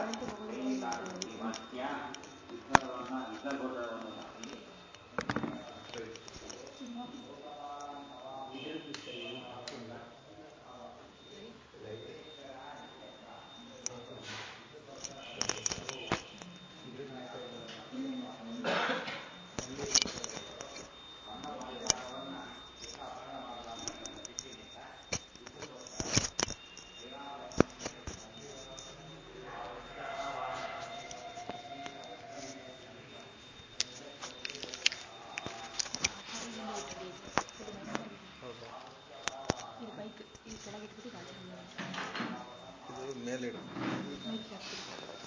ಇದು ಬೈಕ್ ಇದು ಕೆಳಗಿಟ್ಬಿಟ್ಟು ಇದು ಆಚೆ ಬಂದು ಇದು ಮೇಲಿಡು ನೀರಿಗೆ ಹಾಕ್ಬಿಡಿ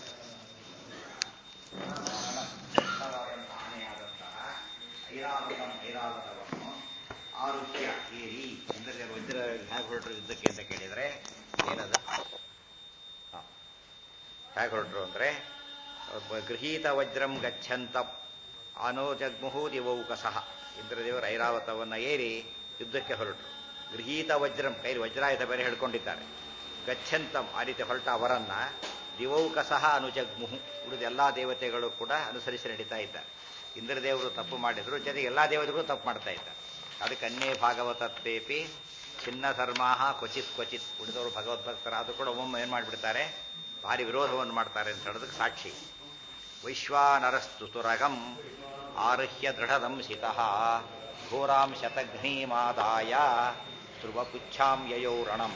ಐರಾವತಂ ಐರಾವತವನ್ನು ಆರುಷ್ಯ ಏರಿ ಅಂದರೆ ವಜ್ರ ಹೇಗೆ ಹೊರಟರು ಯುದ್ಧಕ್ಕೆ ಅಂತ ಕೇಳಿದರೆ ಏನದ ಹ. ಹೇಗೆ ಹೊರಟರು ಅಂದರೆ ಗೃಹೀತ ವಜ್ರಂ ಗಚ್ಚಂತ ಆನೋ ಜಗ್ಮುಹು ದಿವೌಕಸಃ ಇಂದ್ರದೇವರು ಐರಾವತವನ್ನು ಏರಿ ಯುದ್ಧಕ್ಕೆ ಹೊರಟರು ಗೃಹೀತ ವಜ್ರಂ ಕೈಲಿ ವಜ್ರಾಯುಧ ಬೇರೆ ಹಿಡ್ಕೊಂಡಿದ್ದಾರೆ ಗಚ್ಚಂತಂ ಆ ರೀತಿ ಹೊರಟ ಅವರನ್ನ ದಿವೌಕಸಃ ಅನುಜಗ್ಮುಹು ಉಳಿದ ಎಲ್ಲಾ ದೇವತೆಗಳು ಕೂಡ ಅನುಸರಿಸಿ ನಡೀತಾ ಇದ್ದಾರೆ ಇಂದ್ರದೇವರು ತಪ್ಪು ಮಾಡಿದ್ರು ಜೊತೆಗೆ ಎಲ್ಲಾ ದೇವತೆಗಳು ತಪ್ಪು ಮಾಡ್ತಾ ಇದ್ದಾರೆ ಅದಕ್ಕೆ ಅನ್ಯೇ ಭಾಗವತತ್ವೇಪಿ ಚಿನ್ನ ಧರ್ಮಾಹ ಕ್ವಚಿತ್ ಕ್ವಚಿತ್ ಉಳಿದವರು ಭಗವದ್ಭಕ್ತರಾದರೂ ಕೂಡ ಒಮ್ಮೊಮ್ಮೆ ಏನು ಮಾಡಿಬಿಡ್ತಾರೆ ಭಾರಿ ವಿರೋಧವನ್ನು ಮಾಡ್ತಾರೆ ಅಂತ ಹೇಳೋದಕ್ಕೆ ಸಾಕ್ಷಿ ವೈಶ್ವಾನರಸ್ತು ತುರಗಂ ಆರುಹ್ಯ ದೃಢದಂಸಿತಃ ಘೋರಾಂ ಶತಘ್ನೀಮಾದಾಯ ಧ್ರುವಪುಚ್ಛಾಂ ಯಯೌ ರಣಂ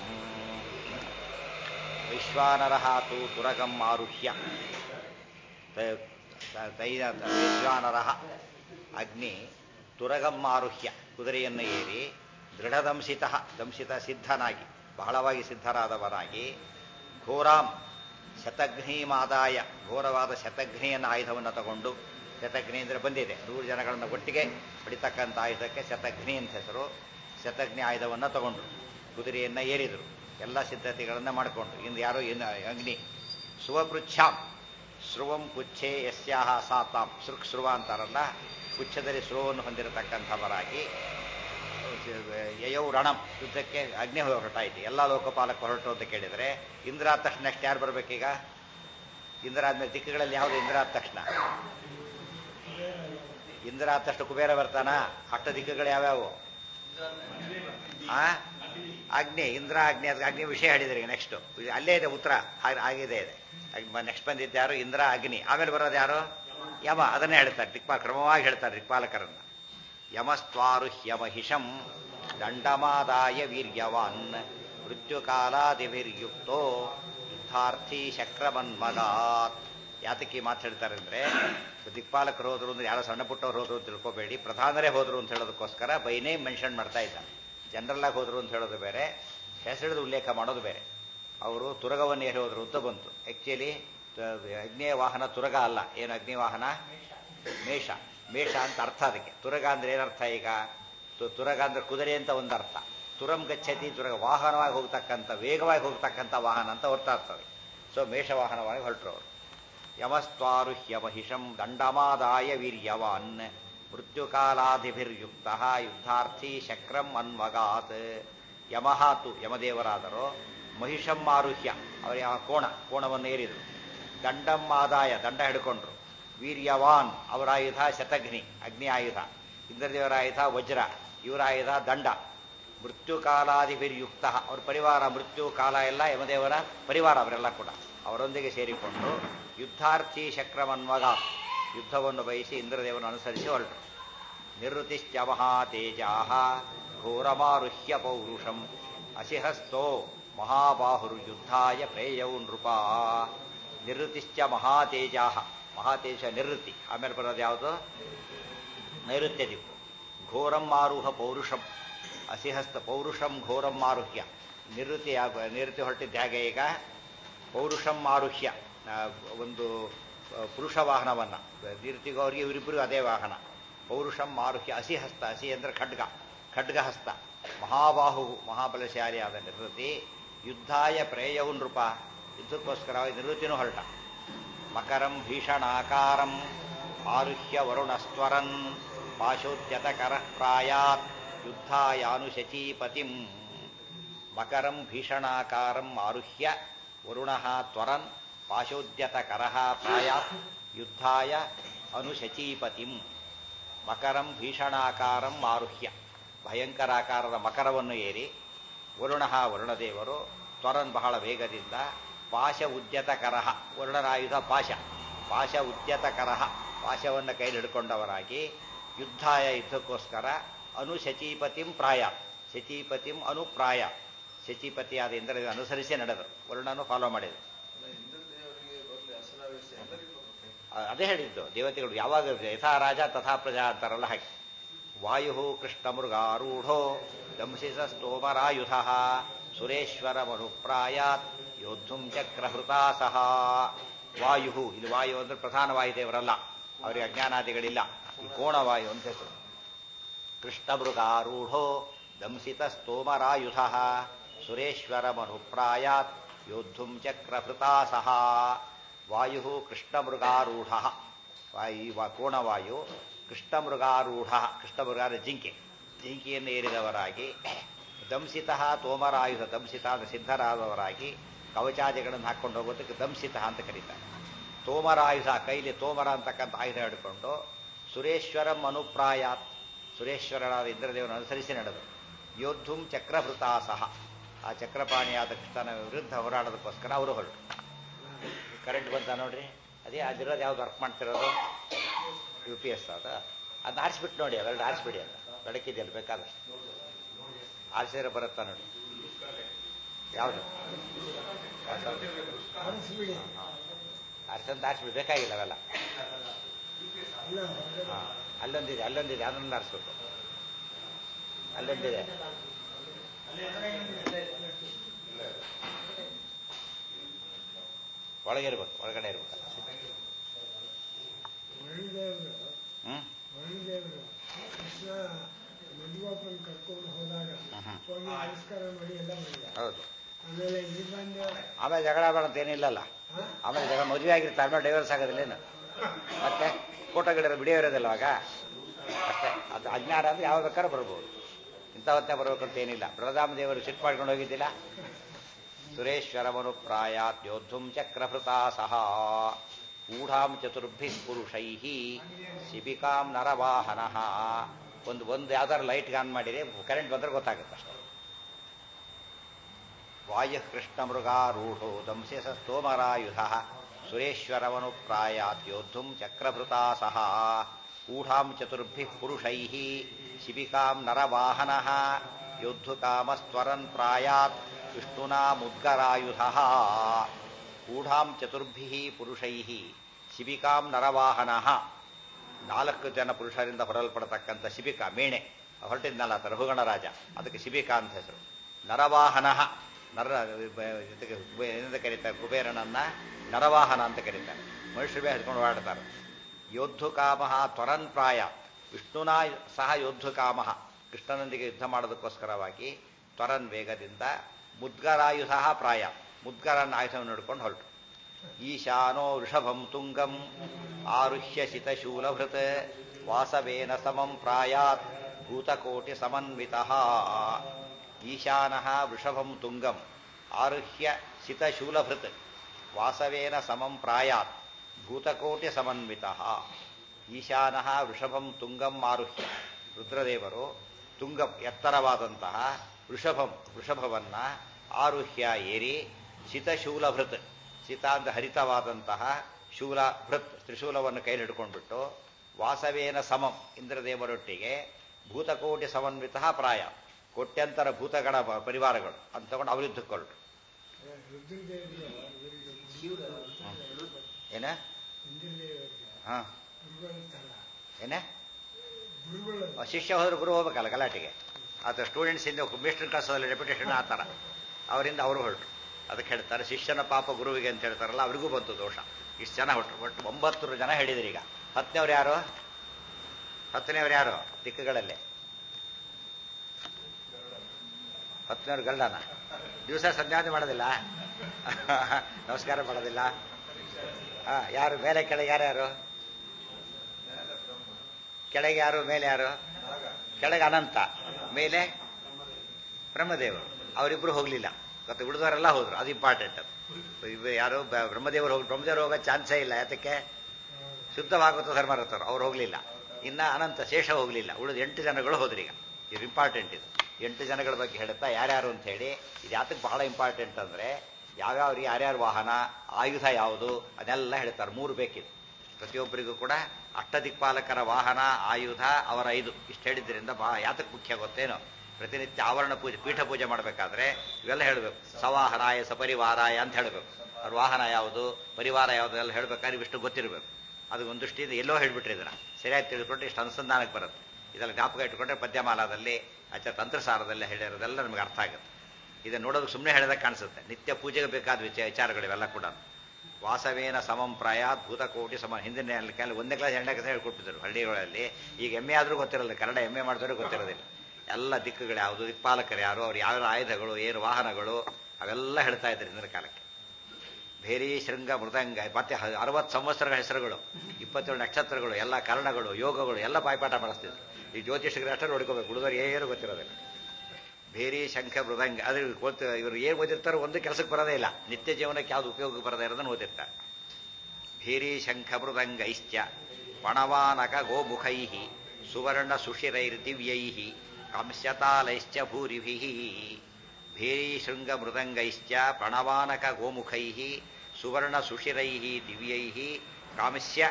ವೈಶ್ವಾನರಃ ತು ತುರಗಂ ಆರುಹ್ಯ ತ- ತ- ತೈಲ ವೈಶ್ವಾನರಃ ಅಗ್ನಿ ತುರಗಂ ಆರುಹ್ಯ ಕುದುರೆಯನ್ನು ಏರಿ ದೃಢದಂಸಿತ ದಂಸಿತ ಸಿದ್ಧನಾಗಿ ಬಹಳವಾಗಿ ಸಿದ್ಧರಾದವರಾಗಿ ಘೋರಾಂ ಶತಘ್ನೀಮಾದಾಯ ಘೋರವಾದ ಶತಘ್ನಿಯನ್ನು ಆಯುಧವನ್ನು ತಗೊಂಡು ಶತಘ್ನಿ ಅಂದರೆ ಬಂದಿದೆ ನೂರು ಜನಗಳನ್ನು ಒಟ್ಟಿಗೆ ಹೊಡಿತಕ್ಕಂಥ ಆಯುಧಕ್ಕೆ ಶತಘ್ನಿ ಅಂತ ಹೆಸರು ಶತಘ್ನಿ ಆಯುಧವನ್ನು ತಗೊಂಡು ಕುದುರೆಯನ್ನು ಏರಿದರು ಎಲ್ಲ ಸಿದ್ಧತೆಗಳನ್ನು ಮಾಡಿಕೊಂಡು ಇಂದು ಯಾರೋ ಏನು ಅಗ್ನಿ ಸುವಪೃಚ್ಛಾಂ ಸ್ರುವಂ ಪುಚ್ಛೆ ಯಸ್ಯಾಹ ಸಾತಾಂ ಸೃಕ್ ಸ್ರುವ ಅಂತಾರಲ್ಲ ಪುಚ್ಛದಲ್ಲಿ ಸ್ರುವನ್ನು ಹೊಂದಿರತಕ್ಕಂಥವರಾಗಿ ಯಯೌ ರಣಂ ಯುದ್ಧಕ್ಕೆ ಅಗ್ನಿ ಹೊರಟಾಯಿತು ಎಲ್ಲ ಲೋಕಪಾಲಕ ಹೊರಟು ಅಂತ ಕೇಳಿದರೆ ಇಂದ್ರ ಆದ ತಕ್ಷಣ ನೆಕ್ಸ್ಟ್ ಯಾರು ಬರಬೇಕೀಗ ಇಂದ್ರ ಆದ್ಮೇಲೆ ದಿಕ್ಕುಗಳಲ್ಲಿ ಯಾವುದು ಇಂದ್ರ ಆದ ತಕ್ಷಣ ಇಂದ್ರ ಆದ ತಕ್ಷಣ ಕುಬೇರ ಬರ್ತಾನ ಅಷ್ಟ ದಿಕ್ಕುಗಳು ಯಾವ್ಯಾವು ಆ ಅಗ್ನಿ ಇಂದ್ರ ಅಗ್ನಿ ಅದಕ್ಕೆ ಅಗ್ನಿ ವಿಷಯ ಹೇಳಿದ್ರಿ ನೆಕ್ಸ್ಟ್ ಅಲ್ಲೇ ಇದೆ ಉತ್ತರ ಹಾಗೆ- ಆಗಿದೆ ಇದೆ ನೆಕ್ಸ್ಟ್ ಬಂದಿದ್ದು ಯಾರು ಇಂದ್ರ ಅಗ್ನಿ ಆಮೇಲೆ ಬರೋದು ಯಾರು ಯಮ ಅದನ್ನೇ ಹೇಳ್ತಾರೆ ದಿಕ್ಪಾಲ ಕ್ರಮವಾಗಿ ಹೇಳ್ತಾರೆ ದಿಕ್ಪಾಲಕರನ್ನ ಯಮಸ್ತ್ವಾರುಹ್ಯಮಹಿಷಂ ದಂಡಮಾದಾಯ ವೀರ್ಯವಾನ್ ಮೃತ್ಯುಕಾಲಾದಿಭಿರ್ಯುಕ್ತೋ ಯುದ್ಧಾರ್ಥಿ ಶಕ್ರಮನ್ಮಗಾತ್ ಯಾತಕ್ಕೆ ಈ ಮಾತು ಹೇಳ್ತಾರೆ ಅಂದ್ರೆ ದಿಕ್ಪಾಲಕರು ಹೋದ್ರು ಅಂದ್ರೆ ಯಾರೋ ಸಣ್ಣ ಪುಟ್ಟವ್ರು ಹೋದ್ರು ಅಂತ ತಿಳ್ಕೊಬೇಡಿ ಪ್ರಧಾನರೇ ಹೋದ್ರು ಅಂತ ಹೇಳೋದಕ್ಕೋಸ್ಕರ ಬೈನೇ ಮೆನ್ಷನ್ ಮಾಡ್ತಾ ಇದ್ದ ಜನರಲ್ ಆಗಿ ಹೋದ್ರು ಅಂತ ಹೇಳೋದು ಬೇರೆ ಹೆಸರಿಡಿದು ಉಲ್ಲೇಖ ಮಾಡೋದು ಬೇರೆ ಅವರು ತುರಗವನ್ನು ಏರಿ ಹೋದ್ರು ಅಂತ ಬಂತು ಆಕ್ಚುಲಿ ಅಗ್ನಿಯ ವಾಹನ ತುರಗ ಅಲ್ಲ ಏನು ಅಗ್ನಿ ವಾಹನ ಮೇಷ ಮೇಷ ಅಂತ ಅರ್ಥ ಅದಕ್ಕೆ ತುರಗ ಅಂದ್ರೆ ಏನರ್ಥ ಈಗ ತು- ತುರಗ ಅಂದ್ರೆ ಕುದುರೆ ಅಂತ ಒಂದು ಅರ್ಥ ತುರಂ ಗಚ್ಚತಿ ತುರಗ ವಾಹನವಾಗಿ ಹೋಗ್ತಕ್ಕಂಥ ವೇಗವಾಗಿ ಹೋಗ್ತಕ್ಕಂಥ ವಾಹನ ಅಂತ ಅರ್ಥ ಆಗ್ತದೆ ಸೊ ಮೇಷ ವಾಹನವಾಗಿ ಹೊರಟರು ಅವರು ಯಮಸ್ತ್ವಾರುಹ್ಯ ಮಹಿಷಂ ದಂಡಮಾದಾಯ ವೀರ್ಯವಾನ್ ಮೃತ್ಯುಕಾಲಾಧಿಭಿರ್ಯುಕ್ತ ಯುದ್ಧಾರ್ಥಿ ಶಕ್ರಂ ಅನ್ವಗಾತ್ ಯಮಹಾತು ಯಮದೇವರಾದರು ಮಹಿಷಂ ಆರುಹ್ಯ ಅವರ ಯಾವ ಕೋಣ ಕೋಣವನ್ನು ಏರಿದರು ದಂಡಂ ಆದಾಯ ದಂಡ ಹಿಡ್ಕೊಂಡ್ರು ವೀರ್ಯವಾನ್ ಅವರ ಆಯುಧ ಶತಘ್ನಿ ಅಗ್ನಿ ಆಯುಧ ಇಂದ್ರದೇವರ ಆಯುಧ ವಜ್ರ ಇವರ ಆಯುಧ ದಂಡ ಮೃತ್ಯುಕಾಲಾದಿಭಿರ್ಯುಕ್ತ ಅವ್ರ ಪರಿವಾರ ಮೃತ್ಯು ಕಾಲ ಎಲ್ಲ ಯಮದೇವರ ಪರಿವಾರ ಅವರೆಲ್ಲ ಕೂಡ ಅವರೊಂದಿಗೆ ಸೇರಿಕೊಂಡು ಯುದ್ಧಾರ್ಥಿ ಶಕ್ರಮನ್ವಗ ಯುದ್ಧವನ್ನು ಬಯಸಿ ಇಂದ್ರದೇವರನ್ನು ಅನುಸರಿಸಿ ಹೊರಟರು ನಿವೃತ್ತಿಶ್ಚ ಮಹಾತೇಜಾ ಘೋರಮಾರುಹ್ಯ ಪೌರುಷಂ ಅಸಿಹಸ್ತೋ ಮಹಾಬಾಹುರ್ಯುದ್ಧಾಯ ಪ್ರೇಯೌ ನೃಪ ನಿವೃತ್ತಿಶ್ಚ ಮಹಾತೇಜಾ ಮಹಾತೇಜ ನಿವೃತ್ತಿ ಆಮೇಲೆ ಬರೋದು ಯಾವುದು ನೈಋತ್ಯ ದಿಕ್ಕು ಘೋರಂ ಆರುಹ ಪೌರುಷಂ ಅಸಿಹಸ್ತ ಪೌರುಷಂ ಘೋರಂ ಆರುಹ್ಯ ನಿವೃತ್ತಿ ಯಾವ- ನಿವೃತ್ತಿ ಹೊರಟಿದ್ದ ಹೇಗೆ ಈಗ ಪೌರುಷಂ ಆರುಹ್ಯ ಆ, ಒಂದು ಆ, ಪುರುಷ ವಾಹನವನ್ನ ನಿವೃತ್ತಿಗೂ ಅವರಿಗೆ ಇವರಿಬ್ಬರಿಗೂ ಅದೇ ವಾಹನ ಪೌರುಷಂ ಆರುಹ್ಯ ಅಸಿಹಸ್ತ ಅಸಿ ಅಂದ್ರೆ ಖಡ್ಗ ಖಡ್ಗಹಸ್ತ ಮಹಾಬಾಹು ಮಹಾಬಲಶಾಲಿಯಾದ ನಿವೃತ್ತಿ ಯುದ್ಧಾಯ ಪ್ರೇಯವು ನೃಪ ಯುದ್ಧಕ್ಕೋಸ್ಕರ ನಿವೃತ್ತಿನೂ ಹೊರಟ ಮಕರಂ ಭೀಷಣಾಕಾರಂ ಆರುಹ್ಯ ವರುಣಸ್ತ್ವರನ್ ಪಾಶೋದ್ಯತಕರ ಪ್ರಾಯಾತ್ ಯುದ್ಧಾಯಾನುಶಚೀಪತಿಂ ಮಕರಂ ಭೀಷಣಾಕಾರಂ ಆರುಹ್ಯ ವರುಣ ತ್ವರನ್ ಪಾಶೋದ್ಯತ ಕರಹ ಪ್ರಾಯಾತ್ ಯುದ್ಧಾಯ ಅನುಶಚೀಪತಿಂ ಮಕರಂ ಭೀಷಣಾಕಾರಂ ಆರುಹ್ಯ ಭಯಂಕರಾಕಾರದ ಮಕರವನ್ನು ಏರಿ ವರುಣ ವರುಣದೇವರು ತ್ವರನ್ ಬಹಳ ವೇಗದಿಂದ ಪಾಶ ಉದ್ಯತ ಕರಹ ವರುಣರಾಯುಧ ಪಾಶ ಪಾಶ ಉದ್ಯತ ಕರಹ ಪಾಶವನ್ನು ಕೈಲಿ ಹಿಡ್ಕೊಂಡವರಾಗಿ ಯುದ್ಧಾಯ ಯುದ್ಧಕ್ಕೋಸ್ಕರ ಅನುಶಚೀಪತಿಂ ಪ್ರಾಯ ಶಚೀಪತಿಂ ಅನುಪ್ರಾಯ ಶಚೀಪತಿಯಾದ ಇಂದ್ರ ಅನುಸರಿಸಿ ನಡೆದರು ವರುಣನು ಫಾಲೋ ಮಾಡಿದರು ಅ- ಅದೇ ಹೇಳಿದ್ದು ದೇವತೆಗಳು ಯಾವಾಗ ಯಥಾ ರಾಜ ತಥಾ ಪ್ರಜಾ ಅಂತಾರಲ್ಲ ಹಾಗೆ ವಾಯು ಕೃಷ್ಣ ಮೃಗಾರೂಢೋ ದಂಸಿಸ ಸ್ತೋಮರಾಯುಧ ಸುರೇಶ್ವರ ಮನುಪ್ರಾಯಾತ್ ಯೋದ್ಧುಂ ಚಕ್ರಹೃತಾ ಸಹ ವಾಯು ಇಲ್ಲಿ ವಾಯು ಅಂದ್ರೆ ಪ್ರಧಾನ ವಾಯುದೇವರಲ್ಲ ಅವರಿಗೆ ಅಜ್ಞಾನಾದಿಗಳಿಲ್ಲ ಈ ಕೋಣವಾಯು ಅಂತ ಹೆಸರು ಕೃಷ್ಣ ಮೃಗಾರೂಢೋ ದಂಸಿತ ಸ್ತೋಮರಾಯುಧ ಸುರೇಶ್ವರ ಮನುಪ್ರಾಯಾತ್ ಯೋದ್ಧುಂ ಚಕ್ರಹೃತಾ ಸಹ ವಾಯು ಕೃಷ್ಣ ಮೃಗಾರೂಢ ವಾಯು ವ- ಕೋಣವಾಯು ಕೃಷ್ಣ ಮೃಗಾರೂಢ ಕೃಷ್ಣ ಮೃಗಾರ ಜಿಂಕೆ ಜಿಂಕೆಯನ್ನು ಏರಿದವರಾಗಿ ದಂಸಿತ ತೋಮರಾಯುಧ ದಂಸಿತ ಅಂದ್ರೆ ಸಿದ್ಧರಾದವರಾಗಿ ಕವಚಾದಿಗಳನ್ನು ಹಾಕೊಂಡು ಹೋಗೋದಕ್ಕೆ ದಂಸಿತ ಅಂತ ಕರೀತಾರೆ ತೋಮರಾಯುಧ ಕೈಲಿ ತೋಮರ ಅಂತಕ್ಕಂಥ ಆಯುಧ ಹಿಡ್ಕೊಂಡು ಸುರೇಶ್ವರಂ ಅನುಪ್ರಾಯಾತ್ ಸುರೇಶ್ವರನಾದ ಇಂದ್ರದೇವನ ಅನುಸರಿಸಿ ನಡೆದು ಯೋದ್ಧುಂ ಚಕ್ರಭೃತಾ ಸಹ ಆ ಚಕ್ರಪಾಣಿಯಾದ ಕೃಷ್ಣನ ವಿರುದ್ಧ ಹೋರಾಡೋದಕ್ಕೋಸ್ಕರ ಅವರು ಹೊರಟು ಕರೆಂಟ್ ಬಂತ ನೋಡ್ರಿ ಅದೇ ಅದಿರೋದು ಯಾವ್ದು ವರ್ಕ್ ಮಾಡ್ತಿರೋದು ಯು ಪಿ ಎಸ್ ಅದ ಅದನ್ನ ಆರಿಸ್ಬಿಟ್ಟು ನೋಡಿ ಅವೆರಡು ಆರಿಸ್ಬಿಡಿ ಅಂತ ಬೆಳಕಿದೆಯಲ್ಲ ಬೇಕಾದಷ್ಟು ಆರಿಸಿದ್ರೆ ಬರುತ್ತಾ ನೋಡಿ ಯಾವುದು ಆರಿಸ್ಬಿಡಿ ಆರಿಸಂತ ಆರಿಸ್ಬಿಡಿ ಬೇಕಾಗಿಲ್ಲ ಅವೆಲ್ಲ ಇಲ್ಲ ಹಾ ಅಲ್ಲೊಂದಿದೆ ಅಲ್ಲೊಂದಿದೆ ಅದನ್ನ ಆರಿಸ್ಬೇಕು ಅಲ್ಲೊಂದಿದೆ ಒಳಗಿರ್ಬೇಕು ಒಳಗಡೆ ಇರ್ಬೇಕು ವರುಣದೇವರು ಹ್ಮ್ ವರುಣದೇವರು ಕೃಷ್ಣ ಮಧುವಾಪನ್ ಕರ್ಕೊಂಡು ಹೋದಾಗ ಹ್ಮ್. ಹೋಗಿ ನಮಸ್ಕಾರ ಮಾಡಿ ಎಲ್ಲ ಮಾಡಿದ್ದಾರೆ ಹೌದು ಆಮೇಲೆ ಇಲ್ಲಿ ಬಂದು ಆಮೇಲೆ ಜಗಳ ಬೇಡ ಅಂತ ಏನಿಲ್ಲಲ್ಲ ಹಾ? ಆಮೇಲೆ ಜಗಳ ಮದುವೆ ಆಗಿರ್ತಾರೆ ಆಮೇಲೆ ಡೈವರ್ಸ್ ಆಗೋದಿಲ್ಲೇನು ಮತ್ತೆ ಫೋಟೋಗಳಿರೋ ವಿಡಿಯೋ ಇರೋದಿಲ್ಲ ಅವಾಗ ಅಷ್ಟೇ ಅದು ಅಜ್ಞಾನ ಅಂದ್ರೆ ಯಾವ ಬೇಕಾದ್ರೂ ಬರ್ಬೋದು ಇಂಥ ಹೊತ್ತೆ ಬರ್ಬೇಕಂತ ಏನಿಲ್ಲ ಬಲರಾಮ ದೇವರು ಸಿಟ್ಟು ಮಾಡ್ಕೊಂಡು ಹೋಗಿದ್ದಿಲ್ಲ ಸುರೇಶ್ವರಮನು ಪ್ರಾಯಾತ್ ಯೋದ್ಧುಂ ಚಕ್ರಭೃತಾ ಸಹ ಊಢಾಂ ಚತುರ್ಭಿ ಪುರುಷೈ ಶಿಬಿಕಾಂ ನರವಾಹನ ಒಂದು ಒಂದು ಯಾವ್ದಾದ್ರು ಲೈಟ್ ಆನ್ ಮಾಡಿದ್ರೆ ಕರೆಂಟ್ ಬಂದ್ರೆ ಗೊತ್ತಾಗುತ್ತೆ ಅಷ್ಟೇ ವಾಯು ಕೃಷ್ಣ ಮೃಗಾರೂಢೋ ದಂಸ್ಯಸ ಸ್ತೋಮರಾಯುಧ ಸುರೇಶ್ವರವನು ಪ್ರಾಯಾತ್ ಯೋದ್ಧುಂ ಚಕ್ರಭೃತಾ ಸಹ ಊಢಾಂ ಚತುರ್ಭಿ ಪುರುಷೈ ಶಿಬಿಕಾಂ ನರವಾಹನ ಯೋದ್ಧುಕಾಮಸ್ತ್ವರನ್ ಪ್ರಾಯಾತ್ ವಿಷ್ಣುನಾ ಮುದ್ಗರಾಯುಧ ಊಢಾಂ ಚತುರ್ಭಿ ಪುರುಷೈ ಶಿಬಿಕಾಂ ನರವಾಹನ ನಾಲ್ಕು ಜನ ಪುರುಷರಿಂದ ಹೊರಲ್ಪಡತಕ್ಕಂಥ ಶಿಬಿಕಾ ಮೇಣೆ ಹೊರಟಿದ್ನಲ್ಲ ಆತ ರಘುಗಣ ರಾಜ ಅದಕ್ಕೆ ಶಿಬಿಕಾ ಅಂತ ಹೆಸರು ನರವಾಹನ ನರ ಇದಕ್ಕೆ ಕುಬೇ- ಏನಂತ ಕರೀತಾರೆ ಕುಬೇರನನ್ನ ನರವಾಹನ ಅಂತ ಕರೀತಾರೆ ಮನುಷ್ಯರು ಹಚ್ಕೊಂಡು ಓಡಾಡ್ತಾರೆ ಯೋದ್ಧು ಕಾಮ ತ್ವರನ್ ಪ್ರಾಯ ವಿಷ್ಣುನಾ ಸಹ ಯೋದ್ಧು ಕಾಮ ಕೃಷ್ಣನೊಂದಿಗೆ ಯುದ್ಧ ಮಾಡೋದಕ್ಕೋಸ್ಕರವಾಗಿ ತ್ವರನ್ ವೇಗದಿಂದ ಮುದ್ಗರಾಯು ಸಹ ಪ್ರಾಯ ಮುದ್ಗರನ್ನ ಆಯುಧವನ್ನು ಹಿಡ್ಕೊಂಡು ಹೊರಟು ಈಶಾನೋ ವೃಷಭಂ ತುಂಗಂ ಆರುಹ್ಯ ಶಿತಶೂಲಭೃತ್ ವಾಸವೇನ ಸಮಂ ಪ್ರಾಯಾತ್ ಭೂತಕೋಟಿ ಸಮನ್ವಿತ ಈಶಾನ ವೃಷಭಂ ತುಂಗಂ ಆರುಹ್ಯ ಶಿತಶೂಲಭೃತ್ ವಾಸವೇನ ಸಮಂ ಪ್ರಾಯಾತ್ ಭೂತಕೋಟಿ ಸಮನ್ವಿತ ಈಶಾನ ವೃಷಭಂ ತುಂಗಂ ಆರುಹ್ಯ ರುದ್ರದೇವರು ತುಂಗಂ ಎತ್ತರವಾದಂತಹ ವೃಷಭಂ ವೃಷಭವನ್ನ ಆರುಹ್ಯ ಏರಿ ಶಿತಶೂಲಭೃತ್ ಶಿತ ಅಂತ ಹರಿತವಾದಂತಹ ಶೂಲ ಭೃತ್ ತ್ರಿಶೂಲವನ್ನು ಕೈಲಿ ಹಿಡ್ಕೊಂಡ್ಬಿಟ್ಟು ವಾಸವೇನ ಸಮಂ ಇಂದ್ರದೇವರೊಟ್ಟಿಗೆ ಭೂತಕೋಟಿ ಸಮನ್ವಿತ ಪ್ರಾಯ ಕೋಟ್ಯಂತರ ಭೂತಗಣ ಪ- ಪರಿವಾರಗಳು ಅಂತ ತಗೊಂಡು ಅವ್ರ ಯುದ್ಧಕ್ಕೆ ಹೊರಟು ರುದ್ರದೇವರು ಇವರಿಗೆ ಏನ ಇಂದ್ರದೇವರಿಗೆ ಹಾ ಗುರುಗಳ ಸ್ಥಳ ಏನ ಗುರುಗಳು ಆ ಶಿಷ್ಯ ಹೋದ್ರೆ ಗುರು ಹೋಗ್ಬೇಕಲ್ಲ ಗಲಾಟೆಗೆ ಆತ ಸ್ಟೂಡೆಂಟ್ಸ್ ಇಂದ ಮೇಸ್ಟರ್ ಕ್ಲಾಸಲ್ಲಿ ರೆಪ್ಯುಟೇಷನ್ ಆ ಥರ ಅವರಿಂದ ಅವರು ಹೊರಟರು ಅದಕ್ಕೆ ಹೇಳ್ತಾರೆ ಶಿಷ್ಯನ ಪಾಪ ಗುರುವಿಗೆ ಅಂತ ಹೇಳ್ತಾರಲ್ಲ ಅವರಿಗೂ ಬಂತು ದೋಷ ಇಷ್ಟು ಜನ ಹೊರಟರು ಒಟ್ಟು ಒಂಬತ್ತು ಜನ ಹೇಳಿದ್ರು ಈಗ ಹತ್ತನೇವ್ರು ಯಾರು ಹತ್ತನೇವ್ರು ಯಾರು ದಿಕ್ಕುಗಳಲ್ಲಿ ಹತ್ತನೇವ್ರು ಗಲ್ಡನ ದಿವಸ ಸಂಧ್ಯಾವಂದನೆ ಮಾಡೋದಿಲ್ಲ ನಮಸ್ಕಾರ ಮಾಡೋದಿಲ್ಲ ಹಾ ಯಾರು ಮೇಲೆ ಕೆಳಗೆ ಯಾರ್ಯಾರು ಕೆಳಗೆ ಯಾರು ಮೇಲೆ ಯಾರು ಕೆಳಗೆ ಅನಂತ ಮೇಲೆ ಬ್ರಹ್ಮದೇವರು ಅವರಿಬ್ರು ಹೋಗ್ಲಿಲ್ಲ ಮತ್ತೆ ಉಳಿದವರೆಲ್ಲ ಹೋದ್ರು ಅದು ಇಂಪಾರ್ಟೆಂಟ್ ಅದು ಇವ ಯಾರು ಬ- ಬ್ರಹ್ಮದೇವರು ಹೋಗಿ ಬ್ರಹ್ಮದೇವರು ಹೋಗೋ ಚಾನ್ಸೇ ಇಲ್ಲ ಯಾತಕ್ಕೆ ಶುದ್ಧವಾಗುತ್ತ ಧರ್ಮರಥರು ಅವ್ರು ಹೋಗ್ಲಿಲ್ಲ ಇನ್ನ ಅನಂತ ಶೇಷ ಹೋಗ್ಲಿಲ್ಲ ಉಳಿದ ಎಂಟು ಜನಗಳು ಹೋದ್ರಿ ಈಗ ಇದು ಇಂಪಾರ್ಟೆಂಟ್ ಇದು ಎಂಟು ಜನಗಳ ಬಗ್ಗೆ ಹೇಳ್ತಾ ಯಾರ್ಯಾರು ಅಂತ ಹೇಳಿ ಇದು ಯಾತಕ್ಕೆ ಬಹಳ ಇಂಪಾರ್ಟೆಂಟ್ ಅಂದ್ರೆ ಯಾವ್ಯಾವ ಯಾರ್ಯಾರ ವಾಹನ ಆಯುಧ ಯಾವುದು ಅದೆಲ್ಲ ಹೇಳ್ತಾರೆ ಮೂರು ಬೇಕಿದೆ ಪ್ರತಿಯೊಬ್ಬರಿಗೂ ಕೂಡ ಅಷ್ಟದಿಕ್ಪಾಲಕರ ವಾಹನ ಆಯುಧ ಅವರ ಐದು ಇಷ್ಟು ಹೇಳಿದ್ರಿಂದ ಬಹಳ ಯಾತಕ್ಕೆ ಮುಖ್ಯ ಗೊತ್ತೇನೋ ಪ್ರತಿನಿತ್ಯ ಆವರಣ ಪೂಜೆ ಪೀಠ ಪೂಜೆ ಮಾಡಬೇಕಾದ್ರೆ ಇವೆಲ್ಲ ಹೇಳಬೇಕು ಸವಾಹನಾಯ ಸಪರಿವಾರಾಯ ಅಂತ ಹೇಳಬೇಕು ಅವ್ರ ವಾಹನ ಯಾವುದು ಪರಿವಾರ ಯಾವುದು ಎಲ್ಲ ಹೇಳ್ಬೇಕಾದ್ರೆ ಇವಿಷ್ಟು ಗೊತ್ತಿರಬೇಕು ಅದು ಒಂದು ದೃಷ್ಟಿಯಿಂದ ಎಲ್ಲೋ ಹೇಳ್ಬಿಟ್ರಿ ಇದನ್ನ ಸರಿಯಾಗಿ ತಿಳ್ಕೊಂಡ್ರೆ ಇಷ್ಟು ಅನುಸಂಧಾನಕ್ಕೆ ಬರುತ್ತೆ ಇದೆಲ್ಲ ಜ್ಞಾಪಕ ಇಟ್ಕೊಂಡ್ರೆ ಪದ್ಯಮಾಲಾದಲ್ಲಿ ಆಚೆ ತಂತ್ರಸಾರದಲ್ಲಿ ಹೇಳಿರೋದೆಲ್ಲ ನಮಗೆ ಅರ್ಥ ಆಗುತ್ತೆ ಇದನ್ನು ನೋಡೋದು ಸುಮ್ಮನೆ ಹೇಳಿದಾಗ ಕಾಣಿಸುತ್ತೆ ನಿತ್ಯ ಪೂಜೆಗೆ ಬೇಕಾದ ವಿಚಾರ ವಿಚಾರಗಳಿವೆಲ್ಲ ಕೂಡ ವಾಸವೇನ ಸಮಂ ಪ್ರಾಯ ಭೂತಕೋಟಿ ಸಮ ಹಿಂದಿನ ಕೆಲವು ಒಂದೇ ಕ್ಲಾಸ್ ಎರಡನೇ ಕ್ಲಾಸ್ ಹೇಳ್ಕೊಟ್ಟಿದ್ರು ಹಳ್ಳಿಗಳಲ್ಲಿ ಈಗ ಎಮ್ಮೆ ಆದರೂ ಗೊತ್ತಿರಲ್ಲ ಕನ್ನಡ ಎಮ್ಮೆ ಮಾಡಿದ್ರೆ ಗೊತ್ತಿರೋದಿಲ್ಲ ಎಲ್ಲ ದಿಕ್ಕುಗಳು ಯಾವುದು ದಿಕ್ಪಾಲಕರು ಯಾರು ಅವ್ರು ಯಾವ ಆಯುಧಗಳು ಏನು ವಾಹನಗಳು ಅವೆಲ್ಲ ಹೇಳ್ತಾ ಇದ್ದಾರೆ ಹಿಂದಿನ ಕಾಲಕ್ಕೆ ಭೇರಿ ಶೃಂಗ ಮೃದಂಗ ಮತ್ತೆ ಅರವತ್ತು ಸಂವತ್ಸರಗಳ ಹೆಸರುಗಳು ಇಪ್ಪತ್ತೇಳು ನಕ್ಷತ್ರಗಳು ಎಲ್ಲ ಕರ್ಣಗಳು ಯೋಗಗಳು ಎಲ್ಲ ಬಾಯ್ಪಾಠ ಮಾಡಿಸ್ತಿದ್ರು ಈ ಜ್ಯೋತಿಷರಿಗೆ ಅಷ್ಟೇ ನೋಡ್ಕೋಬೇಕು ಹುಡುಗರು ಏನು ಗೊತ್ತಿರೋದಿಲ್ಲ ಭೇರಿ ಶಂಖ ಮೃದಂಗ ಅದ್ರ ಗೊತ್ತು ಇವರು ಏನು ಓದಿರ್ತಾರೋ ಒಂದು ಕೆಲಸಕ್ಕೆ ಬರೋದೇ ಇಲ್ಲ ನಿತ್ಯ ಜೀವನಕ್ಕೆ ಯಾವ್ದು ಉಪಯೋಗಕ್ಕೆ ಬರದೇ ಇರೋದನ್ನು ಓದಿರ್ತಾರೆ ಭೇರಿ ಶಂಖ ಮೃದಂಗೈಶ್ಚ ಪಣವಾನಕ ಗೋಮುಖೈ ಸುವರ್ಣ ಸುಷಿರೈರ್ದಿವ್ಯೈ ಕಂಸ್ಯತಾಲೈಶ್ಚ ಭೂರಿಭಿ ಭೇರಿ ಶೃಂಗ ಮೃದಂಗೈಶ್ಚ ಪ್ರಣವಾನಕ ಗೋಮುಖೈ ಸುವರ್ಣ ಸುಷಿರೈ ದಿವ್ಯೈ ಕಾಮಸ್ಯ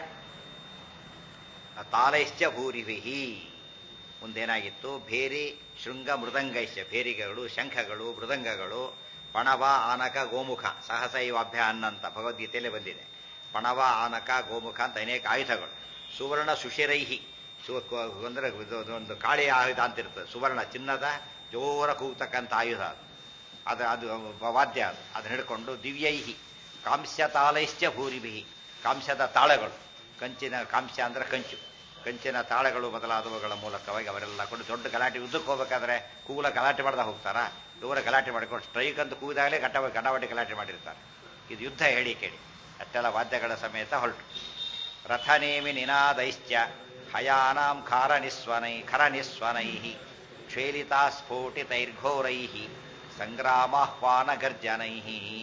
ತಾಲೈಶ್ಚ ಭೂರಿಭಿ ಮುಂದೇನಾಗಿತ್ತು ಭೇರಿ ಶೃಂಗ ಮೃದಂಗೈಶ್ಚ ಭೇರಿಗಳು ಶಂಖಗಳು ಮೃದಂಗಗಳು ಪಣವ ಆನಕ ಗೋಮುಖ ಸಹಸೈವಾಭ್ಯ ಅನ್ನಂತ ಭಗವದ್ಗೀತೆಯಲ್ಲೇ ಬಂದಿದೆ ಪಣವ ಆನಕ ಗೋಮುಖ ಅಂತ ಅನೇಕ ಆಯುಧಗಳು ಸುವರ್ಣ ಸುಷಿರೈಹಿ ಸು ಅಂದ್ರೆ ಇದು ಒಂದು ಕಾಳಿ ಆಯುಧ ಅಂತ ಇರ್ತದೆ ಸುವರ್ಣ ಚಿನ್ನದ ಜೋರ ಕೂಗ್ತಕ್ಕಂಥ ಆಯುಧ ಅದು ಅದು ಅದು ವಾದ್ಯ ಅದು ಅದನ್ನ ಹಿಡ್ಕೊಂಡು ದಿವ್ಯೈಹಿ ಕಾಂಸ್ಯ ತಾಲೈಶ್ಚ ಭೂರಿಭಿ ಕಾಂಸ್ಯದ ತಾಳಗಳು ಕಂಚಿನ ಕಾಂಸ್ಯ ಅಂದ್ರೆ ಕಂಚು ಕಂಚಿನ ತಾಳಗಳು ಮೊದಲಾದವುಗಳ ಮೂಲಕವಾಗಿ ಅವರೆಲ್ಲ ಕೊಂಡು ದೊಡ್ಡ ಗಲಾಟೆ ಯುದ್ಧಕ್ಕೆ ಹೋಗ್ಬೇಕಾದ್ರೆ ಕೂಲ ಗಲಾಟೆ ಮಾಡ್ದ ಹೋಗ್ತಾರಾ ದೂರ ಗಲಾಟೆ ಮಾಡಿಕೊಂಡು ಸ್ಟ್ರೈಕ್ ಅಂತ ಕೂಗಿದಾಗಲೇ ಗಟ್ಟ ಗಂಡವಾಟಿ ಗಲಾಟೆ ಮಾಡಿರ್ತಾರೆ ಇದು ಯುದ್ಧ ಹೇಳಿ ಕೇಳಿ ಅಷ್ಟೆಲ್ಲ ವಾದ್ಯಗಳ ಸಮೇತ ಹೊರಟು ರಥನೇಮಿ ನಿನಾದೈಶ್ಚ ಹಯಾನಾಂ ಖಾರ ನಿಸ್ವನೈ ಖರ ನಿಸ್ವನೈ ಕ್ಷೇಲಿತಾ ಸ್ಫೋಟಿತೈರ್ಘೋರೈ ಸಂಗ್ರಾಮಾಹ್ವಾನ ಗರ್ಜನೈ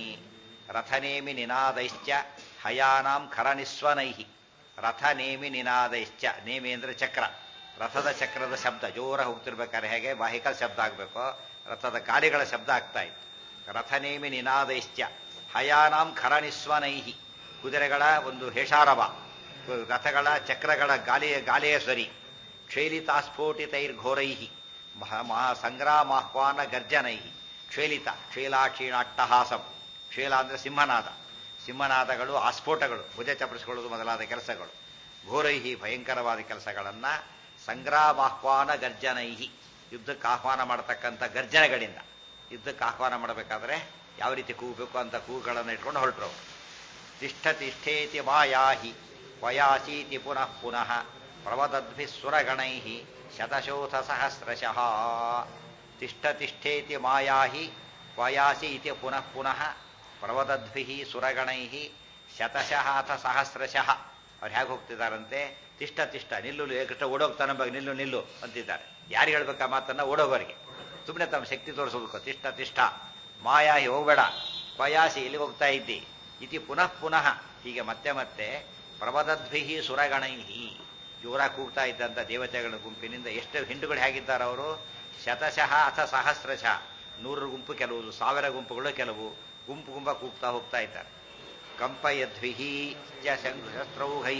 ರಥನೇಮಿ ನಿನಾದೈಶ್ಚ ಹಯಾನಾಂ ಖರ ನಿಸ್ವನೈ ರಥ ನೇಮಿ ನಿನಾದೈಶ್ಚ ನೇಮಿ ಅಂದ್ರೆ ಚಕ್ರ ರಥದ ಚಕ್ರದ ಶಬ್ದ ಜೋರ ಹೋಗ್ತಿರ್ಬೇಕಾದ್ರೆ ಹೇಗೆ ವಾಹಿಕಲ್ ಶಬ್ದ ಆಗಬೇಕು ರಥದ ಗಾಲಿಗಳ ಶಬ್ದ ಆಗ್ತಾ ಇತ್ತು ರಥನೇಮಿ ನಿನಾದೈಶ್ಚ ಹಯಾನಾಂ ಖರ ನಿಸ್ವನೈಹಿ ಕುದುರೆಗಳ ಒಂದು ಹೇಷಾರವ ರಥಗಳ ಚಕ್ರಗಳ ಗಾಲಿಯ ಗಾಲಿಯ ಸ್ವರಿ ಕ್ಷೇಲಿತ ಸ್ಫೋಟಿತೈರ್ಘೋರೈಹಿ ಮಹಾ ಮಹಾ ಸಂಗ್ರಾಮಾಹ್ವಾನ ಗರ್ಜನೈಹಿ ಕ್ಷೇಲಿತ ಕ್ಷೀಲಾಕ್ಷೀಣಾಟ್ಟಹಾಸಂ ಕ್ಷೀಲ ಅಂದ್ರೆ ಸಿಂಹನಾದ ಸಿಂಹನಾದಗಳು ಆಸ್ಫೋಟಗಳು ಭುಜ ಚಪ್ಪಡಿಸಿಕೊಳ್ಳುವುದು ಮೊದಲಾದ ಕೆಲಸಗಳು ಘೋರೈಹಿ ಭಯಂಕರವಾದ ಕೆಲಸಗಳನ್ನ ಸಂಗ್ರಾಮಾಹ್ವಾನ ಗರ್ಜನೈಹಿ ಯುದ್ಧಕ್ಕೆ ಆಹ್ವಾನ ಮಾಡತಕ್ಕಂಥ ಗರ್ಜನೆಗಳಿಂದ ಯುದ್ಧಕ್ಕೆ ಆಹ್ವಾನ ಮಾಡಬೇಕಾದ್ರೆ ಯಾವ ರೀತಿ ಕೂಗಬೇಕು ಅಂತ ಕೂಗುಗಳನ್ನು ಇಟ್ಕೊಂಡು ಹೊರಟರು ತಿಷ್ಠ ತಿಷ್ಠೇತಿ ಮಾಯಾಹಿ ವಯಾಸೀತಿ ಪುನಃ ಪುನಃ ಪ್ರವದದ್ಭಿ ಸುರಗಣೈ ಶತಶೋಥ ಸಹಸ್ರಶಃ ತಿಷ್ಠ ತಿಷ್ಠೇತಿ ಮಾಯಾಹಿ ವಯಾಸಿ ಇತಿ ಪುನಃ ಪುನಃ ಪ್ರವದದ್ಭಿ ಸುರಗಣೈ ಶತಶಃ ಅಥ ಸಹಸ್ರಶಃ ಅವ್ರು ಹೇಗೆ ಹೋಗ್ತಿದ್ದಾರಂತೆ ತಿಷ್ಟ ತಿಷ್ಟ ನಿಲ್ಲು ಕೃಷ್ಣ ಓಡೋಗ್ತಾನೆ ಬಗ್ಗೆ ನಿಲ್ಲು ನಿಲ್ಲು ಅಂತಿದ್ದಾರೆ ಯಾರು ಹೇಳ್ಬೇಕಾ ಮಾತನ್ನ ಓಡೋಗೋರಿಗೆ ಸುಮ್ಮನೆ ತಮ್ಮ ಶಕ್ತಿ ತೋರಿಸೋದಕ್ಕೆ ತಿಷ್ಟ ತಿಷ್ಟ ಮಾಯಾಹಿ ಹೋಗ್ಬೇಡ ಪಯಾಸಿ ಎಲ್ಲಿಗೆ ಹೋಗ್ತಾ ಇದ್ದಿ ಇತಿ ಪುನಃ ಪುನಃ ಹೀಗೆ ಮತ್ತೆ ಮತ್ತೆ ಪ್ರಬದದ್ಭಿಹಿ ಸುರಗಣೈಹಿ ಜೋರ ಕೂಗ್ತಾ ಇದ್ದಂಥ ದೇವತೆಗಳ ಗುಂಪಿನಿಂದ ಎಷ್ಟು ಹಿಂಡುಗಳು ಹೇಗಿದ್ದಾರೆ ಅವರು ಶತಶಃ ಅಥ ಸಹಸ್ರಶಃ ನೂರರ ಗುಂಪು ಕೆಲವು ಸಾವಿರ ಗುಂಪುಗಳು ಕೆಲವು ಗುಂಪು ಗುಂಪ ಕೂಗ್ತಾ ಹೋಗ್ತಾ ಇದ್ದಾರೆ ಕಂಪಯದ್ಭಿಹಿ ಚ ಶಸ್ತ್ರೌಘೈ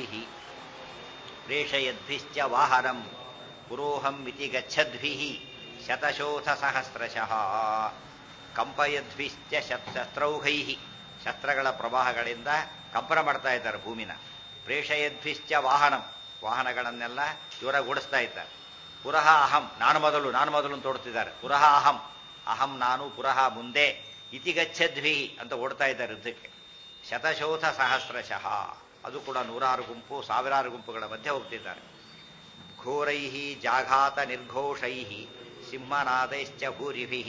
ಪ್ರೇಷಯದ್ಭಿಶ್ಚ ವಾಹನಂ ಪುರೋಹಂ ಇತಿ ಗಚ್ಚದ್ಭಿ ಶತಶೋಥ ಸಹಸ್ರಶಃ ಕಂಪಯದ್ಭಿಶ್ಚ ಶಸ್ತ್ರೌಘೈ ಶಸ್ತ್ರಗಳ ಪ್ರವಾಹಗಳಿಂದ ಕಂಪನ ಮಾಡ್ತಾ ಇದ್ದಾರೆ ಭೂಮಿನ ಪ್ರೇಷಯದ್ಭಿಶ್ಚ ವಾಹನಂ ವಾಹನಗಳನ್ನೆಲ್ಲ ಜೋರಾಗಿ ಇದ್ದಾರೆ ಪುರಃ ಅಹಂ ನಾನು ಮೊದಲು ನಾನು ಮೊದಲು ಅಂತ ಓಡ್ತಿದ್ದಾರೆ ಪುರಃ ಅಹಂ ಅಹಂ ನಾನು ಪುರಃ ಮುಂದೆ ಇತಿಗಚ್ಚದ್ವಿ ಅಂತ ಓಡ್ತಾ ಇದ್ದಾರೆ ಯುದ್ಧಕ್ಕೆ ಶತಶೋಥ ಸಹಸ್ರಶಃ ಅದು ಕೂಡ ನೂರಾರು ಗುಂಪು ಸಾವಿರಾರು ಗುಂಪುಗಳ ಮಧ್ಯೆ ಹೋಗ್ತಿದ್ದಾರೆ ಘೋರೈ ಜಾಘಾತ ನಿರ್ಘೋಷೈ ಸಿಂಹನಾದೈಶ್ಚ ಭೂರಿಭಿ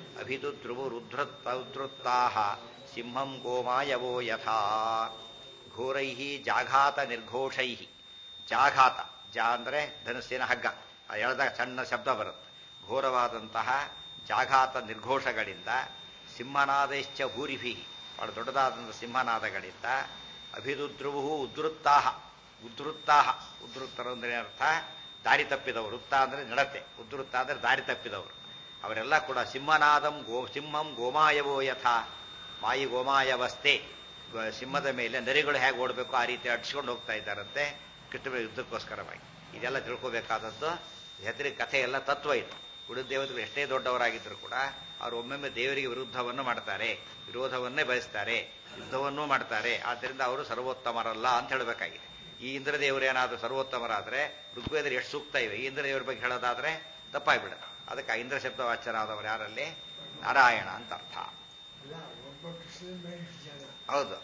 ಅಭಿದುದ್ರುವುರುದ್ಧೃತ್ತಾ ಸಿಂಹಂ ಗೋಮಾಯವೋ ಯಥಾ ಘೋರೈ ಜಾಘಾತ ನಿರ್ಘೋಷೈ ಜಾಘಾತ ಜಾ ಅಂದರೆ ಧನುಸ್ಸಿನ ಹಗ್ಗ ಎಳೆದ ಸಣ್ಣ ಶಬ್ದ ಬರುತ್ತೆ ಘೋರವಾದಂತಹ ಜಾಘಾತ ನಿರ್ಘೋಷಗಳಿಂದ ಸಿಂಹನಾದೈಶ್ಚ ಭೂರಿಭಿ ಬಹಳ ದೊಡ್ಡದಾದಂಥ ಸಿಂಹನಾದಗಳಿಂದ ಅಭಿದುದ್ರುವು ಉದ್ರುತ್ತಾಹ ಉದ್ರುತ್ತಾಹ ಉದ್ರುತ್ತರು ಅಂದ್ರೆ ಅರ್ಥ ದಾರಿ ತಪ್ಪಿದವರು ವೃತ್ತ ಅಂದ್ರೆ ನಡತೆ ಉದ್ರುತ್ತ ಅಂದ್ರೆ ದಾರಿ ತಪ್ಪಿದವರು ಅವರೆಲ್ಲ ಕೂಡ ಸಿಂಹನಾದಂ ಗೋ ಸಿಂಹಂ ಗೋಮಾಯವೋ ಯಥಾ ಮಾಯಿ ಗೋಮಾಯವಸ್ಥೆ ಗ- ಸಿಂಹದ ಮೇಲೆ ನರಿಗಳು ಹೇಗೆ ಓಡಬೇಕು ಆ ರೀತಿ ಅಡ್ಸ್ಕೊಂಡು ಹೋಗ್ತಾ ಇದ್ದಾರಂತೆ ಕೃಷ್ಣ ಯುದ್ಧಕ್ಕೋಸ್ಕರವಾಗಿ ಇದೆಲ್ಲ ತಿಳ್ಕೋಬೇಕಾದದ್ದು ಹೆದರಿ ಕಥೆ ಎಲ್ಲ ತತ್ವ ಇದು ಉಳಿದ ದೇವತೆಗಳು ಎಷ್ಟೇ ದೊಡ್ಡವರಾಗಿದ್ದರೂ ಕೂಡ ಅವರು ಒಮ್ಮೊಮ್ಮೆ ದೇವರಿಗೆ ವಿರುದ್ಧವನ್ನು ಮಾಡ್ತಾರೆ ವಿರೋಧವನ್ನೇ ಬಯಸ್ತಾರೆ ಯುದ್ಧವನ್ನೂ ಮಾಡ್ತಾರೆ ಆದ್ದರಿಂದ ಅವರು ಸರ್ವೋತ್ತಮರಲ್ಲ ಅಂತ ಹೇಳಬೇಕಾಗಿದೆ ಈ ಇಂದ್ರದೇವರು ಏನಾದರೂ ಸರ್ವೋತ್ತಮರಾದರೆ ಋಗ್ವೇದರು ಎಷ್ಟು ಸೂಕ್ತ ಇವೆ ಈ ಇಂದ್ರದೇವರ ಬಗ್ಗೆ ಹೇಳೋದಾದ್ರೆ ತಪ್ಪಾಗ್ಬಿಡುತ್ತೆ ಅದಕ್ಕೆ ಆ ಇಂದ್ರ ಶಬ್ದವಾಚ್ಯರಾದವರು ಯಾರಲ್ಲಿ ನಾರಾಯಣ ಅಂತ ಅರ್ಥ ಅಲ್ಲ ಒಬ್ಬ ಕೃಷ್ಣನ ಮೇಲೆ ಇಷ್ಟು ಜನ ಹೌದು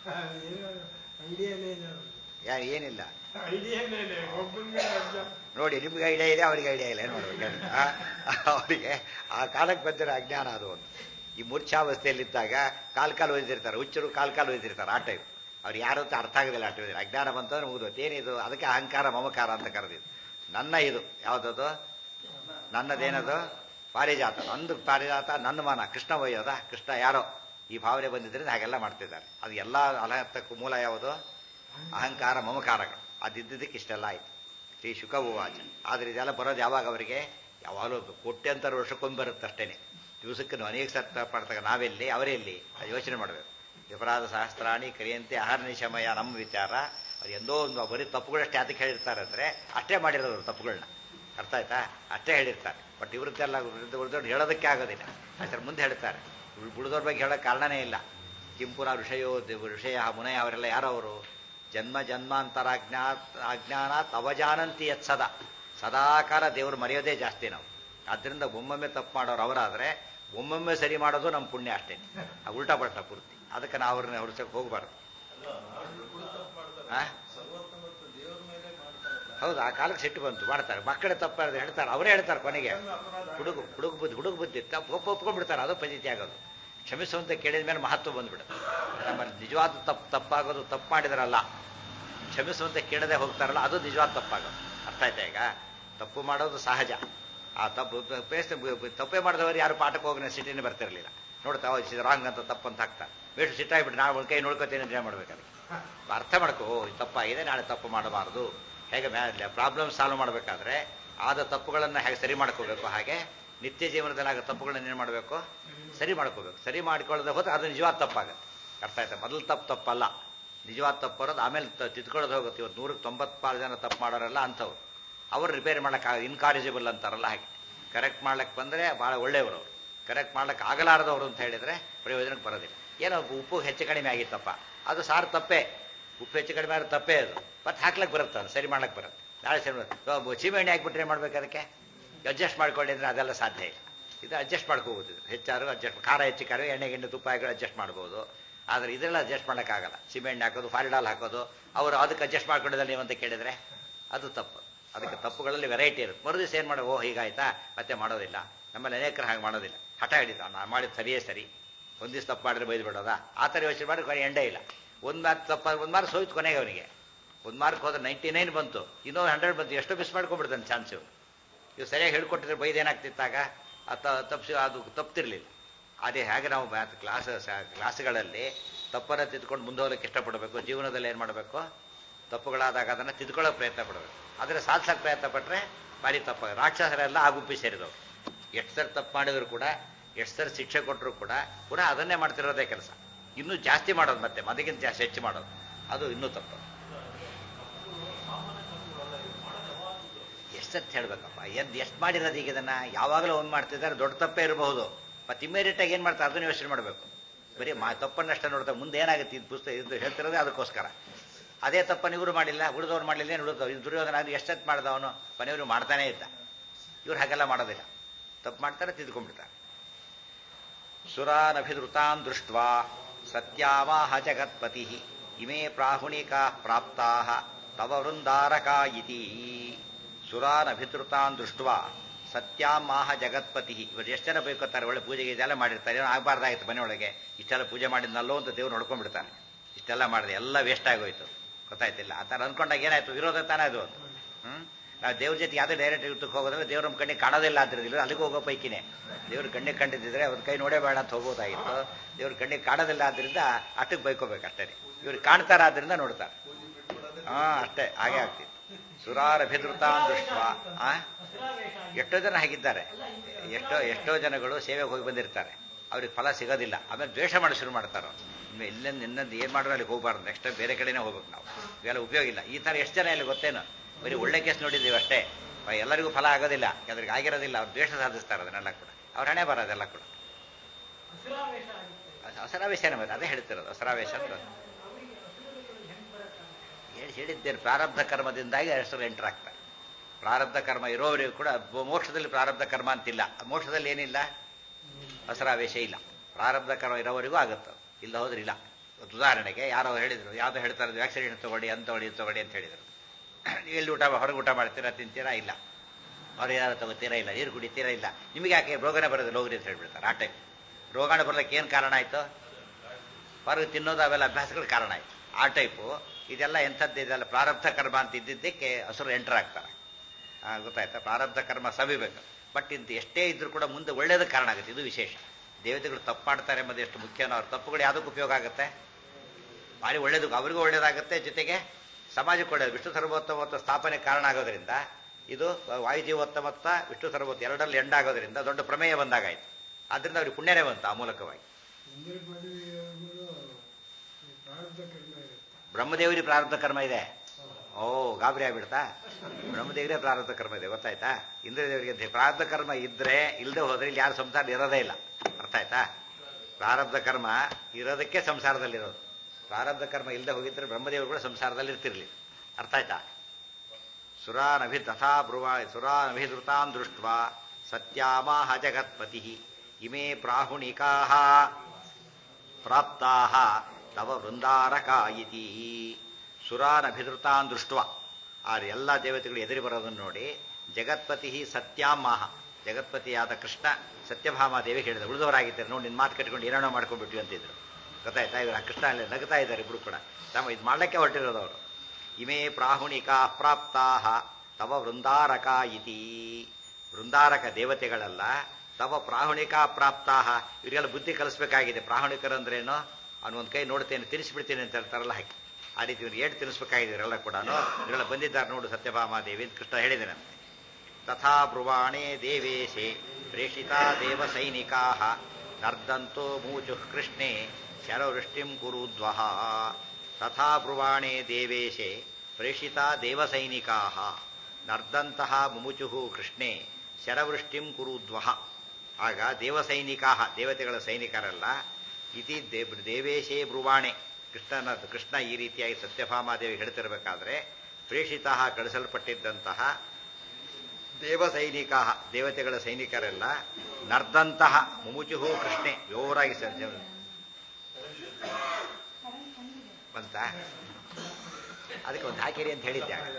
ಏನೋ ಐಡಿಯಾನೇ ಇಲ್ಲ ಯಾ ಏನಿಲ್ಲ ಐಡಿಯಾನೇ ಇಲ್ಲ ಒಬ್ಬನ ಮೇಲೆ ಅಜ್ಜ ನೋಡಿ ನಿಮ್ಗೆ ಐಡಿಯಾ ಇದೆ ಅವ್ರಿಗೆ ಐಡಿಯಾ ಇಲ್ಲ ಏನು ಮಾಡ್ಬೇಕು ಹೇಳಿ? ಆ? ಅವರಿಗೆ ಆ ಕಾಲಕ್ಕೆ ಬಂದಿರೋ ಅಜ್ಞಾನ ಅದು ಒಂದು ಈ ಮೂರ್ಛಾವಸ್ಥೆಯಲ್ಲಿದ್ದಾಗ ಕಾಲ್ ಕಾಲು ಒಯ್ದಿರ್ತಾರೆ ಹುಚ್ಚರು ಕಾಲ್ ಕಾಲು ಒಯ್ದಿರ್ತಾರೆ ಆ ಟೈಪ್ ಅವ್ರು ಯಾರು ಅಂತ ಅರ್ಥ ಆಗೋದಿಲ್ಲ ಆ ಟೈಮ್ ಅಜ್ಞಾನ ಬಂತಂದ್ರೆ ಮುಗಿದೋದು ಏನಿದು ಅದಕ್ಕೆ ಅಹಂಕಾರ ಮಮಕಾರ ಅಂತ ಕರೆದಿದ್ದು ನನ್ನ ಇದು ಯಾವುದದು ನನ್ನದೇನದು ಪಾರಿಜಾತ ನಂದು ಪಾರಿಜಾತ ನನ್ನ ಮನ ಕೃಷ್ಣ ಒಯ್ಯೋದ ಕೃಷ್ಣ ಯಾರೋ ಈ ಭಾವನೆ ಬಂದಿದ್ದರಿಂದ ಹಾಗೆಲ್ಲ ಮಾಡ್ತಿದ್ದಾರೆ ಅದು ಎಲ್ಲ ಅಲಹತ್ತಕ್ಕೂ ಮೂಲ ಯಾವುದು ಅಹಂಕಾರ ಮಮಕಾರಗಳು ಅದಿದ್ದಕ್ಕೆ ಇಷ್ಟೆಲ್ಲ ಆಯ್ತು ಶ್ರೀ ಶುಕವು ವಾಚ ಆದ್ರೆ ಇದೆಲ್ಲ ಬರೋದು ಯಾವಾಗ ಅವರಿಗೆ ಯಾವಾಗಲೂ ಕೋಟ್ಯಂತರ ವರ್ಷಕ್ಕೊಮ್ಮೆ ಬರುತ್ತೆ ಅಷ್ಟೇನೆ ದಿವಸಕ್ಕೆ ನಾವು ಅನೇಕ ಸತ್ತ ಪಡ್ತಾಗ ನಾವೆಲ್ಲಿ ಅವರೆಲ್ಲಿ ಅದು ಯೋಚನೆ ಮಾಡಬೇಕು ವಿಪರಾಧ ಸಹಸ್ರಾಣಿ ಕರಿಯಂತೆ ಅಹರ್ನಿ ಶಮಯ ನಮ್ಮ ವಿಚಾರ ಅವ್ರು ಎಂದೋ ಒಂದು ಬರೀ ತಪ್ಪುಗಳಷ್ಟೇ ಯಾತಕ್ಕೆ ಹೇಳಿರ್ತಾರೆ ಅಂದ್ರೆ ಅಷ್ಟೇ ಮಾಡಿರೋದು ಅವ್ರು ತಪ್ಪುಗಳನ್ನ ಅರ್ಥ ಆಯ್ತಾ ಅಷ್ಟೇ ಹೇಳಿರ್ತಾರೆ ಬಟ್ ಇವ್ರದ್ದೆಲ್ಲ ಉಳಿದವ್ರು ಹೇಳೋದಕ್ಕೆ ಆಗೋದಿಲ್ಲ ಆಯ್ತಾರೆ ಮುಂದೆ ಹೇಳ್ತಾರೆ ಉಳಿದವ್ರ ಬಗ್ಗೆ ಹೇಳೋಕೆ ಕಾರಣನೇ ಇಲ್ಲ ಕಿಂಪುರ ಋಷಯೋ ಋಷಯ ಮುನಯ ಅವರೆಲ್ಲ ಯಾರು ಅವರು ಜನ್ಮ ಜನ್ಮಾಂತರ ಅಜ್ಞಾ ಅಜ್ಞಾನಾತ್ ಅವಜಾನಂತಿ ಯತ್ ಸದಾ ಸದಾಕಾಲ ದೇವರು ಮರೆಯೋದೇ ಜಾಸ್ತಿ ನಾವು ಆದ್ದರಿಂದ ಒಮ್ಮೊಮ್ಮೆ ತಪ್ಪು ಮಾಡೋರು ಅವರಾದ್ರೆ ಒಮ್ಮೊಮ್ಮೆ ಸರಿ ಮಾಡೋದು ನಮ್ಮ ಪುಣ್ಯ ಅಷ್ಟೇ ಆ ಉಲ್ಟಾ ಪಲ್ಟಾ ಪೂರ್ತಿ ಅದಕ್ಕೆ ನಾವು ಅವ್ರನ್ನ ಹೊರಸಕ್ಕೆ ಹೋಗ್ಬಾರ್ದು ಆ? ಹೌದು ಆ ಕಾಲಕ್ಕೆ ಸಿಟ್ಟು ಬಂತು ಮಾಡ್ತಾರೆ ಮಕ್ಕಳೇ ತಪ್ಪ ಹೇಳ್ತಾರೆ ಅವರೇ ಹೇಳ್ತಾರೆ ಕೊನೆಗೆ ಹುಡುಗ ಹುಡುಗ ಬುದ್ಧಿ ಹುಡುಗ ಬುದ್ಧಿ ತಪ್ಪು ಒಪ್ಪ ಒಪ್ಕೊಂಡ್ಬಿಡ್ತಾರೆ ಅದು ಪಜಿತಿ ಆಗೋದು ಕ್ಷಮಿಸುವಂತ ಕೇಳಿದ ಮೇಲೆ ಮಹತ್ವ ಬಂದ್ಬಿಡುತ್ತೆ ನಮ್ಮಲ್ಲಿ ನಿಜವಾದ ತಪ್ಪು ತಪ್ಪಾಗೋದು ತಪ್ಪು ಮಾಡಿದ್ರಲ್ಲ ಕ್ಷಮಿಸುವಂತ ಕೇಳದೆ ಹೋಗ್ತಾರಲ್ಲ ಅದು ನಿಜವಾದ ತಪ್ಪಾಗೋದು ಅರ್ಥ ಆಯ್ತಾ ಈಗ ತಪ್ಪು ಮಾಡೋದು ಸಹಜ ಆ ತಪ್ಪು ಪೇಸ್ ತಪ್ಪೇ ಮಾಡಿದವರು ಯಾರು ಪಾಠಕ್ಕೆ ಹೋಗಿ ಸಿಟಿನೇ ಬರ್ತಿರ್ಲಿಲ್ಲ ನೋಡ್ತಾ ರಾಂಗ್ ಅಂತ ತಪ್ಪು ಅಂತ ಹಾಕ್ತಾರೆ ಬೇಡ ಸಿಟ್ಟಾಗ್ಬಿಟ್ಟು ನಾವು ಒಂದು ಕೈ ನೋಡ್ಕೋತೀನಿ ಅಂತ ಏನು ಮಾಡ್ಬೇಕು ಅದಕ್ಕೆ ಅರ್ಥ ಮಾಡ್ಕೋ ಓ, ಇದು ತಪ್ಪಾಗಿದೆ ನಾಳೆ ತಪ್ಪು ಮಾಡಬಾರ್ದು ಹೇಗೆ ಪ್ರಾಬ್ಲಮ್ ಸಾಲ್ವ್ ಮಾಡಬೇಕಾದ್ರೆ ಆದ ತಪ್ಪುಗಳನ್ನು ಹೇಗೆ ಸರಿ ಮಾಡ್ಕೋಬೇಕು ಹಾಗೆ ನಿತ್ಯ ಜೀವನದಲ್ಲಿ ಆಗ ತಪ್ಪುಗಳನ್ನ ಏನು ಮಾಡಬೇಕು ಸರಿ ಮಾಡ್ಕೋಬೇಕು ಸರಿ ಮಾಡ್ಕೊಳ್ಳದೆ ಹೋದ್ರೆ ಅದು ನಿಜವಾದ ತಪ್ಪಾಗುತ್ತೆ ಅರ್ಥ ಆಯ್ತಾ ಮೊದಲು ತಪ್ಪು ತಪ್ಪಲ್ಲ ನಿಜವಾದ ತಪ್ಪು ಬರೋದು ಆಮೇಲೆ ತ- ತಿದ್ಕೊಳ್ಳೋದು ಹೋಗುತ್ತೆ ಇವತ್ತು ನೂರಕ್ಕೆ ತೊಂಬತ್ತಾರು ಜನ ತಪ್ಪು ಮಾಡೋರೆಲ್ಲ ಅಂಥವ್ರು ಅವ್ರು ರಿಪೇರಿ ಮಾಡಕ್ಕೆ ಇನ್ಕಾರಿಜಿಬಲ್ ಅಂತಾರಲ್ಲ ಹಾಗೆ ಕರೆಕ್ಟ್ ಮಾಡ್ಲಿಕ್ಕೆ ಬಂದರೆ ಭಾಳ ಒಳ್ಳೆಯವರು ಅವರು ಕರೆಕ್ಟ್ ಮಾಡ್ಲಿಕ್ಕೆ ಆಗಲಾರದವರು ಅಂತ ಹೇಳಿದ್ರೆ ಪ್ರಯೋಜನಕ್ಕೆ ಬರೋದಿಲ್ಲ ಏನೋ ಉಪ್ಪು ಹೆಚ್ಚು ಕಡಿಮೆ ಆಗಿತ್ತಪ್ಪ ಅದು ಸಾರು ತಪ್ಪೇ ಉಪ್ಪು ಹೆಚ್ಚು ಕಡಿಮೆ ಆದ್ರೆ ತಪ್ಪೇ ಅದು ಮತ್ತೆ ಹಾಕ್ಲಕ್ಕೆ ಬರುತ್ತೆ ಅದು ಸರಿ ಮಾಡ್ಲಿಕ್ಕೆ ಬರುತ್ತೆ ನಾಳೆ ಸರಿ ಬರುತ್ತೆ ಸೀಮೆ ಎಣ್ಣೆ ಹಾಕ್ಬಿಟ್ರೆ ಏನು ಮಾಡ್ಬೇಕು ಅದಕ್ಕೆ ಅಡ್ಜಸ್ಟ್ ಮಾಡ್ಕೊಳ್ಳಿ ಅಂದ್ರೆ ಅದೆಲ್ಲ ಸಾಧ್ಯ ಇಲ್ಲ ಇದು ಅಡ್ಜಸ್ಟ್ ಮಾಡ್ಕೋಬೋದು ಇದು. ಹೆಚ್ಚಾದ್ರು ಅಡ್ಜಸ್ಟ್ ಖಾರ ಹೆಚ್ಚು ಖಾರ ಎಣ್ಣೆ ಗಿಣ್ಣೆ ತುಪ್ಪ ಹಾಕಿ ಅಡ್ಜಸ್ಟ್ ಮಾಡ್ಬೋದು ಆದರೆ ಇದೆಲ್ಲ ಅಡ್ಜಸ್ಟ್ ಮಾಡೋಕ್ಕಾಗಲ್ಲ ಸಿಮೆಂಟ್ ಹಾಕೋದು ಫಾರಿಡಾಲ್ ಹಾಕೋದು ಅವರು ಅದಕ್ಕೆ ಅಡ್ಜಸ್ಟ್ ಮಾಡ್ಕೊಂಡಿದ್ದಾರೆ ನೀವು ಅಂತ ಕೇಳಿದ್ರೆ ಅದು ತಪ್ಪು ಅದಕ್ಕೆ ತಪ್ಪುಗಳಲ್ಲಿ ವೆರೈಟಿ ಇರುತ್ತೆ ಮರುದಿವಸ ಏನು ಮಾಡೋ ಓ ಹೀಗಾಯ್ತಾ ಮತ್ತೆ ಮಾಡೋದಿಲ್ಲ ನಮ್ಮಲ್ಲಿ ಅನೇಕರು ಹಾಗೆ ಮಾಡೋದಿಲ್ಲ ಹಠ ಹಿಡಿದ ನಾನು ಮಾಡಿದ ಸರಿಯೇ ಸರಿ ಒಂದು ದಿವಸ ತಪ್ಪು ಮಾಡಿದ್ರೆ ಬೈದು ಬಿಡೋದಾ ಆ ಥರ ಯೋಚನೆ ಮಾಡಿ ಕೊನೆ ಎಂಡೇ ಇಲ್ಲ ಒಂದು ಮಾರ್ಕ್ ತಪ್ಪ ಒಂದು ಮಾರ್ಕ್ ಸೋಯ್ತು ಕೊನೆಗೆ ಅವನಿಗೆ ಒಂದು ಮಾರ್ಕ್ ಹೋದ್ರೆ ನೈಂಟಿ ನೈನ್ ಬಂತು ಇನ್ನೊಂದು ಹಂಡ್ರೆಡ್ ಬಂತು ಎಷ್ಟು ಮಿಸ್ ಮಾಡ್ಕೊಂಡ್ಬಿಡ್ತಾನೆ ಚಾನ್ಸು ಇವು ಸರಿಯಾಗಿ ಹೇಳ್ಕೊಟ್ಟಿದ್ರೆ ಬೈದು ಏನಾಗ್ತಿತ್ತಾಗ ತಪ್ಪಿಸಿ ಅದು ತಪ್ತಿರ್ಲಿಲ್ಲ ಅದೇ ಹೇಗೆ ನಾವು ಮ್ಯಾಥ್ ಕ್ಲಾಸ್ ಕ್ಲಾಸ್ಗಳಲ್ಲಿ ತಪ್ಪನ್ನು ತಿದ್ಕೊಂಡು ಮುಂದೆ ಹೋಗಲಿಕ್ಕೆ ಇಷ್ಟಪಡಬೇಕು ಜೀವನದಲ್ಲಿ ಏನು ಮಾಡಬೇಕು ತಪ್ಪುಗಳಾದಾಗ ಅದನ್ನು ತಿದ್ಕೊಳ್ಳೋ ಪ್ರಯತ್ನ ಪಡಬೇಕು ಆದರೆ ಸಾಧಿಸೋಕೆ ಪ್ರಯತ್ನ ಪಟ್ಟರೆ ಭಾರಿ ತಪ್ಪ ರಾಕ್ಷಸರೆಲ್ಲ ಆ ಗುಂಪಿ ಸೇರಿದವರು ಎಷ್ಟು ಸರಿ ತಪ್ಪು ಮಾಡಿದ್ರು ಕೂಡ ಎಷ್ಟು ಸರಿ ಶಿಕ್ಷೆ ಕೊಟ್ಟರು ಕೂಡ ಪುನಃ ಅದನ್ನೇ ಮಾಡ್ತಿರೋದೇ ಕೆಲಸ ಇನ್ನೂ ಜಾಸ್ತಿ ಮಾಡೋದು ಮತ್ತೆ ಮದಗಿಂತ ಜಾಸ್ತಿ ಹೆಚ್ಚು ಮಾಡೋದು ಅದು ಇನ್ನೂ ತಪ್ಪು ಎಷ್ಟಂತ ಹೇಳ್ಬೇಕಪ್ಪ ಎದ್ದು ಎಷ್ಟು ಮಾಡಿರೋದು ಈಗ ಇದನ್ನ ಯಾವಾಗಲೂ ಒಂದು ಮಾಡ್ತಿದ್ದಾರೆ ದೊಡ್ಡ ತಪ್ಪೇ ಇರಬಹುದು ಮತ್ತೆ ಇಮಿಡಿಯೇಟ್ ಆಗಿ ಏನು ಮಾಡ್ತಾರೆ ಅದನ್ನ ಯೋಚನೆ ಮಾಡಬೇಕು ಬರೀ ಮಾ ತಪ್ಪನ್ನಷ್ಟೇ ನೋಡ್ತಾರೆ ಮುಂದೆ ಏನಾಗುತ್ತೆ ಇದು ಪುಸ್ತಕ ಇದು ಹೇಳ್ತಿರೋದೇ ಅದಕ್ಕೋಸ್ಕರ ಅದೇ ತಪ್ಪನ್ನು ಇವರು ಮಾಡಿಲ್ಲ ಉಳಿದವ್ರು ಮಾಡಲಿಲ್ಲ ಏನು ಉಳಿದವ್ ಇದು ದುರ್ಯೋಧನ ಅದು ಎಷ್ಟೊತ್ತು ಮಾಡ್ದ ಅವನು ಮನೆಯವರು ಮಾಡ್ತಾನೇ ಇದ್ದ ಇವ್ರು ಹಾಗೆಲ್ಲ ಮಾಡೋದಿಲ್ಲ ತಪ್ಪು ಮಾಡ್ತಾರೆ ತಿದ್ಕೊಂಡ್ಬಿಡ್ತಾರೆ ಸುರಾನಭಿಧೃತಾನ್ ದೃಷ್ಟ್ವಾ ಸತ್ಯಾವಾಹ ಜಗತ್ಪತಿ ಇಮೇ ಪ್ರಾಹುಣಿಕಾ ಪ್ರಾಪ್ತಾ ತವ ವೃಂದಾರಕಾ ಇತಿ ಸುರಾನಭಿಧೃತಾನ್ ದೃಷ್ಟ್ವಾ ಸತ್ಯಾಮಾಹ ಜಗತ್ಪತಿ ಇವರು ಎಷ್ಟು ಜನ ಬೇಕೋತಾರೆ ಒಳ್ಳೆ ಪೂಜೆಗೆ ಇದೆಲ್ಲ ಮಾಡಿರ್ತಾರೆ ಏನೋ ಆಗಬಾರ್ದಾಗಿತ್ತು ಮನೆಯೊಳಗೆ ಇಷ್ಟೆಲ್ಲ ಪೂಜೆ ಮಾಡಿದ್ನಲ್ಲೋ ಅಂತ ದೇವ್ರು ನೋಡ್ಕೊಂಡ್ಬಿಡ್ತಾರೆ ಇಷ್ಟೆಲ್ಲ ಮಾಡಿದೆ ಎಲ್ಲ ವೇಸ್ಟ್ ಆಗೋಯ್ತು ಗೊತ್ತಾಯ್ತಿಲ್ಲ ಆ ಥರ ಅನ್ಕೊಂಡಾಗ ಏನಾಯ್ತು ವಿರೋಧ ತಾನೇ ಅದು ಒಂದು ಹ್ಮ್ ನಾವು ದೇವ್ರ ಜೊತೆ ಯಾವುದೇ ಡೈರೆಕ್ಟ್ ಯುದ್ಧಕ್ಕೆ ಹೋಗೋದ್ರೆ ದೇವ್ರ ನಮ್ಮ ಕಣ್ಣಿಗೆ ಕಾಣೋದಿಲ್ಲ ಅಂತಿರಲಿಲ್ಲ ಅಲ್ಲಿಗೆ ಹೋಗೋ ಪೈಕಿನೇ ದೇವ್ರ ಕಣ್ಣಿಗೆ ಕಂಡಿದ್ದಿದ್ರೆ ಅವ್ರ ಕೈ ನೋಡೇ ಬೇಡ ಅಂತ ಹೋಗೋದಾಗಿತ್ತು ದೇವ್ರ ಕಣ್ಣಿಗೆ ಕಾಣೋದಿಲ್ಲ ಆದ್ರಿಂದ ಅಟ್ಟಕ್ಕೆ ಬೈಕೋಬೇಕು ಅಷ್ಟೇ ಇವ್ರು ಕಾಣ್ತಾರ ಆದ್ರಿಂದ ನೋಡ್ತಾರೆ ಹಾ ಅಷ್ಟೇ ಹಾಗೆ ಆಗ್ತಿತ್ತು ಸುರಾರ ಭಿದೃತ ದೃಷ್ಟ ಆ ಎಷ್ಟೋ ಜನ ಹಾಗಿದ್ದಾರೆ ಎಷ್ಟೋ ಎಷ್ಟೋ ಜನಗಳು ಸೇವೆಗೆ ಹೋಗಿ ಬಂದಿರ್ತಾರೆ ಅವ್ರಿಗೆ ಫಲ ಸಿಗೋದಿಲ್ಲ ಆಮೇಲೆ ದ್ವೇಷ ಮಾಡಿ ಶುರು ಮಾಡ್ತಾರೆ ಇನ್ನು ಇಲ್ಲಿಂದ ಇನ್ನೊಂದು ಏನು ಮಾಡಿದ್ರೆ ಅಲ್ಲಿ ಹೋಗಬಾರ್ದು ನೆಕ್ಸ್ಟ್ ಬೇರೆ ಕಡೆನೇ ಹೋಗ್ಬೇಕು ನಾವು ಇವೆಲ್ಲ ಉಪಯೋಗ ಇಲ್ಲ ಈ ಥರ ಎಷ್ಟು ಜನ ಇಲ್ಲಿ ಗೊತ್ತೇನು ಬರೀ ಒಳ್ಳೆ ಕೇಸ್ ನೋಡಿದ್ದೀವಿ ಅಷ್ಟೇ ಎಲ್ಲರಿಗೂ ಫಲ ಆಗೋದಿಲ್ಲ ಯಾವ್ದ್ರಿಗೆ ಆಗಿರೋದಿಲ್ಲ ಅವ್ರು ದ್ವೇಷ ಸಾಧಿಸ್ತಾರೆ ಅದನ್ನೆಲ್ಲ ಕೂಡ ಅವ್ರ ಹಣೆ ಬರೋದೆಲ್ಲ ಕೂಡ ಹಸರಾವೇಶನೇ ಮತ್ತೆ ಅದೇ ಹೇಳ್ತಿರೋದು ಹಸರಾವೇಶ ಅಂತ ಹೇಳಿ ಹೇಳಿದ್ದೇನೆ ಪ್ರಾರಬ್ಧ ಕರ್ಮದಿಂದಾಗಿ ಹೆಸರು ಎಂಟರ್ ಆಗ್ತಾರೆ ಪ್ರಾರಬ್ಧ ಕರ್ಮ ಇರೋವರಿಗೂ ಕೂಡ ಮೋಕ್ಷದಲ್ಲಿ ಪ್ರಾರಬ್ಧ ಕರ್ಮ ಅಂತಿಲ್ಲ ಮೋಕ್ಷದಲ್ಲಿ ಏನಿಲ್ಲ ಹಸರಾವೇಶ ಇಲ್ಲ ಪ್ರಾರಬ್ಧ ಕರ್ಮ ಇರೋವರೆಗೂ ಆಗುತ್ತೆ ಇಲ್ಲ ಹೋದ್ರೆ ಇಲ್ಲ ಉದಾಹರಣೆಗೆ ಯಾರೋ ಹೇಳಿದ್ರು ಯಾವುದೋ ಹೇಳ್ತಾರೆ ವ್ಯಾಕ್ಸಿನೇಷನ್ ತಗೊಳ್ಳಿ ಅಂತ ತಗೊಳ್ಳಿ ಇದು ತಗೊಳ್ಳಿ ಅಂತ ಹೇಳಿದರು ಎಲ್ಲಿ ಊಟ ಹೊರಗೆ ಊಟ ಮಾಡ್ತೀರಾ ತಿಂತೀರಾ ಇಲ್ಲ ಅವ್ರು ಯಾರು ತಗೋತೀರಾ ಇಲ್ಲ ನೀರು ಕುಡಿತೀರಾ ಇಲ್ಲ ನಿಮಗೆ ಯಾಕೆ ರೋಗನೇ ಬರೋದಿಲ್ಲ ಹೋಗ್ರಿ ಅಂತ ಹೇಳ್ಬಿಡ್ತಾರೆ ಆ ಟೈಪ್ ರೋಗಾಣ ಬರ್ಲಿಕ್ಕೆ ಏನು ಕಾರಣ ಆಯಿತು ಹೊರಗೆ ತಿನ್ನೋದು ಅವೆಲ್ಲ ಅಭ್ಯಾಸಗಳು ಕಾರಣ ಆಯಿತು ಆ ಟೈಪು ಇದೆಲ್ಲ ಎಂಥದ್ದು ಇದೆಲ್ಲ ಪ್ರಾರಬ್ಧ ಕರ್ಮ ಅಂತ ಇದ್ದಿದ್ದಕ್ಕೆ ಹಸುರು ಎಂಟರ್ ಆಗ್ತಾರೆ ಗೊತ್ತಾಯ್ತಾ ಪ್ರಾರಬ್ಧ ಕರ್ಮ ಸವಿಬೇಕು ಬಟ್ ಇಂತ ಎಷ್ಟೇ ಇದ್ರೂ ಕೂಡ ಮುಂದೆ ಒಳ್ಳೇದಕ್ಕೆ ಕಾರಣ ಆಗುತ್ತೆ ಇದು ವಿಶೇಷ ದೇವತೆಗಳು ತಪ್ಪು ಮಾಡ್ತಾರೆ ಎಂಬುದು ಎಷ್ಟು ಮುಖ್ಯನೋ ಅವ್ರ ತಪ್ಪುಗಳು ಯಾವುದಕ್ಕೆ ಉಪಯೋಗ ಆಗುತ್ತೆ ಭಾರಿ ಒಳ್ಳೇದಕ್ಕೆ ಅವರಿಗೂ ಒಳ್ಳೇದಾಗುತ್ತೆ ಜೊತೆಗೆ ಸಮಾಜಕ್ಕೆ ಒಳ್ಳೇದು ವಿಷ್ಣು ಸರ್ವೋತ್ತಮತ್ವ ಸ್ಥಾಪನೆ ಕಾರಣ ಆಗೋದ್ರಿಂದ ಇದು ವಾಯುಜೀವೋತ್ತಮತ್ವ ವಿಷ್ಣು ಸರ್ವೋತ್ತ ಎರಡರಲ್ಲಿ ಎಂಡ್ ಆಗೋದ್ರಿಂದ ದೊಡ್ಡ ಪ್ರಮೇಯ ಬಂದಾಗಾಯ್ತು ಆದ್ರಿಂದ ಅವ್ರಿಗೆ ಪುಣ್ಯನೇ ಬಂತು ಆ ಮೂಲಕವಾಗಿ ಇಂದ್ರ ಪದವಿಗಳು ಪ್ರಾರಬ್ಧ ಕರ್ಮ ಇರುತ್ತೆ ಬ್ರಹ್ಮದೇವರಿಗೆ ಪ್ರಾರಬ್ಧ ಕರ್ಮ ಇದೆ ಓ ಗಾಬರಿ ಆಗ್ಬಿಡ್ತಾ ಬ್ರಹ್ಮದೇವರೇ ಪ್ರಾರಬ್ಧ ಕರ್ಮ ಇದೆ ಗೊತ್ತಾಯ್ತಾ ಇಂದ್ರದೇವರಿಗೆ ಪ್ರಾರಬ್ಧ ಕರ್ಮ ಇದ್ರೆ ಇಲ್ಲದೆ ಹೋದ್ರೆ ಇಲ್ಲಿ ಯಾರು ಸಂಸಾರ ಇರೋದೇ ಇಲ್ಲ ಅರ್ಥ ಆಯ್ತಾ ಪ್ರಾರಬ್ಧ ಕರ್ಮ ಇರೋದಕ್ಕೆ ಸಂಸಾರದಲ್ಲಿರೋದು ಪ್ರಾರಬ್ಧ ಕರ್ಮ ಇಲ್ಲದೆ ಹೋಗಿದ್ರೆ ಬ್ರಹ್ಮದೇವರು ಕೂಡ ಸಂಸಾರದಲ್ಲಿ ಇರ್ತಿರ್ಲಿ ಅರ್ಥ ಆಯ್ತಾ ಸುರಾನಭಿ ತಥಾ ಬ್ರುವ ಸುರಾನಭಿಧೃತಾನ್ ದೃಷ್ಟ ಸತ್ಯಾಮಾಹ ಜಗತ್ಪತಿ ಇಮೇ ಪ್ರಾಹುಣಿಕಾ ಪ್ರಾಪ್ತಾ ತವ ವೃಂದಾರಕ ಇತಿ ಸುರಾನಭಿಧೃತಾನ್ ದೃಷ್ಟ ಆ ಎಲ್ಲ ದೇವತೆಗಳು ಎದುರಿ ಬರೋದನ್ನು ನೋಡಿ ಜಗತ್ಪತಿ ಸತ್ಯಾಮಾಹ ಜಗತ್ಪತಿಯಾದ ಕೃಷ್ಣ ಸತ್ಯಭಾಮಾದೇವಿ ಹೇಳಿದ ಉಳಿದವರಾಗಿದ್ದಾರೆ ನೋಡಿ ನಿನ್ನ ಮಾತು ಕಟ್ಕೊಂಡು ಏನೇನೋ ಮಾಡ್ಕೊಂಡ್ಬಿಟ್ವಿ ಅಂತಿದ್ರು ಗೊತ್ತಾಯ್ತಾ ಇವರು ಕೃಷ್ಣ ಅಲ್ಲಿ ನಗ್ತಾ ಇದ್ದಾರೆ ಇಬ್ರು ಕೂಡ ತಮ್ಮ ಇದು ಮಾಡ್ಲಿಕ್ಕೆ ಹೊರಟಿರೋದು ಅವರು ಇಮೇ ಪ್ರಾಹುಣಿಕಾ ಪ್ರಾಪ್ತಾ ತವ ವೃಂದಾರಕ ಇತಿ ವೃಂದಾರಕ ದೇವತೆಗಳಲ್ಲ ತವ ಪ್ರಾಹುಣಿಕಾ ಪ್ರಾಪ್ತಾ ಇವರಿಗೆಲ್ಲ ಬುದ್ಧಿ ಕಲಿಸ್ಬೇಕಾಗಿದೆ ಪ್ರಾಹುಣಿಕರಂದ್ರೇನು ಅವನು ಒಂದು ಕೈ ನೋಡ್ತೇನೆ ತಿನ್ನಿಸ್ಬಿಡ್ತೇನೆ ಅಂತ ಹೇಳ್ತಾರಲ್ಲ ಹಾಕಿ ಆ ರೀತಿ ಇವ್ರು ಏಟು ತಿನ್ನಿಸ್ಬೇಕಾಗಿದೆ ಇವರೆಲ್ಲ ಕೂಡ ಇವರೆಲ್ಲ ಬಂದಿದ್ದಾರೆ ನೋಡು ಸತ್ಯಭಾಮಾದೇವಿ ಅಂತ ಕೃಷ್ಣ ಹೇಳಿದನಂತೆ ತಥಾ ಬ್ರುವಾಣೆ ದೇವೇಶೆ ಪ್ರೇಷಿತಾ ದೇವ ಸೈನಿಕಾ ನರ್ದಂತೋ ಮೂಚು ಕೃಷ್ಣೆ ಶರವೃಷ್ಟಿಂ ಕುರುದ್ವಹ ತಥಾ ಬ್ರುವಾಣೆ ದೇವೇಶೆ ಪ್ರೇಷಿತಾ ದೇವಸೈನಿಕಾ ನರ್ದಂತಹ ಮುಮುಚು ಕೃಷ್ಣೆ ಶರವೃಷ್ಟಿಂ ಕುರುದ್ವಹ ಆಗ ದೇವಸೈನಿಕಾ ದೇವತೆಗಳ ಸೈನಿಕರಲ್ಲ ಇತಿ ದೇವೇಶೇ ಬ್ರುವಾಣೆ ಕೃಷ್ಣನ ಕೃಷ್ಣ ಈ ರೀತಿಯಾಗಿ ಸತ್ಯಭಾಮಾದೇವಿ ಹೇಳ್ತಿರ್ಬೇಕಾದ್ರೆ ಪ್ರೇಷಿತ ಕಳಿಸಲ್ಪಟ್ಟಿದ್ದಂತಹ ದೇವಸೈನಿಕ ದೇವತೆಗಳ ಸೈನಿಕರೆಲ್ಲ ನರ್ದಂತಹ ಮುಮುಚುಹು ಕೃಷ್ಣೆ ಜೋರಾಗಿ ಬಂತ ಅದಕ್ಕೆ ಒಂದು ಹಾಕಿರಿ ಅಂತ ಹೇಳಿದ್ದೆ ಆಗ.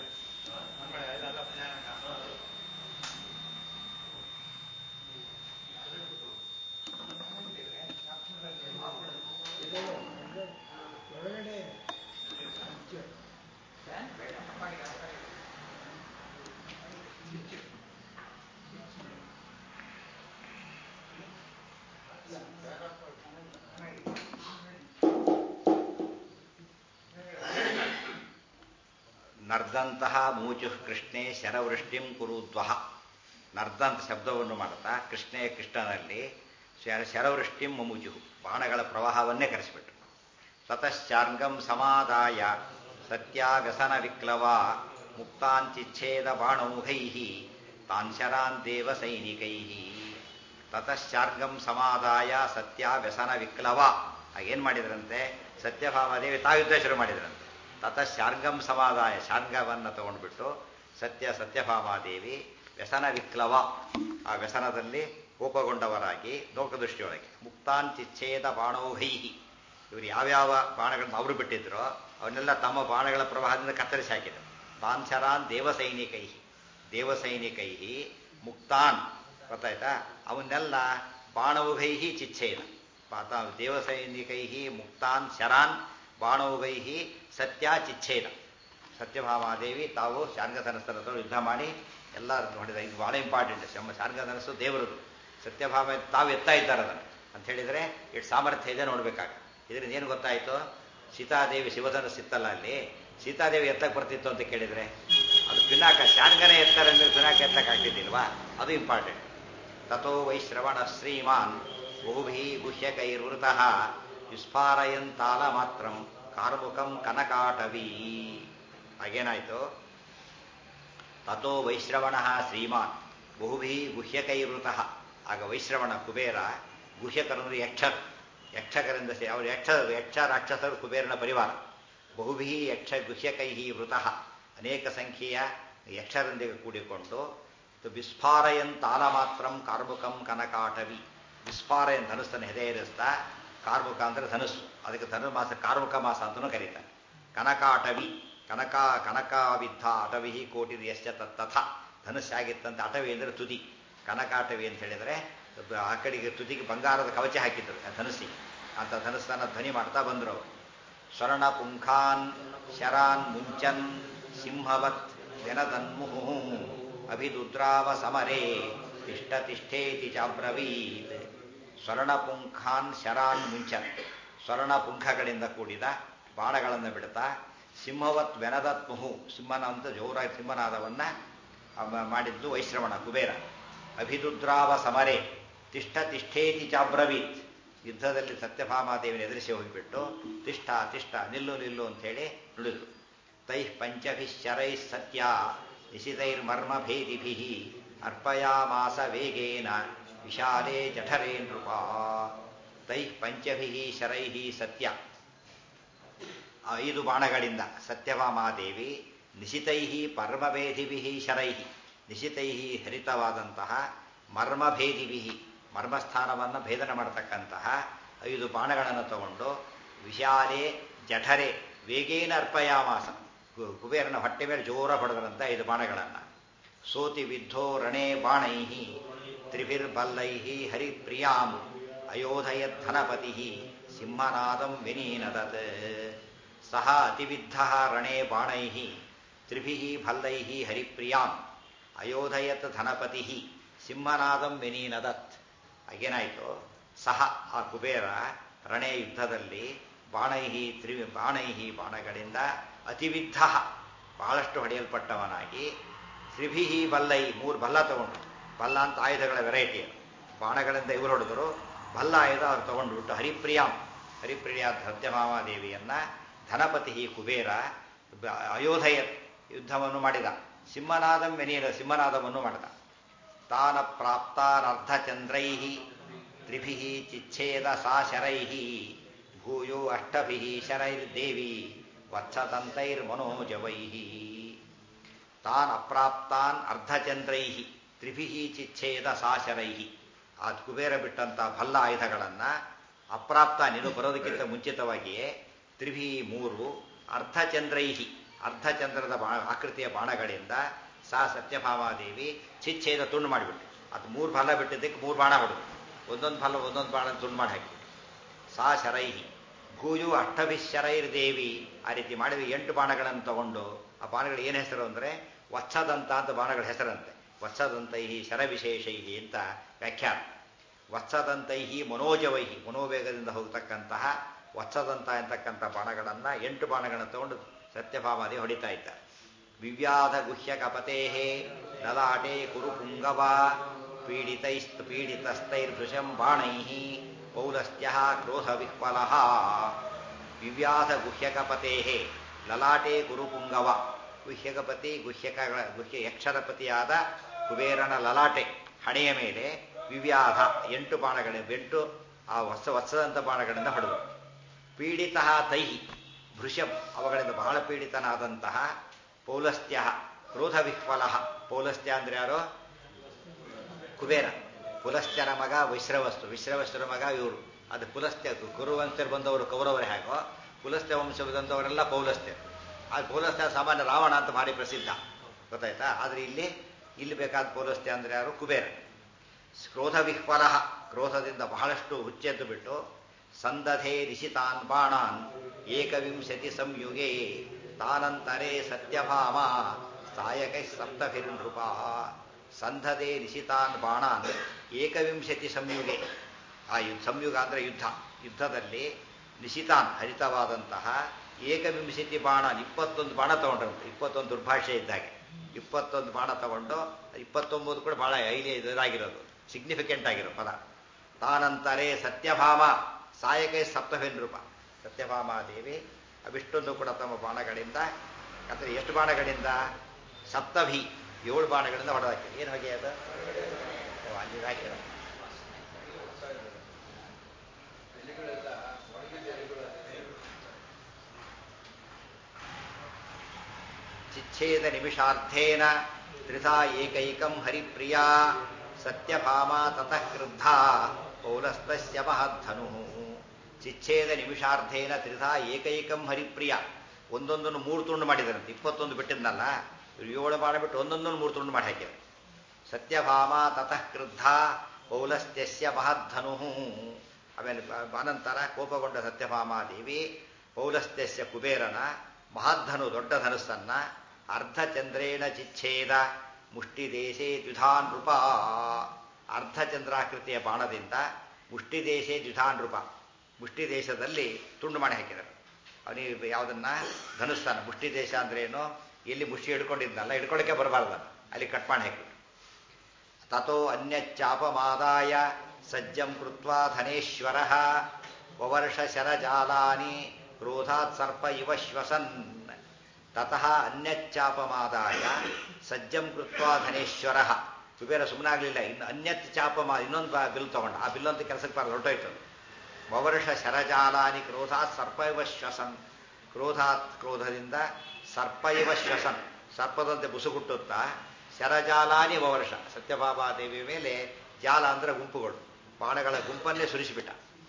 ಒಳಗಡೆ ನರ್ದಂತಹ ಮೂಚು ಕೃಷ್ಣೆ ಶರವೃಷ್ಟಿಂ ಕುರುದ್ವಹ ನರ್ದಂತ ಶಬ್ದವನ್ನು ಮಾಡುತ್ತಾ ಕೃಷ್ಣೆ ಕೃಷ್ಣನಲ್ಲಿ ಶರ- ಶರವೃಷ್ಟಿಂ ಮುಮುಜು ಬಾಣಗಳ ಪ್ರವಾಹವನ್ನೇ ಕರೆಸಿಬಿಟ್ರು ತತಶ್ಚಾರ್ಗಂ ಸಮಾದಾಯ ಸತ್ಯಾಗಸನ ವಿಕ್ಲವ ಮುಕ್ತಾಂಚಿಚ್ಛೇದ ಬಾಣೌಘೈ ತಾಂಶರಾನ್ ದೇವ ಸೈನಿಕೈ ತತಶ್ಚಾರ್ಗಂ ಸಮಾದಾಯ ಸತ್ಯಾವ್ಯಸನ ವಿಕ್ಲವ ಏನ್ ಮಾಡಿದ್ರಂತೆ ಸತ್ಯಭಾಮಾದೇವಿ ತಾವು ಯುದ್ಧ ಶುರು ಮಾಡಿದ್ರಂತೆ ತತಶ್ಚಾರ್ಗಂ ಸಮಾದಾಯ ಶಾರ್ಗವನ್ನು ತಗೊಂಡ್ಬಿಟ್ಟು ಸತ್ಯ ಸತ್ಯಭಾಮಾದೇವಿ ವ್ಯಸನ ವಿಕ್ಲವ ಆ ವ್ಯಸನದಲ್ಲಿ ಕೋಪಗೊಂಡವರಾಗಿ ಲೋಕದೃಷ್ಟಿಯೊಳಗೆ ಮುಕ್ತಾಂಚಿಚ್ಛೇದ ಬಾಣೌಘೈಹಿ ಇವರು ಯಾವ್ಯಾವ ಬಾಣಗಳನ್ನು ಅವರು ಬಿಟ್ಟಿದ್ರೋ ಅವನ್ನೆಲ್ಲ ತಮ್ಮ ಬಾಣಗಳ ಪ್ರವಾಹದಿಂದ ಕತ್ತರಿಸಿ ಹಾಕಿದರು ತಾಂಶರಾನ್ ದೇವಸೈನಿಕೈ ದೇವಸೈನಿಕೈ ಮುಕ್ತಾನ್ ಗೊತ್ತಾಯ್ತಾ ಅವನ್ನೆಲ್ಲ ಬಾಣೌಘೈಹಿ ಚಿಚ್ಛೇದ ಪಾತ ದೇವಸೈನಿಕೈ ಮುಕ್ತಾನ್ ಶರಾನ್ ಬಾಣೌಘೈ ಸತ್ಯ ಚಿಚ್ಛೇದ ಸತ್ಯಭಾಮಾದೇವಿ ತಾವು ಶಾರ್ಗಧನಸ್ಥರ ಹತ್ರ ಯುದ್ಧ ಮಾಡಿ ಎಲ್ಲ ನೋಡಿದ ಇದು ಬಹಳ ಇಂಪಾರ್ಟೆಂಟ್ ಶಮ್ಮ ಶಾರ್ಗಧನಸ್ಸು ದೇವರದು ಸತ್ಯಭಾಮ ತಾವು ಎತ್ತಾ ಇದ್ದಾರೆ ಅದನ್ನು ಅಂತ ಹೇಳಿದರೆ ಎಷ್ಟು ಸಾಮರ್ಥ್ಯ ಇದೆ ನೋಡ್ಬೇಕಾಗ ಇದರಿಂದ ಏನು ಗೊತ್ತಾಯಿತು ಸೀತಾದೇವಿ ಶಿವಧನಸ್ಸು ಇತ್ತಲ್ಲ ಅಲ್ಲಿ ಸೀತಾದೇವಿ ಎತ್ತಕ್ಕೆ ಬರ್ತಿತ್ತು ಅಂತ ಕೇಳಿದರೆ ಅದು ಪಿನಾಕ ಶಾರ್ಗನೇ ಎತ್ತಾರೆ ಅಂದರೆ ಪಿನಾಕ ಎತ್ತಕ್ಕೆ ಆಗ್ತಿದ್ದಿಲ್ವಾ ಅದು ಇಂಪಾರ್ಟೆಂಟ್ ತಥೋ ವೈಶ್ರವಣ ಶ್ರೀಮಾನ್ ಗೋಭಿ ಗುಹ್ಯಕೈರ್ವೃತಃ ವಿಸ್ಫಾರಯಂತಾಲ ಮಾತ್ರಂ ಕಾರ್ಮುಕಂ ಕನಕಾಟವೀ ಹಾಗೇನಾಯ್ತು ತಥೋ ವೈಶ್ರವಣ ಶ್ರೀಮಾನ್ ಬಹುಭಿ ಗುಹ್ಯಕೈವೃತಃ ಆಗ ವೈಶ್ರವಣ ಕುಬೇರ ಗುಹ್ಯಕರಂದ್ರೆ ಯಕ್ಷರು ಯಕ್ಷಕರಿಂದ ಸೇ ಅವರು ಯಕ್ಷ ಯಕ್ಷ ರಾಕ್ಷಸರು ಕುಬೇರನ ಪರಿವಾರ ಬಹುಭಿ ಯಕ್ಷ ಗುಹ್ಯಕೈ ವೃತಃ ಅನೇಕ ಸಂಖ್ಯೆಯ ಯಕ್ಷರೊಂದಿಗೆ ಕೂಡಿಕೊಂಡು ವಿಸ್ಫಾರಯನ್ ತಾಲ ಮಾತ್ರಂ ಕಾರ್ಮುಕಂ ಕನಕಾಟವಿ ವಿಸ್ಫಾರಯನ್ ಧನುಸ್ಸನ್ನು ಹೆದೆಯರಿಸ್ತಾ ಕಾರ್ಮುಕ ಅಂದರೆ ಧನುಸ್ಸು ಅದಕ್ಕೆ ಧನುರ್ಮಾಸ ಕಾರ್ಮುಕ ಮಾಸ ಅಂತಲೂ ಕರೀತಾರೆ ಕನಕಾಟವಿ ಕನಕ ಕನಕಾವಿದ್ಧ ಅಟವಿ ಕೋಟಿ ಯಶ್ಚ ತತ್ತ ಧನುಸ್ಸಾಗಿತ್ತಂತೆ ಅಟವಿ ಅಂದರೆ ತುದಿ ಕನಕಾಟವಿ ಅಂತ ಹೇಳಿದರೆ ಆ ಕಡೆಗೆ ತುದಿಗೆ ಬಂಗಾರದ ಕವಚ ಹಾಕಿದ್ರು ಆ ಧನುಸ್ಸಿಗೆ ಅಂತ ಧನುಸ್ಸನ್ನು ಧ್ವನಿ ಮಾಡ್ತಾ ಬಂದರು ಅವರು ಸ್ವರ್ಣ ಪುಂಖಾನ್ ಶರಾನ್ ಮುಂಚನ್ ಸಿಂಹವತ್ ವ್ಯನದನ್ಮುಹು ಅಭಿದುದ್ರಾವ ಸಮರೇ ತಿಷ್ಠ ತಿಷ್ಠೇತಿ ಚಾಬ್ರವೀತ್ ಸ್ವರ್ಣಪುಂಖಾನ್ ಶರಾನ್ ಮುಂಚನ್ ಸ್ವರ್ಣಪುಂಖಗಳಿಂದ ಕೂಡಿದ ಬಾಣಗಳನ್ನು ಬಿಡ್ತಾ ಸಿಂಹವತ್ ವೆನದತ್ ಮುಹು ಸಿಂಹನ ಅಂತ ಜೋರಾಗಿ ಸಿಂಹನಾದವನ್ನ ಮಾಡಿದ್ದು ವೈಶ್ರವಣ ಕುಬೇರ ಅಭಿದುದ್ರಾವ ಸಮರೇ ತಿಷ್ಠ ತಿಷ್ಠೇತಿ ಚಾಬ್ರವೀತ್ ಯುದ್ಧದಲ್ಲಿ ಸತ್ಯಭಾಮಾದೇವಿನ ಎದುರಿಸಿ ಹೋಗಿಬಿಟ್ಟು ತಿಷ್ಠ ತಿಷ್ಠ ನಿಲ್ಲು ನಿಲ್ಲು ಅಂತೇಳಿ ನುಡಿದ್ರು ತೈಃ ಪಂಚಭಿಶ್ಚರೈ ಸತ್ಯ ನಿಶಿತೈರ್ಮರ್ಮಭೇದಿಭಿ ಅರ್ಪಯಾಮಾಸ ವೇಗೇನ ವಿಶಾಲೇ ಜಠರೇ ನೃಪ ತೈಃ ಪಂಚಭಿ ಶರೈ ಸತ್ಯ ಐದು ಬಾಣಗಳಿಂದ ಸತ್ಯಭಾಮಾದೇವಿ ನಿಶಿತೈ ಪರ್ಮಭೇದಿಭಿ ಶರೈ ನಿಶಿತೈ ಹರಿತವಾದಂತಹ ಮರ್ಮಭೇದಿಭಿ ಮರ್ಮಸ್ಥಾನವನ್ನು ಭೇದನ ಮಾಡತಕ್ಕಂತಹ ಐದು ಬಾಣಗಳನ್ನು ತಗೊಂಡು ವಿಶಾಲೆ ಜಠರೆ ವೇಗೇನ ಅರ್ಪಯಾಮಾಸ ಕುಬೇರನ ಹೊಟ್ಟೆ ಮೇಲೆ ಜೋರ ಹೊಡೆದರಂತ ಐದು ಬಾಣಗಳನ್ನು ಸೋತಿ ವಿದ್ಧೋ ರಣೇ ಬಾಣೈ ತ್ರಿಭಿರ್ಬಲ್ಲೈ ಹರಿಪ್ರಿಯಾಂ ಅಯೋಧಯಧನಪತಿ ಸಿಂಹನಾದಂ ವಿನೀನದತ್ ಸಹ ಅತಿವಿದ್ಧ ರಣೇ ಬಾಣೈ ತ್ರಿಭಿ ಭಲ್ಲೈ ಹರಿಪ್ರಿಯಾಂ ಅಯೋಧಯತ್ ಧನಪತಿ ಸಿಂಹನಾದಂ ವಿನೀನದತ್ ಹಾಗೇನಾಯಿತು ಸಹ ಆ ಕುಬೇರ ರಣೆ ಯುದ್ಧದಲ್ಲಿ ಬಾಣೈಹಿ ತ್ರಿ ಬಾಣೈಹಿ ಬಾಣಗಳಿಂದ ಅತಿವಿದ್ಧ ಬಹಳಷ್ಟು ಹೊಡೆಯಲ್ಪಟ್ಟವನಾಗಿ ತ್ರಿಭಿಹಿ ಬಲ್ಲೈ ಮೂರು ಬಲ್ಲ ತಗೊಂಡು ಬಲ್ಲ ಅಂತ ಆಯುಧಗಳ ವೆರೈಟಿ ಬಾಣಗಳಿಂದ ಇವರು ಹೊಡೆದರು ಬಲ್ಲ ಆಯುಧ ಅವ್ರು ತಗೊಂಡ್ಬಿಟ್ಟು ಹರಿಪ್ರಿಯಾಂ ಹರಿಪ್ರಿಯ ಸತ್ಯಭಾಮಾದೇವಿಯನ್ನ ಧನಪತಿ ಕುಬೇರ ಅಯೋಧಯ ಯುದ್ಧವನ್ನು ಮಾಡಿದ ಸಿಂಹನಾದಂ ವೆನೀರ ಸಿಂಹನಾದವನ್ನು ಮಾಡಿದ ತಾನ ಪ್ರಾಪ್ತಾನರ್ಧಚಂದ್ರೈ ತ್ರಿಭಿ ಚಿಚ್ಛೇದ ಸಾ ಶರೈ ಭೂಯೋ ಅಷ್ಟಭಿ ಶರೈರ್ದೇವಿ ವತ್ಸದಂತೈರ್ಮನೋಜವೈ ತಾನ್ ಅಪ್ರಾಪ್ತಾನ್ ಅರ್ಧಚಂದ್ರೈ ತ್ರಿಭಿ ಚಿಚ್ಛೇದ ಸಾ ಶರೈ ಆ ಕುಬೇರ ಬಿಟ್ಟಂತ ಭಲ್ಲ ಆಯುಧಗಳನ್ನು ಅಪ್ರಾಪ್ತ ನೀನು ಬರೋದಕ್ಕಿಂತ ಮುಂಚಿತವಾಗಿಯೇ ತ್ರಿಭಿ ಮೂರು ಅರ್ಧಚಂದ್ರೈ ಅರ್ಧಚಂದ್ರದ ಬಾ ಆಕೃತಿಯ ಬಾಣಗಳಿಂದ ಸಾ ಸತ್ಯಭಾಮಾದೇವಿ ಚಿಚ್ಛೇದ ತುಂಡು ಮಾಡಿಬಿಟ್ಟು ಅದು ಮೂರು ಫಲ ಬಿಟ್ಟಿದ್ದಕ್ಕೆ ಮೂರು ಬಾಣ ಹೊಡೆದು ಒಂದೊಂದು ಫಲ ಒಂದೊಂದು ಬಾಣ ತುಂಡು ಮಾಡಿ ಹಾಕಿಬಿಟ್ಟು ಸಾ ಶರೈಹಿ ಭೂಯು ಅಷ್ಟಭಿಶರೈರ್ ದೇವಿ ಆ ರೀತಿ ಮಾಡಿದ ಎಂಟು ಬಾಣಗಳನ್ನು ತಗೊಂಡು ಆ ಬಾಣಗಳು ಏನು ಹೆಸರು ಅಂದರೆ ವತ್ಸದಂತ ಅಂತ ಬಾಣಗಳ ಹೆಸರಂತೆ ವತ್ಸದಂತೈಹಿ ಶರವಿಶೇಷೈಹಿ ಅಂತ ವ್ಯಾಖ್ಯಾನ ವತ್ಸದಂತೈಹಿ ಮನೋಜವೈಹಿ ಮನೋವೇಗದಿಂದ ಹೋಗ್ತಕ್ಕಂತಹ ವತ್ಸದಂತ ಎಂತಕ್ಕಂಥ ಬಾಣಗಳನ್ನು ಎಂಟು ಬಾಣಗಳನ್ನು ತಗೊಂಡು ಸತ್ಯಭಾಮಾದಿ ಹೊಡಿತಾ ಇದ್ದಾರೆ ವಿವ್ಯಾಧ ಗುಹ್ಯ ಕಪತೆ ಲಲಾಟೆ ಕುರು ಪುಂಗವ ಪೀಡಿತೈಸ್ತ್ ಪೀಡಿತಸ್ಥೈರ್ಭೃಶಂ ಬಾಣೈ ಪೌಲಸ್ತ್ಯ ಕ್ರೋಧ ವಿಹ್ವಲ ವಿವ್ಯಾಧ ಗುಹ್ಯಕಪತೆ ಲಲಾಟೆ ಗುರುಪುಂಗವ ಗುಹ್ಯಕಪತಿ ಗುಹ್ಯಕಗಳ ಗುಹ್ಯ ಯಕ್ಷರಪತಿಯಾದ ಕುಬೇರನ ಲಲಾಟೆ ಹಣೆಯ ಮೇಲೆ ವಿವ್ಯಾಧ ಎಂಟು ಬಾಣಗಳ ಎಂಟು ಆ ಹೊಸ ಹೊಸದಂತ ಬಾಣಗಳಿಂದ ಹೊಡೆದು ಪೀಡಿತ ತೈಹಿ ಭೃಶಂ ಅವುಗಳಿಂದ ಬಹಳ ಪೀಡಿತನಾದಂತಹ ಪೌಲಸ್ತ್ಯ ಕ್ರೋಧ ವಿಹ್ವಲ ಪೌಲಸ್ತ್ಯ ಅಂದ್ರೆ ಯಾರೋ ಕುಬೇರ ಪುಲಸ್ತ್ಯನ ಮಗ ವಿಶ್ರವಸ್ತು ವಿಶ್ರವಸ್ತರ ಮಗ ಇವರು ಅದು ಪುಲಸ್ತ್ಯ ಕುರುವಂಶರು ಬಂದವರು ಕೌರವರು ಹೇಗೋ ಪುಲಸ್ತ್ಯ ವಂಶ ಬಂದವರೆಲ್ಲ ಪೌಲಸ್ತ್ಯ ಆ ಪೌಲಸ್ತ್ಯ ಸಾಮಾನ್ಯ ರಾವಣ ಅಂತ ಭಾರಿ ಪ್ರಸಿದ್ಧ ಗೊತ್ತಾಯ್ತಾ ಆದ್ರೆ ಇಲ್ಲಿ ಇಲ್ಲಿ ಬೇಕಾದ ಪೌಲಸ್ತ್ಯ ಅಂದ್ರೆ ಯಾರು ಕುಬೇರ ಕ್ರೋಧ ವಿಹ್ವಲ ಕ್ರೋಧದಿಂದ ಬಹಳಷ್ಟು ಹುಚ್ಚೆದ್ದು ಬಿಟ್ಟು ಸಂದಧೆ ರಿಷಿತಾನ್ ಬಾಣಾನ್ ಏಕವಿಂಶತಿ ಸಂಯುಗೆ ತಾನಂತರೇ ಸತ್ಯಭಾಮ ಸಾಯಕೈ ಸಪ್ತಭಿರ್ನೃಪ ಸಂಧದೆ ನಿಶಿತಾನ್ ಬಾಣಾನ್ ಏಕವಿಂಶತಿ ಸಂಯುಗೆ ಆ ಯು ಸಂಯುಗ ಅಂದರೆ ಯುದ್ಧ ಯುದ್ಧದಲ್ಲಿ ನಿಶಿತಾನ್ ಹರಿತವಾದಂತಹ ಏಕವಿಂಶತಿ ಬಾಣ ಇಪ್ಪತ್ತೊಂದು ಬಾಣ ತಗೊಂಡ್ರಂತೆ ಇಪ್ಪತ್ತೊಂದು ದುರ್ಭಾಷೆ ಇದ್ದಾಗೆ ಇಪ್ಪತ್ತೊಂದು ಬಾಣ ತಗೊಂಡು ಇಪ್ಪತ್ತೊಂಬತ್ತು ಕೂಡ ಬಹಳ ಐಲಿ ಇದಾಗಿರೋದು ಸಿಗ್ನಿಫಿಕೆಂಟ್ ಆಗಿರೋ ಪದ ತಾನಂತರೇ ಸತ್ಯಭಾಮ ಸಾಯಕೈ ಸಪ್ತಭಿನೃಪ ಸತ್ಯಭಾಮಾದೇವಿ ಅವಿಷ್ಟೊಂದು ಕೂಡ ತಮ್ಮ ಬಾಣಗಳಿಂದ ಅಂದರೆ ಎಷ್ಟು ಬಾಣಗಳಿಂದ ಸಪ್ತಭಿ ಏಳು ಬಾಣಗಳಿಂದ ಹೊಡೆದಾಕಿ ಏನು ಹೊಗೆ ಅದು ಓ, ಅಲ್ಲಿ ಹಾಕಿರೋ ಚಿಚ್ಛೇದ ನಿಮಿಷಾರ್ಥೇನ ತ್ರಿಧಾ ಏಕೈಕಂ ಹರಿಪ್ರಿಯಾ ಸತ್ಯಭಾಮ ತತಃ ಕ್ರುದ್ಧ ಪೌಲಸ್ತಸ್ಯ ಮಹದ್ಧನು ಚಿಚ್ಛೇದ ನಿಮಿಷಾರ್ಥೇನ ತ್ರಿಧಾ ಏಕೈಕಂ ಹರಿಪ್ರಿಯ ಒಂದೊಂದನ್ನು ಮೂರು ತುಂಡು ಮಾಡಿದಾರಂತೆ ಇಪ್ಪತ್ತೊಂದು ಬಿಟ್ಟಿದ್ನಲ್ಲ ಇವ್ರು ಏಳು ಮಾಡಿಬಿಟ್ಟು ಒಂದೊಂದನ್ನು ಮೂರು ತುಂಡು ಮಾಡಿ ಹಾಕಿದ್ರು ಸತ್ಯಭಾಮ ತತಃ ಕ್ರುದ್ಧ ಪೌಲಸ್ತ್ಯಸ್ಯ ಮಹದ್ಧನು ಆಮೇಲೆ ಬ- ಅನಂತರ ಕೋಪಗೊಂಡ ಸತ್ಯಭಾಮಾದೇವಿ ಪೌಲಸ್ತ್ಯಸ್ಯ ಕುಬೇರನ ಮಹದ್ಧನು ದೊಡ್ಡ ಧನುಸ್ಸನ್ನ ಅರ್ಧಚಂದ್ರೇಣ ಚಿಚ್ಛೇದ ಮುಷ್ಟಿದೇಶೇ ದ್ವಿಧಾನ್ ರೂಪ ಅರ್ಧಚಂದ್ರಾಕೃತಿಯ ಬಾಣದಿಂದ ಮುಷ್ಟಿದೇಶೇ ದ್ವಿಧಾನ್ ರೂಪ ಮುಷ್ಟಿದೇಶದಲ್ಲಿ ತುಂಡು ಮಾಡಿ ಹಾಕಿದರು ಅವನಿಗೆ ಯಾವುದನ್ನ ಧನುಸ್ಸನ್ನ ಮುಷ್ಟಿ ದೇಶ ಅಂದ್ರೆ ಏನು ಎಲ್ಲಿ ಮುಷ್ಟಿ ಹಿಡ್ಕೊಂಡಿದ್ನಲ್ಲ ಹಿಡ್ಕೊಳ್ಳೋಕೆ ಬರಬಾರ್ದು ಅಲ್ಲಿ ಕಟ್ ಮಾಡಿ ಹಾಕಿದ್ರು ತಥೋ ಅನ್ಯಚ್ಚಾಪಮಾದಾಯ ಸಜ್ಜಂ ಕೃತ್ವಾ ಧನೇಶ್ವರ ವವರ್ಷ ಶರಜಾಲಾನಿ ಕ್ರೋಧಾತ್ ಸರ್ಪ ಇವ ಶ್ವಸನ್ ತತಃ ಅನ್ಯಚ್ಚಾಪಮಾದಾಯ ಸಜ್ಜಂ ಕೃತ್ವಾ ಧನೇಶ್ವರ ಕುಬೇರ ಸುಮ್ಮನಾಗಲಿಲ್ಲ ಇನ್ನು ಅನ್ಯತ್ ಚಾಪಮಾ ಇನ್ನೊಂದು ಬ- ಬಿಲ್ ತಗೊಂಡ ಆ ಬಿಲ್ ಅಂತ ಕೆಲಸಕ್ಕೆ ಬಾರ ಹೊರಟೋಯ್ತು ವವರ್ಷ ಶರಜಾಲಾನಿ ಕ್ರೋಧಾತ್ ಸರ್ಪ ಇವ ಶ್ವಸನ್ ಕ್ರೋಧಾತ್ ಕ್ರೋಧದಿಂದ ಸರ್ಪ ಇವ ಶ್ವಸನ್ ಸರ್ಪದಂತೆ ಬುಸುಗುಟ್ಟುತ್ತಾ ಶರಜಾಲಾನಿ ವವರ್ಷ ಸತ್ಯಭಾಮಾದೇವಿಯ ಮೇಲೆ ಜಾಲ ಅಂದ್ರೆ ಗುಂಪುಗಳು ಬಾಣಗಳ ಗುಂಪನ್ನೇ ಸುರಿಸಿಬಿಟ್ಟ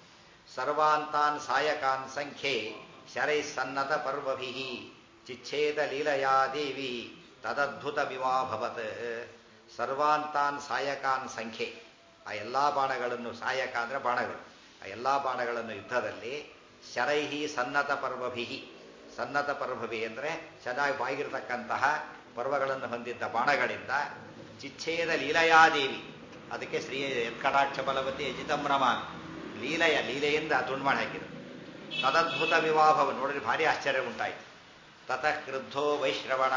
ಸರ್ವಾಂತಾನ್ ಸಾಯಕಾನ್ ಸಂಖ್ಯೆ ಶರೈ ಸನ್ನತ ಪರ್ವಭಿ ಚಿಚ್ಛೇದ ಲೀಲಯಾ ದೇವಿ ತದದ್ಭುತಮಿವಾಭವತ್ ಸರ್ವಾಂತಾನ್ ಸಾಯಕಾನ್ ಸಂಖ್ಯೆ ಆ ಎಲ್ಲಾ ಬಾಣಗಳನ್ನು ಸಾಯಕ ಅಂದ್ರೆ ಬಾಣಗಳು ಆ ಎಲ್ಲಾ ಬಾಣಗಳನ್ನು ಯುದ್ಧದಲ್ಲಿ ಶರೈಹಿ ಸನ್ನತ ಪರ್ವಭಿ ಸನ್ನತ ಪರ್ವಭಿ ಅಂದ್ರೆ ಚೆನ್ನಾಗಿ ಬಾಗಿರತಕ್ಕಂತಹ ಪರ್ವಗಳನ್ನು ಹೊಂದಿದ್ದ ಬಾಣಗಳಿಂದ ಚಿಚ್ಛೇದ ಲೀಲಯಾದೇವಿ ಅದಕ್ಕೆ ಶ್ರೀ ಯತ್ಕಟಾಕ್ಷ ಬಲವತಿ ಅಜಿತಂ ರಮಾನ್ ಲೀಲೆಯ ಲೀಲೆಯಿಂದ ತುಂಡು ಮಾಡಿ ಹಾಕಿದರು ತದದ್ಭುತ ವಿವಾಹವ ನೋಡಿದ್ರೆ ಭಾರಿ ಆಶ್ಚರ್ಯ ಉಂಟಾಯಿತು ತತಃ ಕ್ರುದ್ಧೋ ವೈಶ್ರವಣ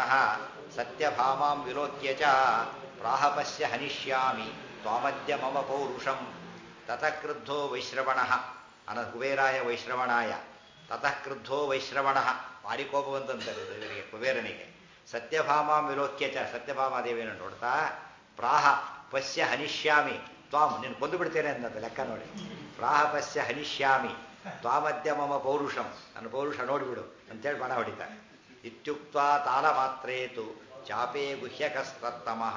ಸತ್ಯಭಾಮಾಂ ವಿಲೋಕ್ಯ ಚ ಪ್ರಾಹಪಸ್ಯ ಹನಿಷ್ಯಾಮಿ ತ್ವಾಮದ್ಯ ಮಮ ಪೌರುಷಂ ತತಃ ಕ್ರುದ್ಧೋ ವೈಶ್ರವಣ ಅನ ಕುಬೇರಾಯ ವೈಶ್ರವಣಾಯ ತತಃ ಕ್ರುದ್ಧೋ ವೈಶ್ರವಣ ಭಾರಿ ಕೋಪ ಬಂತಂತಾರೆ ಇವರಿಗೆ ಕುಬೇರನಿಗೆ ಸತ್ಯಭಾಮಾಂ ವಿಲೋಕ್ಯ ಚ ಸತ್ಯಭಾಮಾದೇವಿಯನ್ನು ನೋಡ್ತಾ ಪ್ರಾಹ ಪಶ್ಯ ಹನಿಷ್ಯಾಮಿ ತ್ವಾಮ್ ನೀನು ಕೊಂದು ಬಿಡ್ತೇನೆ ಅನ್ನೋದು ಲೆಕ್ಕ ನೋಡಿ ಪ್ರಾಹ ಪಶ್ಯ ಹನಿಷ್ಯಾಮಿ ತ್ವಾಮದ್ಯ ಮಮ ಪೌರುಷಂ ನನ್ನ ಪೌರುಷ ನೋಡಿಬಿಡು ಅಂತೇಳಿ ಬಾಣ ಹೊಡಿತಾರೆ ಇತ್ಯುಕ್ತ ತಾಳ ಮಾತ್ರೇತು ಚಾಪೆ ಗುಹ್ಯಕಸ್ತಮಃ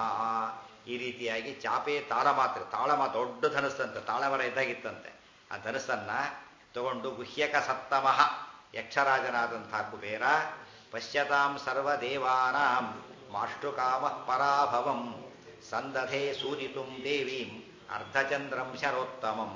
ಈ ರೀತಿಯಾಗಿ ಚಾಪೆ ತಾಳ ಮಾತ್ರ ತಾಳ ಮಾತ್ರ ದೊಡ್ಡ ಧನಸ್ಸಂತೆ ತಾಳಮರ ಇದ್ದಾಗಿತ್ತಂತೆ ಆ ಧನಸ್ಸನ್ನ ತಗೊಂಡು ಗುಹ್ಯಕ ಸತ್ತಮಃ ಯಕ್ಷರಾಜನಾದಂತಹ ಕುಬೇರ ಪಶ್ಯತಾಂ ಸರ್ವದೇವಾನಾಂ ಮಾಷ್ಟುಕಾಮ ಪರಾಭವಂ ಸಂದಧೆ ಸೂದಿತುಂ ದೇವೀಂ ಅರ್ಧಚಂದ್ರಂ ಶರೋತ್ತಮಂ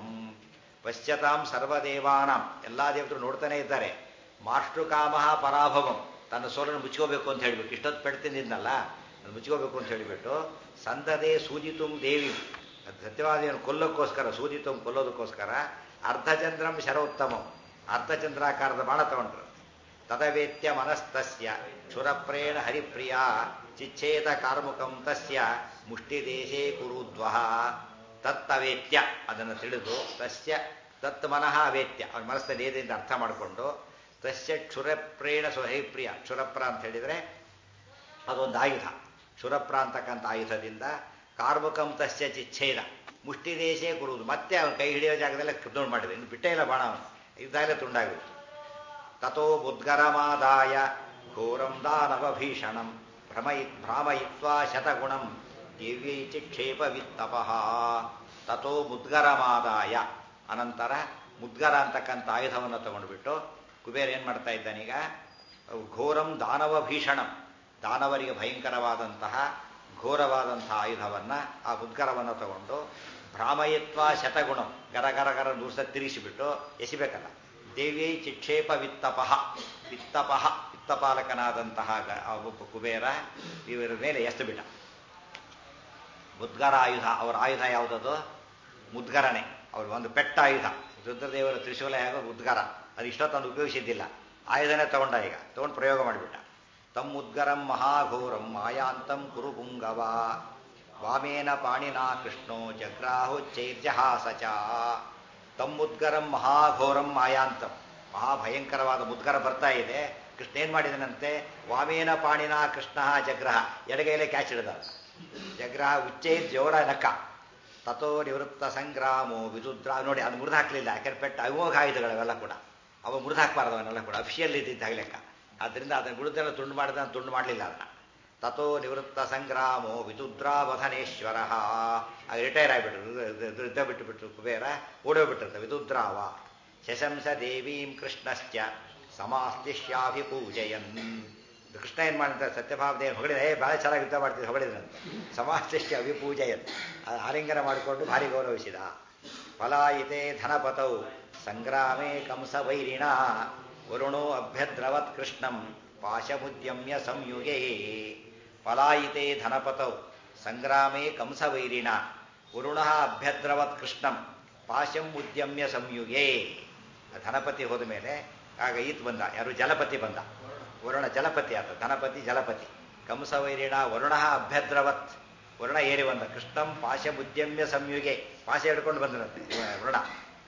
ಪಶ್ಯತಾಂ ಸರ್ವದೇವಾನಾಂ ಎಲ್ಲಾ ದೇವತರು ನೋಡ್ತಾನೆ ಇದ್ದಾರೆ ಮಾಷ್ಟುಕಾಮ ಪರಾಭವಂ ತನ್ನ ಸೋಲನ್ನು ಮುಚ್ಕೋಬೇಕು ಅಂತ ಹೇಳಿಬಿಟ್ಟು ಇಷ್ಟೊತ್ತು ಪೆಟ್ಟು ತಿಂದಿದ್ನಲ್ಲ ಅದು ಮುಚ್ಕೋಬೇಕು ಅಂತ ಹೇಳಿಬಿಟ್ಟು ಸಂದದೆ ಸೂಜಿತುಂ ದೇವಿ ಅದು ಸತ್ಯವಾದಿಯನ್ನು ಕೊಲ್ಲೋಕ್ಕೋಸ್ಕರ ಸೂಜಿತುಂ ಕೊಲ್ಲೋದಕ್ಕೋಸ್ಕರ ಅರ್ಧಚಂದ್ರಂ ಶರೋತ್ತಮಂ ಅರ್ಧಚಂದ್ರಾಕಾರದ ಬಾಣ ತಗೊಂಡ್ರು ತದವೇತ್ಯ ಮನಸ್ತಸ್ಯ ಕ್ಷುರಪ್ರೇಣ ಹರಿಪ್ರಿಯ ಚಿಚ್ಛೇದ ಕಾರ್ಮುಕಂ ತಸ್ಯ ಮುಷ್ಟಿದೇಶೇ ಕುರುದ್ವಹ ತತ್ತವೇತ್ಯ ಅದನ್ನು ತಿಳಿದು ತಸ್ಯ ತತ್ ಮನಃ ಅವೇತ್ಯ ಅವನ ಮನಸ್ಸಲ್ಲಿ ಏನಿದೆ ಅರ್ಥ ಮಾಡಿಕೊಂಡು ತಸ್ಯ ಕ್ಷುರಪ್ರೇಣ ಸ್ವಹೈಪ್ರಿಯ ಕ್ಷುರಪ್ರ ಅಂತ ಹೇಳಿದರೆ ಅದೊಂದು ಆಯುಧ ಕ್ಷುರಪ್ರ ಅಂತಕ್ಕಂಥ ಆಯುಧದಿಂದ ಕಾರ್ಮುಕಂ ತಸ್ಯ ಚಿಚ್ಛೇದ ಮುಷ್ಟಿದೇಶೇ ಕುರುವುದು ಮತ್ತೆ ಅವನ ಕೈ ಹಿಡಿಯೋ ಜಾಗದಲ್ಲೇ ತುಂಡು ಮಾಡಿದೆ ಇನ್ನು ಬಿಟ್ಟೇ ಇಲ್ಲ ಬಾಣ ಅವನು ಇದ್ದಾಗಲೇ ತುಂಡಾಗಿತ್ತು ತಥೋ ಮುದ್ಗರಮಾದಾಯ ಘೋರಂ ದಾನವಭೀಷಣಂ ಭ್ರಮಯಿ ಭ್ರಾಮಯಿತ್ವಾ ಶತಗುಣಂ ದಿವ್ಯೈ ಚಿಕ್ಷೇಪ ವಿತ್ತಪಃ ತಥೋ ಮುದ್ಗರಮಾದಾಯ ಅನಂತರ ಮುದ್ಗರ ಅಂತಕ್ಕಂಥ ಆಯುಧವನ್ನು ತಗೊಂಡುಬಿಟ್ಟು ಕುಬೇರ ಏನ್ ಮಾಡ್ತಾ ಇದ್ದಾನೀಗ ಘೋರಂ ದಾನವ ಭೀಷಣಂ ದಾನವರಿಗೆ ಭಯಂಕರವಾದಂತಹ ಘೋರವಾದಂತಹ ಆಯುಧವನ್ನ ಆ ಮುದ್ಗರವನ್ನು ತಗೊಂಡು ಭ್ರಾಮಯತ್ವ ಶತಗುಣಂ ಗರ ಗರ ಗರ ನೂರ್ಸ ತಿರುಗಿಸಿಬಿಟ್ಟು ಎಸಿಬೇಕಲ್ಲ ದೇವಿಯೈ ಚಿಕ್ಷೇಪ ವಿತ್ತಪಃ ವಿತ್ತಪಃ ಭಕ್ತಪಾಲಕನಾದಂತಹ ಗ- ಆ ಒಬ್ಬ ಕುಬೇರ ಇವರ ಮೇಲೆ ಎಷ್ಟು ಬಿಟ್ಟ ಮುದ್ಗರ ಆಯುಧ ಅವರ ಆಯುಧ ಯಾವುದದು ಮುದ್ಗರನೆ ಅವ್ರ ಒಂದು ಪೆಟ್ಟ ಆಯುಧ ರುದ್ರದೇವರ ತ್ರಿಶೂಲ ಹೇಗೋ ಮುದ್ಗರ ಅದು ಇಷ್ಟೊತ್ತೊಂದು ಉಪಯೋಗಿಸಿದ್ದಿಲ್ಲ ಆಯುಧನೇ ತಗೊಂಡ ಈಗ ತಗೊಂಡು ಪ್ರಯೋಗ ಮಾಡಿಬಿಟ್ಟ ತಮ್ ಮುದ್ಗರಂ ಮಹಾಘೋರಂ ಮಾಯಾಂತಂ ಕುರು ಪುಂಗವ ವಾಮೇನ ಪಾಣಿನಾ ಕೃಷ್ಣೋ ಜಗ್ರಾಹುಚ್ಚೈರ್ಜಹಾಸ ಚ ತಮ್ ಮುದ್ಗರಂ ಮಹಾಘೋರಂ ಮಾಯಾಂತಂ ಮಹಾಭಯಂಕರವಾದ ಮುದ್ಗರ ಬರ್ತಾ ಇದೆ ಕೃಷ್ಣ ಏನ್ ಮಾಡಿದನಂತೆ ವಾಮೇನ ಪಾಣಿನ ಕೃಷ್ಣ ಜಗ್ರಹ ಎಡಗೈಲೆ ಕ್ಯಾಚ್ ಹಿಡಿದ ಜಗ್ರಹ ಉಚ್ಚೈರ್ ಜೋರ ನಕ್ಕ ತಥೋ ನಿವೃತ್ತ ಸಂಗ್ರಾಮೋ ವಿದುದ್ರ ನೋಡಿ ಅದು ಮುರಿದು ಹಾಕ್ಲಿಲ್ಲ ಯಾಕಂದ್ರೆ ಪೆಟ್ಟ ಅಮೋಘ ಆಯುಧಗಳು ಅವೆಲ್ಲ ಕೂಡ ಅವ ಮುರಿದು ಹಾಕ್ಬಾರ್ದು ಅವನ್ನೆಲ್ಲ ಕೂಡ ಅಫಿಷಿಯಲ್ ಇದ್ದಿದ್ದ ಲೆಕ್ಕ ಆದ್ರಿಂದ ಅದನ್ನ ಗುರುದೆಲ್ಲ ತುಂಡು ಮಾಡಿದ ತುಂಡು ಮಾಡಲಿಲ್ಲ ಅದನ್ನ ತಥೋ ನಿವೃತ್ತ ಸಂಗ್ರಾಮೋ ವಿದುದ್ರಾವಧನೇಶ್ವರ ಆಗ ರಿಟೈರ್ ಆಗಿಬಿಟ್ರು ಯುದ್ಧ ಬಿಟ್ಟು ಬಿಟ್ರು ಕುಬೇರ ಓಡೋಗ್ಬಿಟ್ಟಿರ್ತ ವಿದುದ್ರಾವ ಶಶಂಸ ದೇವೀಂ ಕೃಷ್ಣಶ್ಚ ಸಮಾಸ್ತಿಷ್ಯಾಭಿಪೂಜಯನ್ ಕೃಷ್ಣ ಏನ್ ಮಾಡ್ತಾರೆ ಸತ್ಯಭಾವದೇವ ಹೊಗಳಿದ ಏ ಭಾಳ ಚೆನ್ನಾಗಿ ಯುದ್ಧ ಮಾಡ್ತಿದ್ದೆ ಹೊಗಳಿದ್ರಂತೆ ಸಮಾಸ್ತಿಷ್ಯ ಅಭಿಪೂಜಯನ್ ಅದು ಆಲಿಂಗನ ಮಾಡಿಕೊಂಡು ಭಾರಿ ಗೌರವಿಸಿದ ಫಲಾಯಿತೆ ಧನಪತೌ ಸಂಗ್ರಾಮೇ ಕಂಸ ವೈರಿಣ ವರುಣೋ ಅಭ್ಯದ್ರವತ್ ಕೃಷ್ಣಂ ಪಾಶಮುದ್ಯಮ್ಯ ಸಂಯುಗೇ ಫಲಾಯಿತೆ ಧನಪತೌ ಸಂಗ್ರಾಮೇ ಕಂಸ ವೈರಿಣ ವರುಣ ಅಭ್ಯದ್ರವತ್ ಕೃಷ್ಣಂ ಪಾಶಂ ಉದ್ಯಮ್ಯ ಸಂಯುಗೇ ಧನಪತಿ ಹೋದ ಮೇಲೆ ಆಗ ಈತ್ ಬಂದ ಯಾರು ಜಲಪತಿ ಬಂದ ವರುಣ ಜಲಪತಿ ಆತ ಧನಪತಿ ಜಲಪತಿ ಕಂಸ ವೈರಿಣ ವರುಣ ಅಭ್ಯದ್ರವತ್ ವರುಣ ಏರಿ ಬಂದ ಕೃಷ್ಣಂ ಪಾಶಮುದ್ಯಮ್ಯ ಸಂಯುಗೆ ಪಾಶ ಹಿಡ್ಕೊಂಡು ಬಂದನಂತೆ ವರುಣ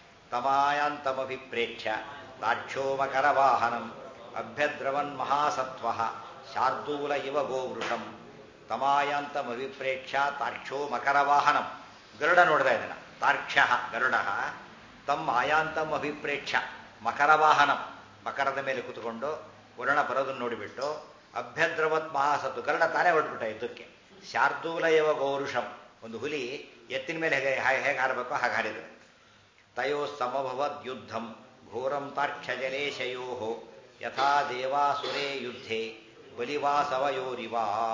ತಮಾಯಾಂತಮಭಿಪ್ರೇಕ್ಷ್ಯ ತಾಕ್ಷೋಮಕರ ವಾಹನಂ ಅಭ್ಯದ್ರವನ್ ಮಹಾಸತ್ವ ಶಾರ್ದೂಲ ಇವ ಗೋವೃಷಂ ತಮಾಯಾಂತಮಭಿಪ್ರೇಕ್ಷ್ಯ ತಾಕ್ಷೋ ಮಕರ ವಾಹನಂ ಗರುಡ ನೋಡ್ತಾ ಇದ್ದಾನ ತಾರ್ಕ್ಷ ಗರುಡ ತಮ್ಮ ಆಯಾಂತಂ ಅಭಿಪ್ರೇಕ್ಷ ಮಕರ ವಾಹನಂ ಮಕರದ ಮೇಲೆ ಕುತ್ಕೊಂಡು ವರುಣ ಬರೋದನ್ನು ನೋಡಿಬಿಟ್ಟು ಅಭ್ಯದ್ರವತ್ ಮಹಾಸತ್ತು ಗರುಡ ತಾನೇ ಹೊರಟ್ಬಿಟ್ಟ ಯುದ್ಧಕ್ಕೆ ಶಾರ್ದೂಲ ಇವ ಗೌರುಷಂ ಒಂದು ಹುಲಿ ಎತ್ತಿನ ಮೇಲೆ ಹೇಗೆ ಹೇಗೆ ಹಾರಬೇಕೋ ಹಾಗೆ ಹಾರಿದ್ರು ತಯೋ ಸಮಭವದ್ ಯುದ್ಧಂ ಘೋರಂ ತಾರ್ಕ್ಷಜಲೇಶಯೋ ಯಥಾ ದೇವಾಸುರೇ ಯುದ್ಧೆ ಬಲಿವಾಸವಯೋರಿವ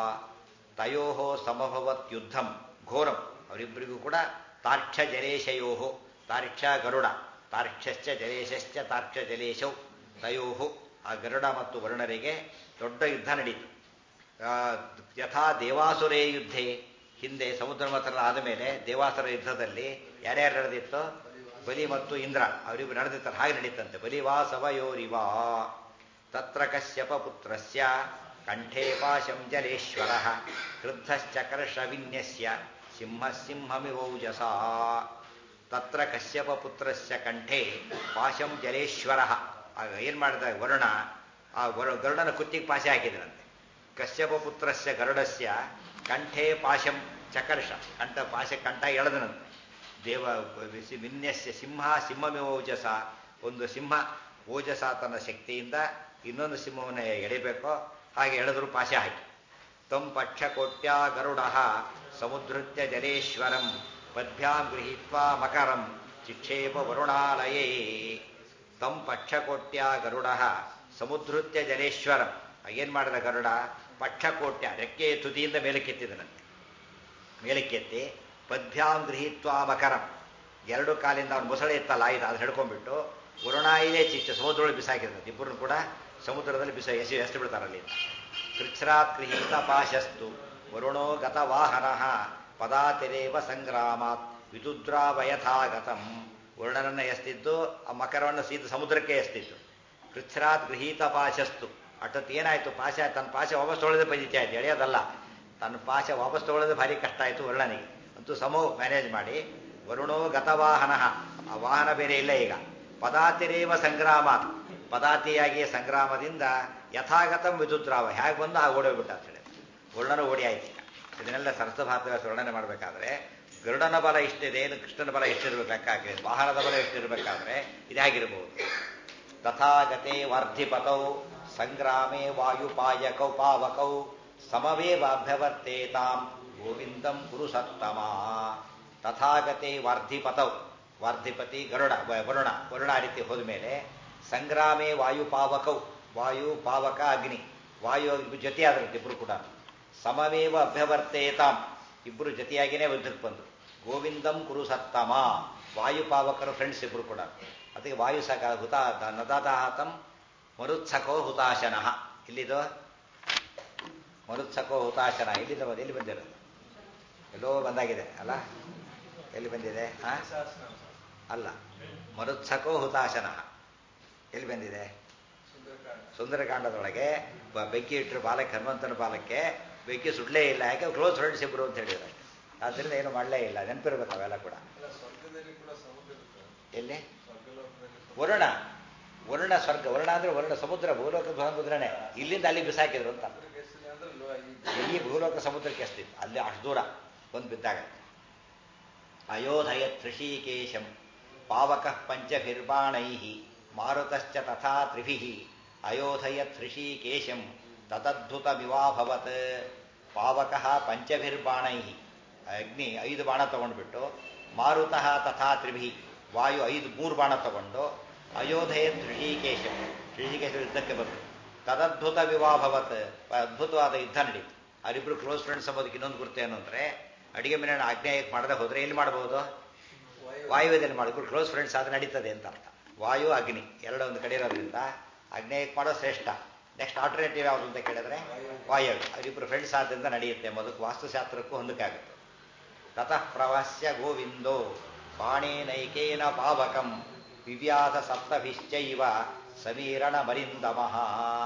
ತಯೋ ಸಮಭವತ್ ಯುದ್ಧಂ ಘೋರಂ ಅವರಿಬ್ಬರಿಗೂ ಕೂಡ ತಾರ್ಕ್ಷ ಜಲೇಶಯೋ ತಾರ್ಕ್ಷ ಗರುಡ ತಾರ್ಕ್ಷಶ್ಚ ಜಲೇಶಶ್ಚ ತಾರ್ಕ್ಷ ಜಲೇಶೌ ತಯೋ ಆ ಗರುಡ ಮತ್ತು ವರುಣರಿಗೆ ದೊಡ್ಡ ಯುದ್ಧ ನಡೀತು ಆ, ಯಥಾ ದೇವಾಸುರೇ ಯುದ್ಧೆ ಹಿಂದೆ ಸಮುದ್ರ ಮಂಥನ ಆದ ಮೇಲೆ ದೇವಾಸುರ ಯುದ್ಧದಲ್ಲಿ ಯಾರ್ಯಾರು ನಡೆದಿತ್ತು ಬಲಿ ಮತ್ತು ಇಂದ್ರ ಅವರಿಬ್ಬರು ನಡೆದಿರ್ತಾರೆ ಹಾಗೆ ನಡೀತಂತೆ ಬಲಿವಾಸವಯೋರಿವಾ ತತ್ರ ಕಶ್ಯಪ ಪುತ್ರಸ್ಯ ಕಂಠೇ ಪಾಶಂ ಜಲೇಶ್ವರ ಕ್ರುದ್ಧಶ್ಚ ವಿನ್ಯಸ್ಯ ಸಿಂಹ ಸಿಂಹಮಿವೌಜಸ ತತ್ರ ಕಶ್ಯಪ ಪುತ್ರಸ್ಯ ಕಂಠೆ ಪಾಶಂ ಜಲೇಶ್ವರ ಆಗ ಏನ್ ಮಾಡಿದ ವರುಣ ಆ ವರ ಗರುಡನ ಕುತ್ತಿಗೆ ಪಾಶ ಹಾಕಿದನಂತೆ ಕಶ್ಯಪ ಪುತ್ರಸ್ಯ ಗರುಡಸ್ಯ ಕಂಠೆ ಪಾಶಂ ಚಕರ್ಷ ಕಂಠ ಪಾಶ ಕಂಠ ಎಳೆದನಂತೆ ದೇವ ವಿಸಿ- ವಿನ್ಯಸ್ಯ ಸಿಂಹ ಸಿಂಹಮೇವ ಓಜಸ ಒಂದು ಸಿಂಹ ಓಜಸ ತನ್ನ ಶಕ್ತಿಯಿಂದ ಇನ್ನೊಂದು ಸಿಂಹವನ್ನು ಎಳಿಬೇಕೋ ಹಾಗೆ ಎಳೆದ್ರು ಪಾಶ ಹಾಕಿ ತಂ ಪಕ್ಷಕೋಟ್ಯ ಗರುಡ ಸಮುದ್ರತ್ಯ ಜಲೇಶ್ವರಂ ಪದ್ಭ್ಯಾಂ ಗೃಹೀತ್ವಾ ಮಕರಂ ಚಿಕ್ಷೇಪ ವರುಣಾಲಯೇ ತಂ ಪಕ್ಷಕೋಟ್ಯ ಗರುಡ ಸಮುದ್ರತ್ಯ ಜಲೇಶ್ವರಂ ಏನ್ ಮಾಡಿದ ಗರುಡ ಪಕ್ಷಕೋಟ್ಯ ರೆಕ್ಕೆ ತುದಿಯಿಂದ ಮೇಲಕ್ಕೆತ್ತಿದನಂತೆ ಮೇಲಕ್ಕೆತ್ತಿ ಪದ್ಭ್ಯಾಂ ಗೃಹೀತ್ವಾ ಮಕರಂ ಎರಡು ಕಾಲಿಂದ ಅವನು ಮೊಸಳೆ ಎತ್ತಲ್ಲ ಆಯ್ತು ಅದು ಹಿಡ್ಕೊಂಡ್ಬಿಟ್ಟು ವರುಣಾಯಿಲೆ ಚಿಚ್ಚ ಸಮುದ್ರದೊಳಗೆ ಬಿಸಾಕಿದಂತೆ ಇಬ್ಬರನ್ನು ಕೂಡ ಸಮುದ್ರದಲ್ಲಿ ಬಿಸ ಎಸಿ ಎಷ್ಟು ಬಿಡ್ತಾರಲ್ಲಿ ಕೃಚ್ಛ್ರಾತ್ ಗೃಹೀತ ಪಾಶಸ್ತು ವರುಣೋ ಗತ ವಾಹನ ಪದಾತಿರೇವ ಸಂಗ್ರಾಮಾತ್ ವಿದುದ್ರಾವಯಥಾಗತಂ ವರುಣನನ್ನ ಎಸ್ತಿದ್ದು ಆ ಮಕರವನ್ನು ಸೀದ ಸಮುದ್ರಕ್ಕೆ ಎಸ್ತಿದ್ದು ಕೃಚ್ಛ್ರಾತ್ ಗೃಹೀತ ಪಾಶಸ್ತು ಅಟ್ಟತ್ ಏನಾಯ್ತು ಪಾಶ ತನ್ನ ಪಾಶ ವಾಪಸ್ ತೊಳೆದ ಪಂಜಿತ ಆಯ್ತು ಎಳೆಯೋದಲ್ಲ ತನ್ನ ಪಾಶ ವಾಪಸ್ ತೊಗೊಳ್ಳೋದು ಭಾರಿ ಕಷ್ಟ ಆಯಿತು ವರುಣನಿಗೆ ಅಂತೂ ಸಮೋ ಮ್ಯಾನೇಜ್ ಮಾಡಿ ವರುಣೋ ಗತವಾಹನ ಆ ವಾಹನ ಬೇರೆ ಇಲ್ಲ ಈಗ ಪದಾತಿರೇವ ಸಂಗ್ರಾಮ ಪದಾತಿಯಾಗಿ ಸಂಗ್ರಾಮದಿಂದ ಯಥಾಗತಂ ವಿದುದ್ರಾವ ಹೇಗೆ ಬಂದು ಆ ಓಡೋಗ್ಬಿಟ್ಟ ಅಂತ ಹೇಳಿ ವರುಣನ ಓಡಿ ಆಯ್ತು ಈಗ ಇದನ್ನೆಲ್ಲ ಸರಸಭಾತ ವರ್ಣನೆ ಮಾಡಬೇಕಾದ್ರೆ ಗರುಡನ ಬಲ ಇಷ್ಟಿದೆ ಏನು ಕೃಷ್ಣನ ಬಲ ಎಷ್ಟಿರ್ಬೇಕು ಲೆಕ್ಕಾಗಿದೆ ವಾಹನದ ಬಲ ಎಷ್ಟಿರ್ಬೇಕಾದ್ರೆ ಇದಾಗಿರ್ಬೋದು ತಥಾಗತೆ ವರ್ಧಿಪತೌ ಸಂಗ್ರಾಮೇ ವಾಯುಪಾಯಕೌ ಪಾವಕೌ ಸಮವೇವ ಅಭ್ಯವರ್ತೇತಾಂ ಗೋವಿಂದಂ ಕುರು ಸತ್ತಮ ತಥಾಗತೆ ವಾರ್ಧಿಪತೌ ವಾರ್ಧಿಪತಿ ಗರುಡ ವ- ವರುಣ ವರುಣ ಆ ರೀತಿ ಹೋದ ಮೇಲೆ ಸಂಗ್ರಾಮೇ ವಾಯುಪಾವಕೌ ವಾಯು ಪಾವಕ ಅಗ್ನಿ ವಾಯು ಅಗ್ನಿ ಜೊತೆಯಾದ್ರಂತೆ ಇಬ್ರು ಕೂಡ ಸಮವೇವ ಅಭ್ಯವರ್ತೇತಾಂ ಇಬ್ರು ಜೊತೆಯಾಗಿನೇ ಯುದ್ಧಕ್ಕೆ ಬಂದರು ಗೋವಿಂದಂ ಕುರು ಸತ್ತಮ ವಾಯುಪಾವಕರು ಫ್ರೆಂಡ್ಸ್ ಇಬ್ರು ಕೂಡ ಅದಕ್ಕೆ ವಾಯು ಸಕ ಹುತ ನದಾತಾಹತಂ ಮರುತ್ಸಕೋ ಹುತಾಶನಃ ಇಲ್ಲಿದು ಮರುತ್ಸಕೋ ಹುತಾಶನ ಎಲ್ಲಿಂದ ಬಂದು ಎಲ್ಲಿ ಬಂದಿರೋದು ಎಲ್ಲೋ ಬಂದಾಗಿದೆ ಅಲ್ಲ ಎಲ್ಲಿ ಬಂದಿದೆ ಆ? ಅಲ್ಲ ಮರುತ್ಸಕೋ ಹುತಾಶನ ಎಲ್ಲಿ ಬಂದಿದೆ ಸುಂದರಕಾಂಡದೊಳಗೆ ಬ- ಬೆಂಕಿ ಇಟ್ಟರು ಬಾಲಕ್ಕೆ ಹನುಮಂತನ ಬಾಲಕ್ಕೆ ಬೆಂಕಿ ಸುಡ್ಲೇ ಇಲ್ಲ ಯಾಕೆ ಕ್ಲೋಸ್ ಫ್ರೆಂಡ್ಸ್ ಇಬ್ರು ಅಂತ ಹೇಳಿದ್ರು ಅಷ್ಟೇ ಆದ್ದರಿಂದ ಏನು ಮಾಡಲೇ ಇಲ್ಲ ನೆನಪಿರ್ಬೇಕು ಅವೆಲ್ಲ ಕೂಡ ಸ್ವರ್ಗದಲ್ಲಿ ಕೂಡ ಸಮುದ್ರ ಇರುತ್ತೆ ಎಲ್ಲಿ ಸ್ವರ್ಗಲೋಕದಲ್ಲಿ ವರುಣ ವರುಣ ಸ್ವರ್ಗ ವರುಣ ಅಂದ್ರೆ ವರುಣ ಸಮುದ್ರ ಭೂಲೋಕ ಸಮುದ್ರನೇ ಇಲ್ಲಿಂದ ಅಲ್ಲಿ ಬಿಸಾಕಿದ್ರು ಅಂತ ಸಮುದ್ರಕ್ಕೆ ಎಷ್ಟಿದೆ ಅಂದ್ರೆ ಲೋ- ಈ ಈ ಭೂಲೋಕ ಸಮುದ್ರಕ್ಕೆ ಎಷ್ಟಿತ್ತು ಅಲ್ಲಿ ಅಷ್ಟು ದೂರ ಬಂದು ಬಿದ್ದಾಗ ಅಯೋಧಯ ಋಷಿಕೇಶಂ ಪಾವಕ ಪಂಚಭಿರ್ಬಾಣೈ ಮಾರುತಶ್ಚ ತಥಾ ತ್ರಿಭಿ ಅಯೋಧಯ ಋಷಿಕೇಶಂ ತತದ್ಭುತಮಿವಾಭವತ್ ಪಾವಕ ಪಂಚಭಿರ್ಬಾಣೈ ಅಗ್ನಿ ಐದು ಬಾಣ ತಗೊಂಡ್ಬಿಟ್ಟು ಮಾರುತಃ ತಥಾ ತ್ರಿಭಿ ವಾಯು ಐದು ಮೂರು ಬಾಣ ತಗೊಂಡು ಅಯೋಧಯ ಋಷಿಕೇಶಂ ಋಷಿಕೇಶ ಯುದ್ಧಕ್ಕೆ ಬಂದರು ತದದ್ಭುತ ವಿವಾಹವತ್ ಅದ್ಭುತವಾದ ಯುದ್ಧ ನಡೀತು ಅವರಿಬ್ರು ಕ್ಲೋಸ್ ಫ್ರೆಂಡ್ಸ್ ಅಂಬೋದಕ್ಕೆ ಇನ್ನೊಂದು ಗುರುತು ಏನು ಅಂದ್ರೆ ಅಡಿಗೆ ಮನೆ ಆಜ್ಞಾಯಕ್ಕೆ ಮಾಡದೆ ಹೋದ್ರೆ ಎಲ್ಲಿ ಮಾಡಬಹುದು ವಾಯು ವಾಯುವ್ಯದಲ್ಲಿ ಮಾಡಿದ್ರು ಕ್ಲೋಸ್ ಫ್ರೆಂಡ್ಸ್ ಅದು ನಡೀತದೆ ಅಂತ ಅರ್ಥ ವಾಯು ಅಗ್ನಿ ಎರಡು ಒಂದು ಕಡೆ ಇರೋದ್ರಿಂದ ಅಗ್ನೇಯಕ್ಕೆ ಮಾಡೋದು ಶ್ರೇಷ್ಠ ನೆಕ್ಸ್ಟ್ ಆಲ್ಟರ್ನೇಟಿವ್ ಯಾವುದು ಅಂತ ಕೇಳಿದ್ರೆ ವಾಯು ಅವರಿಬ್ರು ಫ್ರೆಂಡ್ಸ್ ಆದ್ದರಿಂದ ನಡೆಯುತ್ತೆ ಎಂಬುದಕ್ಕೆ ವಾಸ್ತುಶಾಸ್ತ್ರಕ್ಕೂ ಹೊಂದಕ್ಕಾಗುತ್ತೆ ತತಃ ಪ್ರವಸ್ಯ ಗೋವಿಂದೋ ಬಾಣೇನೈಕೇನ ಪಾವಕಂ ವಿವ್ಯಾಸ ಸಪ್ತಭಿಶ್ಚೈವ ಸಮೀರಣ ಮರಿಂದಮಃ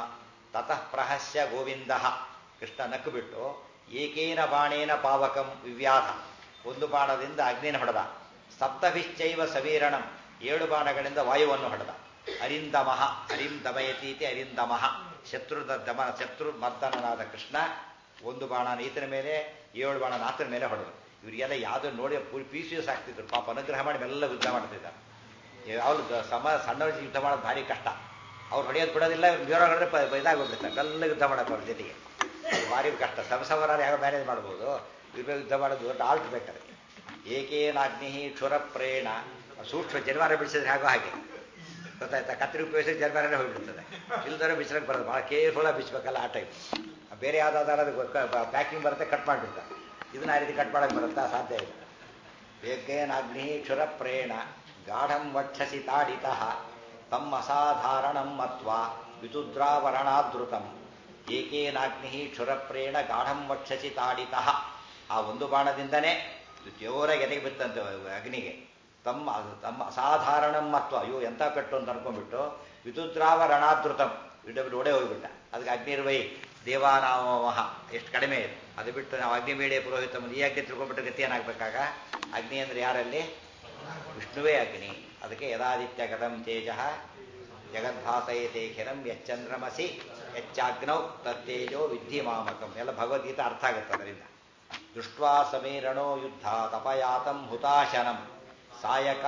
ತತಃ ಪ್ರಹಸ್ಯ ಗೋವಿಂದ ಕೃಷ್ಣ ನಕ್ಕು ಬಿಟ್ಟು ಏಕೇನ ಬಾಣೇನ ಪಾವಕಂ ವಿವ್ಯಾಸ ಒಂದು ಬಾಣದಿಂದ ಅಗ್ನಿನ ಹೊಡೆದ ಸಪ್ತಭಿಶ್ಚೈವ ಸಮೀರಣಂ ಏಳು ಬಾಣಗಳಿಂದ ವಾಯುವನ್ನು ಹೊಡೆದ ಅರಿಂದಮಃ ಅರಿಂ ದಮಯತೀತಿ ಅರಿಂದಮಃ ಶತ್ರು ದಮ ಶತ್ರು ಮರ್ದನನಾದ ಕೃಷ್ಣ ಒಂದು ಬಾಣ ಈತನ ಮೇಲೆ ಏಳು ಬಾಣ ನಾತನ ಮೇಲೆ ಹೊಡೆದು ಇವರಿಗೆಲ್ಲ ಯಾವ್ದು ನೋಡಿ ಪೀಸಿಯಸ್ ಆಗ್ತಿದ್ರು ಪಾಪ ಅನುಗ್ರಹ ಮಾಡಿ ಎಲ್ಲ ಯುದ್ಧ ಮಾಡ್ತಿದ್ದಾರೆ ಅವ್ರು ಸಮ ಸಣ್ಣವ್ರಿಗೆ ಯುದ್ಧ ಮಾಡೋದು ಭಾರಿ ಕಷ್ಟ ಅವ್ರು ಹೊಡೆಯೋದು ಬಿಡೋದಿಲ್ಲ ಬೇರೆಯವ್ರೆ ಇದಾಗೋಗ್ಬಿಡ್ತಾರೆ ಎಲ್ಲ ಯುದ್ಧ ಮಾಡೋಕೆ ಅವ್ರ ಜೊತೆಗೆ ಭಾರಿ ಕಷ್ಟ ಸಮಸವರಾರು ಯಾವ ಮ್ಯಾನೇಜ್ ಮಾಡ್ಬೋದು ಇವ್ರ ಯುದ್ಧ ಮಾಡೋದು ದೊಡ್ಡ ಆಲ್ಟ್ ಬೇಕಾದ್ರೆ ಏಕೇನಾಗ್ನಿ ಕ್ಷುರಪ್ರೇಣ ಸೂಕ್ಷ್ಮ ಜನಿವಾರ ಬಿಡಿಸಿದ್ರೆ ಹಾಗೋ ಹಾಗೆ ಗೊತ್ತಾಯ್ತಾ ಕತ್ತರಿ ಉಪಯೋಗಿಸಿ ಜನಿವಾರನೇ ಹೋಗ್ಬಿಡ್ತದೆ ಇಲ್ದರೆ ಬಿಚ್ಚಕ್ಕೆ ಬರೋದು ಭಾಳ ಕೇರ್ಫುಲ್ಲಾಗಿ ಬಿಚ್ಚಬೇಕಲ್ಲ ಆ ಟೈಪ್ ಬೇರೆ ಯಾವುದಾದ್ರೂ ಅದು ಪ್ಯಾಕಿಂಗ್ ಬರುತ್ತೆ ಕಟ್ ಮಾಡಿಬಿಡ್ತಾರೆ ಇದನ್ನ ಆ ರೀತಿ ಕಟ್ ಮಾಡೋಕ್ಕೆ ಬರುತ್ತಾ ಸಾಧ್ಯ ಇಲ್ಲ ಏಕೇನಾಗ್ನಿ ಕ್ಷುರಪ್ರೇಣ ಗಾಢಂ ವಕ್ಷಸಿ ತಾಡಿತಃ ತಮ್ಮ ಅಸಾಧಾರಣಂ ಮತ್ವ ವಿದುದ್ರಾವರಣಾದೃತಂ ಏಕೇನಾಗ್ನಿ ಕ್ಷುರಪ್ರೇಣ ಗಾಢಂ ವಕ್ಷಸಿ ತಾಡಿತಃ ಆ ಒಂದು ಬಾಣದಿಂದನೇ ಇದು ಜೋರಾಗಿ ಎದೆಗೆ ಬಿತ್ತಂತೆ ಅಗ್ನಿಗೆ ತಮ್ಮ ಅದು ತಮ್ಮ ಅಸಾಧಾರಣಂ ಮತ್ವ ಅಯ್ಯೋ ಎಂಥ ಪೆಟ್ಟು ಅಂತ ಅನ್ಕೊಂಡ್ಬಿಟ್ಟು ವಿದುದ್ರಾವರಣಾದೃತಂ ಇಡಬಿಟ್ಟು ಓಡೇ ಹೋಗ್ಬಿಟ್ಟ ಅದಕ್ಕೆ ಅಗ್ನಿರ್ವೈ ದೇವಾನಾಮಹ ಎಷ್ಟು ಕಡಿಮೆ ಇದೆ ಅದು ಬಿಟ್ಟು ನಾವು ಅಗ್ನಿಮೇಡೆ ಪುರೋಹಿತ ಮುಂದೆ ಈ ಅಗ್ನಿ ತಿಳ್ಕೊಂಡ್ಬಿಟ್ಟು ಗತಿ ಏನಾಗಬೇಕಾಗ ಅಗ್ನಿ ಅಂದ್ರೆ ಯಾರಲ್ಲಿ ವಿಷ್ಣುವೇ ಅಗ್ನಿ ಅದಕ್ಕೆ ಯದಾದಿತ್ಯ ಗದಂ ತೇಜ ಜಗದ್ಭಾಸಯತೆ ಖಿರಂ ಯಚ್ಚಂದ್ರಮಸಿ ಯಚ್ಚಾಗ್ನೌ ತತ್ತೇಜೋ ವಿದ್ಧಿ ಮಾಮಕಂ ಎಲ್ಲ ಭಗವದ್ಗೀತೆ ಅರ್ಥ ಆಗುತ್ತೆ ಅದರಿಂದ ದೃಷ್ಟ್ವಾ ಸಮೀರಣೋ ಯುದ್ಧ ತಪಯಾತಂ ಹುತಾಶನಂ ಸಾಯಕ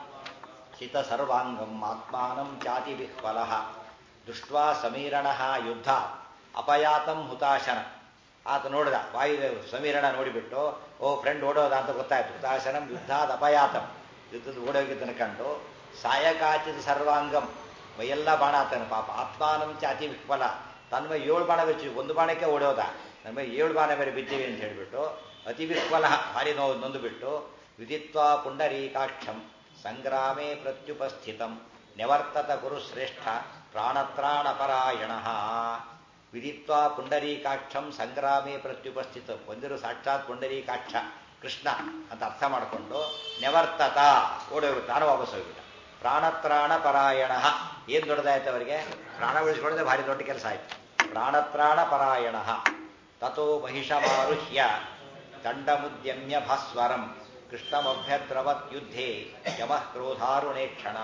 ಹಿತ ಸರ್ವಾಂಗಂ ಆತ್ಮಾನಂ ಚಾತಿ ವಿಹ್ವಲ ದೃಷ್ಟ್ವಾ ಸಮೀರಣ ಯುದ್ಧ ಅಪಯಾತಂ ಹುತಾಶನ ಆತ ನೋಡಿದ ವಾಯುದೇವ್ ಸಮೀರಣ ನೋಡಿಬಿಟ್ಟು ಓ ಫ್ರೆಂಡ್ ಓಡೋದ ಅಂತ ಗೊತ್ತಾಯ್ತು ಹುತಾಶನಂ ಯುದ್ಧಾದ ಅಪಯಾತಂ ಯುದ್ಧದ ಓಡೋಗಿದ್ದನ್ನು ಕಂಡು ಸಾಯಕಾಚಿತ ಸರ್ವಾಂಗಂ ಮೈಯೆಲ್ಲ ಬಾಣ ಆತನ ಪಾಪ ಆತ್ಮಾನಂ ಚಾತಿ ವಿಹ್ವಲ ತನ್ನ ಮೇಲೆ ಏಳು ಬಾಣ ಬೆಚ್ಚಿ ಒಂದು ಬಾಣಕ್ಕೆ ಓಡೋದ ನನ್ನ ಮೇಲೆ ಏಳು ಬಾಣ ಬೇರೆ ಬಿದ್ದೀವಿ ಅಂತ ಹೇಳಿಬಿಟ್ಟು ಅತಿ ವಿಹ್ವಲ ಭಾರಿ ನೋವು ನೊಂದು ಬಿಟ್ಟು ವಿದಿತ್ವಾ ಪುಂಡರೀಕಾಕ್ಷಂ ಸಂಗ್ರಾಮೇ ಪ್ರತ್ಯುಪಸ್ಥಿತಂ ನಿವರ್ತತ ಗುರುಶ್ರೇಷ್ಠ ಪ್ರಾಣತ್ರಾಣಪರಾಯಣ ವಿದಿತ್ವಾ ಪುಂಡರೀಕಾಕ್ಷಂ ಸಂಗ್ರಾಮೇ ಪ್ರತ್ಯುಪಸ್ಥಿತ ಒಂದಿರು ಸಾಕ್ಷಾತ್ ಪುಂಡರೀಕಾಕ್ಷ ಕೃಷ್ಣ ಅಂತ ಅರ್ಥ ಮಾಡಿಕೊಂಡು ನೆವರ್ತತ ಓಡೋಗ್ಬಿಟ್ಟು ತಾನು ವಾಪಸ್ ಹೋಗ್ಬಿಟ್ಟ ಪ್ರಾಣತ್ರಾಣ ಪರಾಯಣ ಏನ್ ದೊಡ್ಡದಾಯ್ತು ಅವರಿಗೆ ಪ್ರಾಣ ಉಳಿಸ್ಕೊಳ್ಳೋದೇ ಭಾರಿ ದೊಡ್ಡ ಕೆಲಸ ಆಯ್ತು ಪ್ರಾಣತ್ರಾಣ ಪರಾಯಣ ತಥೋ ಮಹಿಷಮಾರುಹ್ಯ ದಂಡಮುದ್ಯಮ್ಯ ಭಾಸ್ವರಂ ಕೃಷ್ಣಮಭ್ಯದ್ರವತ್ ಯುದ್ಧೇ ಯಮಃ ಕ್ರೋಧಾರುಣೇಕ್ಷಣ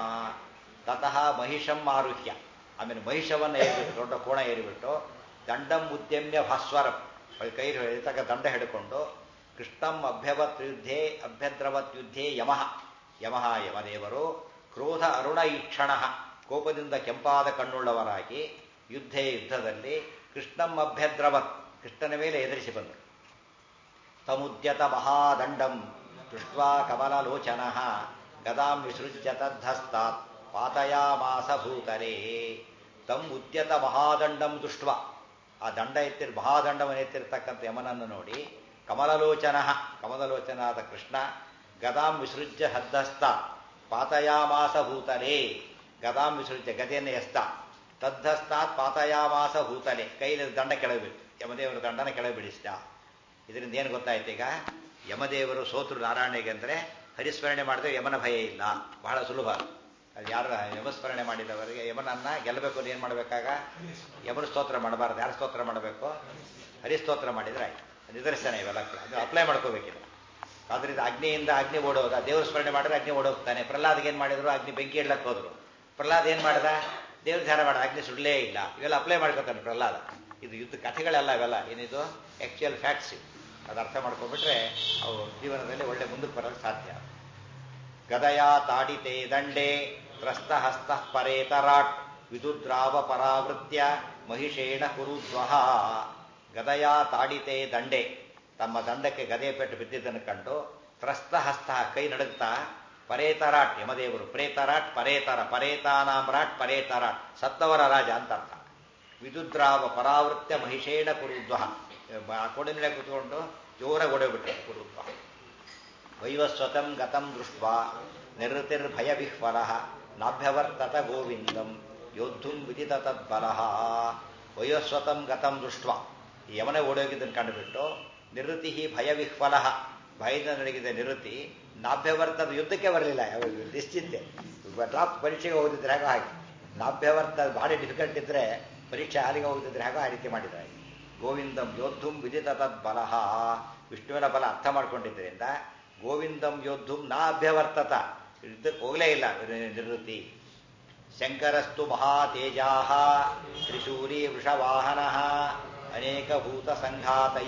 ತತಃ ಮಹಿಷಂ ಆರುಹ್ಯ ಆಮೇಲೆ ಮಹಿಷವನ್ನು ಏರಿಬಿಟ್ಟು ದೊಡ್ಡ ಕೋಣ ಏರಿಬಿಟ್ಟು ದಂಡಂ ಉದ್ಯಮ್ಯ ಭಾಸ್ವರಂ ಕೈ ತಕ್ಕ ದಂಡ ಹಿಡ್ಕೊಂಡು ಕೃಷ್ಣಂ ಅಭ್ಯವತ್ ಯುದ್ಧೇ ಅಭ್ಯದ್ರವತ್ ಯುದ್ಧೇ ಯಮಃ ಯಮಃ ಯಮದೇವರು ಕ್ರೋಧ ಅರುಣ ಈಕ್ಷಣ ಕೋಪದಿಂದ ಕೆಂಪಾದ ಕಣ್ಣುಳ್ಳವರಾಗಿ ಯುದ್ಧೇ ಯುದ್ಧದಲ್ಲಿ ಕೃಷ್ಣಂ ಅಭ್ಯದ್ರವತ್ ಕೃಷ್ಣನ ಮೇಲೆ ಎದುರಿಸಿ ಬಂದರು ತಮುದ್ಯತ ಮಹಾದಂಡಂ ದೃಷ್ಟ್ವಾ ಕಮಲಲೋಚನ ಗದಾಂ ವಿಸೃಜ್ಯ ತದ್ಧಸ್ತಾತ್ ಪಾತಯಾಮಾಸ ಭೂತರೇ ತಮ್ ಉದ್ಯತ ಮಹಾದಂಡಂ ದೃಷ್ಟ ಆ ದಂಡ ಎತ್ತಿರ್ ಮಹಾದಂಡವನ್ನು ಎತ್ತಿರ್ತಕ್ಕಂಥ ಯಮನನ್ನು ನೋಡಿ ಕಮಲಲೋಚನ ಕಮಲಲೋಚನಾದ ಕೃಷ್ಣ ಗದಾಂ ವಿಸೃಜ್ಯ ಹದ್ದಸ್ತ ಪಾತಯಾಮಾಸ ಭೂತರೇ ಗದಾಂ ವಿಸೃಜ್ಯ ಗದೆಯನ್ನು ಎಸ್ತ ತದ್ಧಸ್ತಾತ್ ಪಾತಯಾಮಾಸ ಭೂತಲೆ ಕೈಲಿ ದಂಡ ಕೆಳಗಿಬಿಟ್ಟು ಯಮದೇವರ ದಂಡನ ಕೆಳಗೆ ಬಿಡಿಸಿದ ಇದರಿಂದ ಏನು ಗೊತ್ತಾಯ್ತು ಈಗ ಯಮದೇವರು ಸೋತರು ನಾರಾಯಣಿಗೆ ಅಂದರೆ ಹರಿಸ್ಮರಣೆ ಮಾಡಿದ್ರೆ ಯಮನ ಭಯ ಇಲ್ಲ ಬಹಳ ಸುಲಭ ಅದು ಯಾರು ಯಮಸ್ಮರಣೆ ಮಾಡಿದವರಿಗೆ ಯಮನನ್ನ ಗೆಲ್ಲಬೇಕು ಅಂದ್ರೆ ಏನು ಮಾಡಬೇಕಾಗ ಯಮನ ಸ್ತೋತ್ರ ಮಾಡಬಾರ್ದು ಯಾರು ಸ್ತೋತ್ರ ಮಾಡಬೇಕು ಹರಿಸ್ತೋತ್ರ ಮಾಡಿದ್ರೆ ಆಯ್ತು ನಿದರ್ಶನ ಇವೆಲ್ಲ ಕೂಡ ಅದು ಅಪ್ಲೈ ಮಾಡ್ಕೋಬೇಕಿಲ್ಲ ಆದ್ರಿಂದ ಅಗ್ನಿಯಿಂದ ಅಗ್ನಿ ಓಡೋದ ದೇವ್ರ ಸ್ಮರಣೆ ಮಾಡಿದ್ರೆ ಅಗ್ನಿ ಓಡೋಗ್ತಾನೆ ಪ್ರಹ್ಲಾದ್ಗೆ ಏನು ಮಾಡಿದ್ರು ಅಗ್ನಿ ಬೆಂಕಿ ಇಡ್ಲಕ್ಕೆ ಹೋದ್ರು ಪ್ರಹ್ಲಾದ್ ಏನು ಮಾಡ್ದ ದೇವ್ರ ಧ್ಯಾನ ಮಾಡ ಅಗ್ನಿ ಸುಡ್ಲೇ ಇಲ್ಲ ಇವೆಲ್ಲ ಅಪ್ಲೈ ಮಾಡ್ಕೋತಾನೆ ಪ್ರಹ್ಲಾದ ಇದು ಯುದ್ಧ ಕಥೆಗಳೆಲ್ಲ ಇವೆಲ್ಲ ಏನಿದು ಆಕ್ಚುಯಲ್ ಫ್ಯಾಕ್ಟ್ಸ್ ಇವು ಅದು ಅರ್ಥ ಮಾಡ್ಕೊಂಡ್ಬಿಟ್ರೆ ಅವು ಜೀವನದಲ್ಲಿ ಒಳ್ಳೆ ಮುಂದಕ್ಕೆ ಬರೋಕ್ಕೆ ಸಾಧ್ಯ ಗದಯ ತಾಡಿತೆ ದಂಡೆ ತ್ರಸ್ತಹಸ್ತ ಪರೇತರಾಟ್ ವಿದುದ್ರಾವ ಪರಾವೃತ್ಯ ಮಹಿಷೇಣ ಕುರುದ್ವಹ ಗದಯ ತಾಡಿತೆ ದಂಡೆ ತಮ್ಮ ದಂಡಕ್ಕೆ ಗದೆ ಪೆಟ್ಟು ಬಿದ್ದಿದ್ದನ್ನು ಕಂಡು ತ್ರಸ್ತಹಸ್ತ ಕೈ ನಡುಗ್ತಾ ಪರೇತರಾಟ್ ಯಮದೇವರು ಪ್ರೇತರಾಟ್ ಪರೇತರ ಪರೇತಾನಾಮ್ರಾಟ್ ಪರೇತರಾಟ್ ಸತ್ತವರ ರಾಜ ಅಂತ ಅರ್ಥ ವಿದುದ್ರಾವ ಪರಾವೃತ್ಯ ಮಹಿಷೇಣ ಕುರುದ್ವಹ ಕೊಡಿನ ಕೂತ್ಕೊಂಡು ಜೋರಾಗಿ ಓಡೋಗ್ಬಿಟ್ರೆ ಕುರುದ್ವಹ ವೈವಸ್ವತಂ ಗತಂ ದೃಷ್ಟ ನಿವೃತ್ತಿರ್ಭಯವಿಹ್ವರ ನಾಭ್ಯವರ್ತತ ಗೋವಿಂದಂ ಯೋದ್ಧುಂ ವಿದಿತ ತದ್ಬಲ ವಯೋಸ್ವತಂ ಗತಂ ದೃಷ್ಟ ಯಮನೆ ಓಡೋಗಿದ್ದನ್ನು ಕಂಡುಬಿಟ್ಟು ನಿವೃತ್ತಿ ಭಯವಿಹ್ವಲ ಭಯದ ನಡಗಿದ ನಿವೃತ್ತಿ ನಾಭ್ಯವರ್ತದ ಯುದ್ಧಕ್ಕೆ ಬರಲಿಲ್ಲ ನಿಶ್ಚಿಂತೆ ಡ್ರಾಪ್ ಪರೀಕ್ಷೆಗೆ ಹೋಗಿದ್ರೆ ಹಾಗೋ ಹಾಗೆ ನಾಭ್ಯವರ್ತ ಭಾರಿ ಡಿಫಿಕಲ್ಟ್ ಇದ್ರೆ ಪರೀಕ್ಷೆ ಹಾಲಿಗೆ ಹೋಗಿದ್ರೆ ಹಾಗೋ ಆ ರೀತಿ ಮಾಡಿದ್ದಾರೆ ಗೋವಿಂದಂ ಯೋದ್ಧುಂ ವಿದಿತ ತದ್ಬಲ ವಿಷ್ಣುವಿನ ಬಲ ಅರ್ಥ ಮಾಡ್ಕೊಂಡಿದ್ದರಿಂದ ಗೋವಿಂದಂ ಯೋದ್ಧುಂ ನಾ ಅಭ್ಯವರ್ತತ ಯುದ್ಧಕ್ಕೆ ಹೋಗಲೇ ಇಲ್ಲ ನಿವೃತ್ತಿ ಶಂಕರಸ್ತು ಮಹಾತೇಜಾ ತ್ರಿಶೂರಿ ವೃಷವಾಹನ ಅನೇಕ ಭೂತ ಸಂಘಾತೈ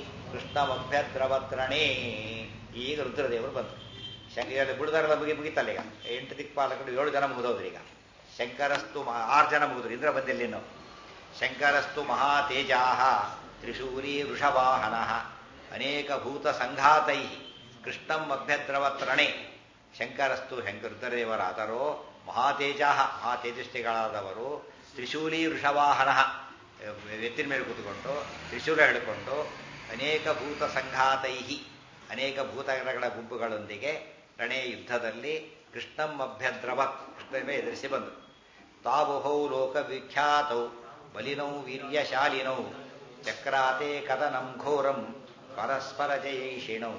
ಕೃಷ್ಣಮಭ್ಯದ್ರವತ್ರಣೇ ಈಗ ರುದ್ರದೇವರು ಬಂದರು ಶಂಕರ ಬುಡದಾರೆಲ್ಲ ಮುಗಿ ಮುಗಿತಲ್ಲ ಈಗ ಎಂಟು ದಿಕ್ಪಾಲಕರು ಏಳು ಜನ ಮುಗಿದೋದ್ರು ಈಗ ಶಂಕರಸ್ತು ಮಹಾ ಆರು ಜನ ಮುಗಿದ್ರು ಇಂದ್ರ ಬಂದಿಲ್ಲ ಇನ್ನು ಶಂಕರಸ್ತು ಮಹಾತೇಜಾ ತ್ರಿಶೂರಿ ವೃಷವಾಹನ ಅನೇಕ ಭೂತ ಸಂಘಾತೈ ಕೃಷ್ಣಂ ಅಭ್ಯದ್ರವತ್ರಣೆ ಶಂಕರಸ್ತು ಶಂಕರುದ್ರದೇವರಾದರೋ ಮಹಾತೇಜಾ ಮಹಾತೇಜಸ್ವಿಗಳಾದವರು ತ್ರಿಶೂಲಿ ವೃಷವಾಹನ ಎತ್ತಿನ ಮೇಲೆ ಕೂತ್ಕೊಂಡು ತ್ರಿಶೂಲ ಹಿಡ್ಕೊಂಡು ಅನೇಕ ಭೂತ ಸಂಘಾತೈ ಅನೇಕ ಭೂತಗಳ ಗುಂಪುಗಳೊಂದಿಗೆ ರಣೆ ಯುದ್ಧದಲ್ಲಿ ಕೃಷ್ಣಂ ಅಭ್ಯದ್ರವತ್ ಕೃಷ್ಣವೇ ಎದುರಿಸಿ ಬಂದರು ತಾವುಹೌ ಲೋಕವಿಖ್ಯಾತೌ ಬಲಿನೌ ವೀರ್ಯಶಾಲಿನೌ ಚಕ್ರಾತೆ ಕದನಂ ಘೋರಂ ಪರಸ್ಪರ ಜಯೈಷಿಣೌ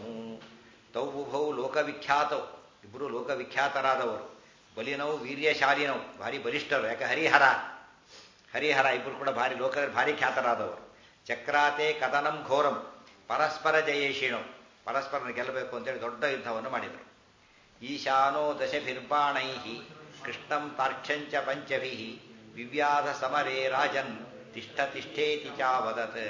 ತೌಬುಭೌ ಲೋಕವಿಖ್ಯಾತೌ ಇಬ್ಬರು ಲೋಕವಿಖ್ಯಾತರಾದವರು ಬಲಿನೌ ವೀರ್ಯಶಾಲಿನೌ ಭಾರಿ ಬಲಿಷ್ಠರು ಯಾಕೆ ಹರಿಹರ ಹರಿಹರ ಇಬ್ಬರು ಕೂಡ ಭಾರಿ ಲೋಕ ಭಾರಿ ಖ್ಯಾತರಾದವರು ಚಕ್ರಾತೆ ಕದನಂ ಘೋರಂ ಪರಸ್ಪರ ಜಯೇಷಿಣು ಪರಸ್ಪರನ ಗೆಲ್ಲಬೇಕು ಅಂತೇಳಿ ದೊಡ್ಡ ಯುದ್ಧವನ್ನು ಮಾಡಿದರು ಈಶಾನೋ ದಶಭಿರ್ಬಾಣೈ ಕೃಷ್ಣಂ ತಾರ್ಕ್ಷಂಚ ಪಂಚಭಿ ವಿವ್ಯಾಧ ಸಮರೇ ರಾಜನ್ ತಿಷ್ಠ ತಿಷ್ಠೇತಿ ಚಾವದತ್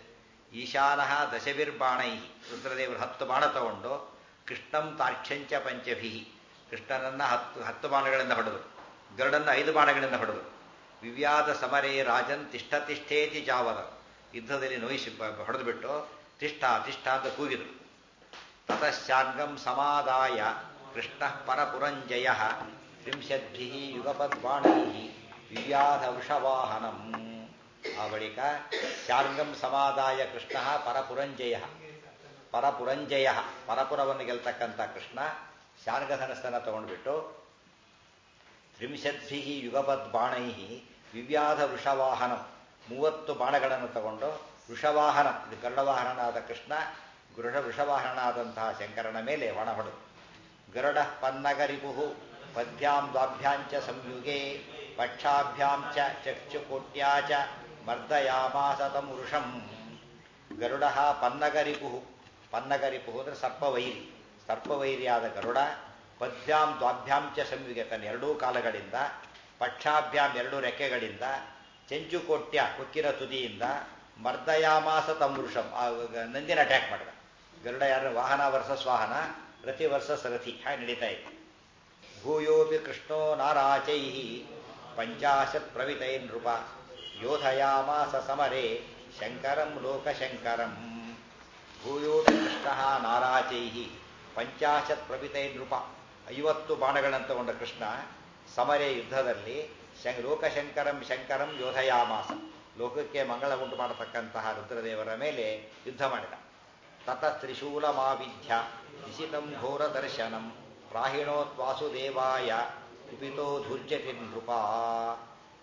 ಈಶಾನ ದಶಭಿರ್ಬಾಣೈ ರುದ್ರದೇವರು ಹತ್ತು ಬಾಣ ತಗೊಂಡು ಕೃಷ್ಣಂ ತಾರ್ಕ್ಷಂಚ ಪಂಚಭಿ ಕೃಷ್ಣನನ್ನ ಹತ್ತು ಹತ್ತು ಬಾಣಗಳಿಂದ ಹೊಡೆದು ಗರುಡನ್ನ ಐದು ಬಾಣಗಳಿಂದ ಹೊಡೆದು ವಿವ್ಯಾಧ ಸಮರೇ ರಾಜನ್ ತಿಷ್ಠ ತಿಷ್ಠೇತಿ ಜಾವದ ಯುದ್ಧದಲ್ಲಿ ನೋಯಿಸಿ ಹೊಡೆದು ಬಿಟ್ಟು ತಿಷ್ಠ ತಿಷ್ಠ ಅಂತ ಕೂಗಿದರು ತತಶ್ಚಾರ್ಗಂ ಸಮಾದಾಯ ಕೃಷ್ಣ ಪರಪುರಂಜಯ ತ್ರಿಂಶದ್ಭಿ ಯುಗಪದ್ಬಾಣೈ ವಿವ್ಯಾಧ ವೃಷವಾಹನಂ ಆ ಬಳಿಕ ಶಾರ್ಗಂ ಸಮಾದಾಯ ಕೃಷ್ಣ ಪರಪುರಂಜಯ ಪರಪುರಂಜಯ ಪರಪುರವನ್ನು ಗೆಲ್ತಕ್ಕಂಥ ಕೃಷ್ಣ ಶಾರ್ಗಧನಸ್ಥನ ತಗೊಂಡ್ಬಿಟ್ಟು ತ್ರಿಂಶದ್ಭಿ ಯುಗಪದ್ ಬಾಣೈ ವಿವ್ಯಾಧ ವೃಷವಾಹನ ಮೂವತ್ತು ಬಾಣಗಳನ್ನು ತಗೊಂಡು ವೃಷವಾಹನ ಇದು ಗರುಡವಾಹನನಾದ ಕೃಷ್ಣ ಗರುಡ ವೃಷವಾಹನನಾದಂತಹ ಶಂಕರನ ಮೇಲೆ ಬಾಣ ಹೊಡೆದು ಗರುಡ ಪನ್ನಗರಿಪು ಪದ್ಭ್ಯಾಂ ದ್ವಾಭ್ಯಾಂಚ ಸಂಯುಗೆ ಪಕ್ಷಾಭ್ಯಾಂ ಚ ಚಕ್ಷುಕೋಟ್ಯಾ ಚ ಮರ್ದಯಾಮಾಸ ತಂ ವೃಷಂ ಗರುಡ ಪನ್ನಗರಿಪು ಪನ್ನಗರಿಪು ಅಂದರೆ ಸರ್ಪವೈರಿ ಸರ್ಪವೈರಿಯಾದ ಗರುಡ ಪದ್ಭ್ಯಾಂ ದ್ವಾಭ್ಯಾಂ ಚ ಸಂಯುಗೆ ತನ್ನ ಎರಡೂ ಕಾಲಗಳಿಂದ ಪಕ್ಷಾಭ್ಯಾಂ ಎರಡೂ ರೆಕ್ಕೆಗಳಿಂದ ಚೆಂಚುಕೋಟ್ಯ ಕೊಕ್ಕಿನ ತುದಿಯಿಂದ ಮರ್ದಯಾಮಾಸ ತಂ ವೃಷಂ ಆ ನಂದಿನ ಅಟ್ಯಾಕ್ ಮಾಡಿದ ಗರುಡ ಯಾರು ವಾಹನ ವರ್ಸಸ್ ವಾಹನ ರತಿ ವರ್ಸಸ್ ರಥಿ ಹಾಗೆ ನಡೀತಾ ಇತ್ತು ಭೂಯೋಪಿ ಕೃಷ್ಣೋ ನಾರಾಚೈ ಪಂಚಾಶತ್ ಪ್ರವಿತೈ ನೃಪ ಯೋಧಯಾಮಾಸ ಸಮರೇ ಶಂಕರಂ ಲೋಕಶಂಕರಂ ಭೂಯೋಪಿ ಕೃಷ್ಣ ನಾರಾಚೈ ಪಂಚಾಶತ್ ಪ್ರವಿತೈ ನೃಪ ಐವತ್ತು ಬಾಣಗಳನ್ನು ತಗೊಂಡ ಕೃಷ್ಣ ಸಮರೇ ಯುದ್ಧದಲ್ಲಿ ಶಂ ಲೋಕಶಂಕರಂ ಶಂಕರಂ ಯೋಧಯಾಮಾಸ ಲೋಕಕ್ಕೆ ಮಂಗಳ ಉಂಟು ಮಾಡತಕ್ಕಂತಹ ರುದ್ರದೇವರ ಮೇಲೆ ಯುದ್ಧ ಮಾಡಿದ ತತ ತ್ರಿಶೂಲಮಾವಿಧ್ಯ ನಿಶಿತಂ ಘೋರ ದರ್ಶನಂ ಪ್ರಾಹಿಣೋತ್ ವಾಸುದೇವಾಯ ಕುಪಿತೋ ಧೂರ್ಜತಿ ನೃಪ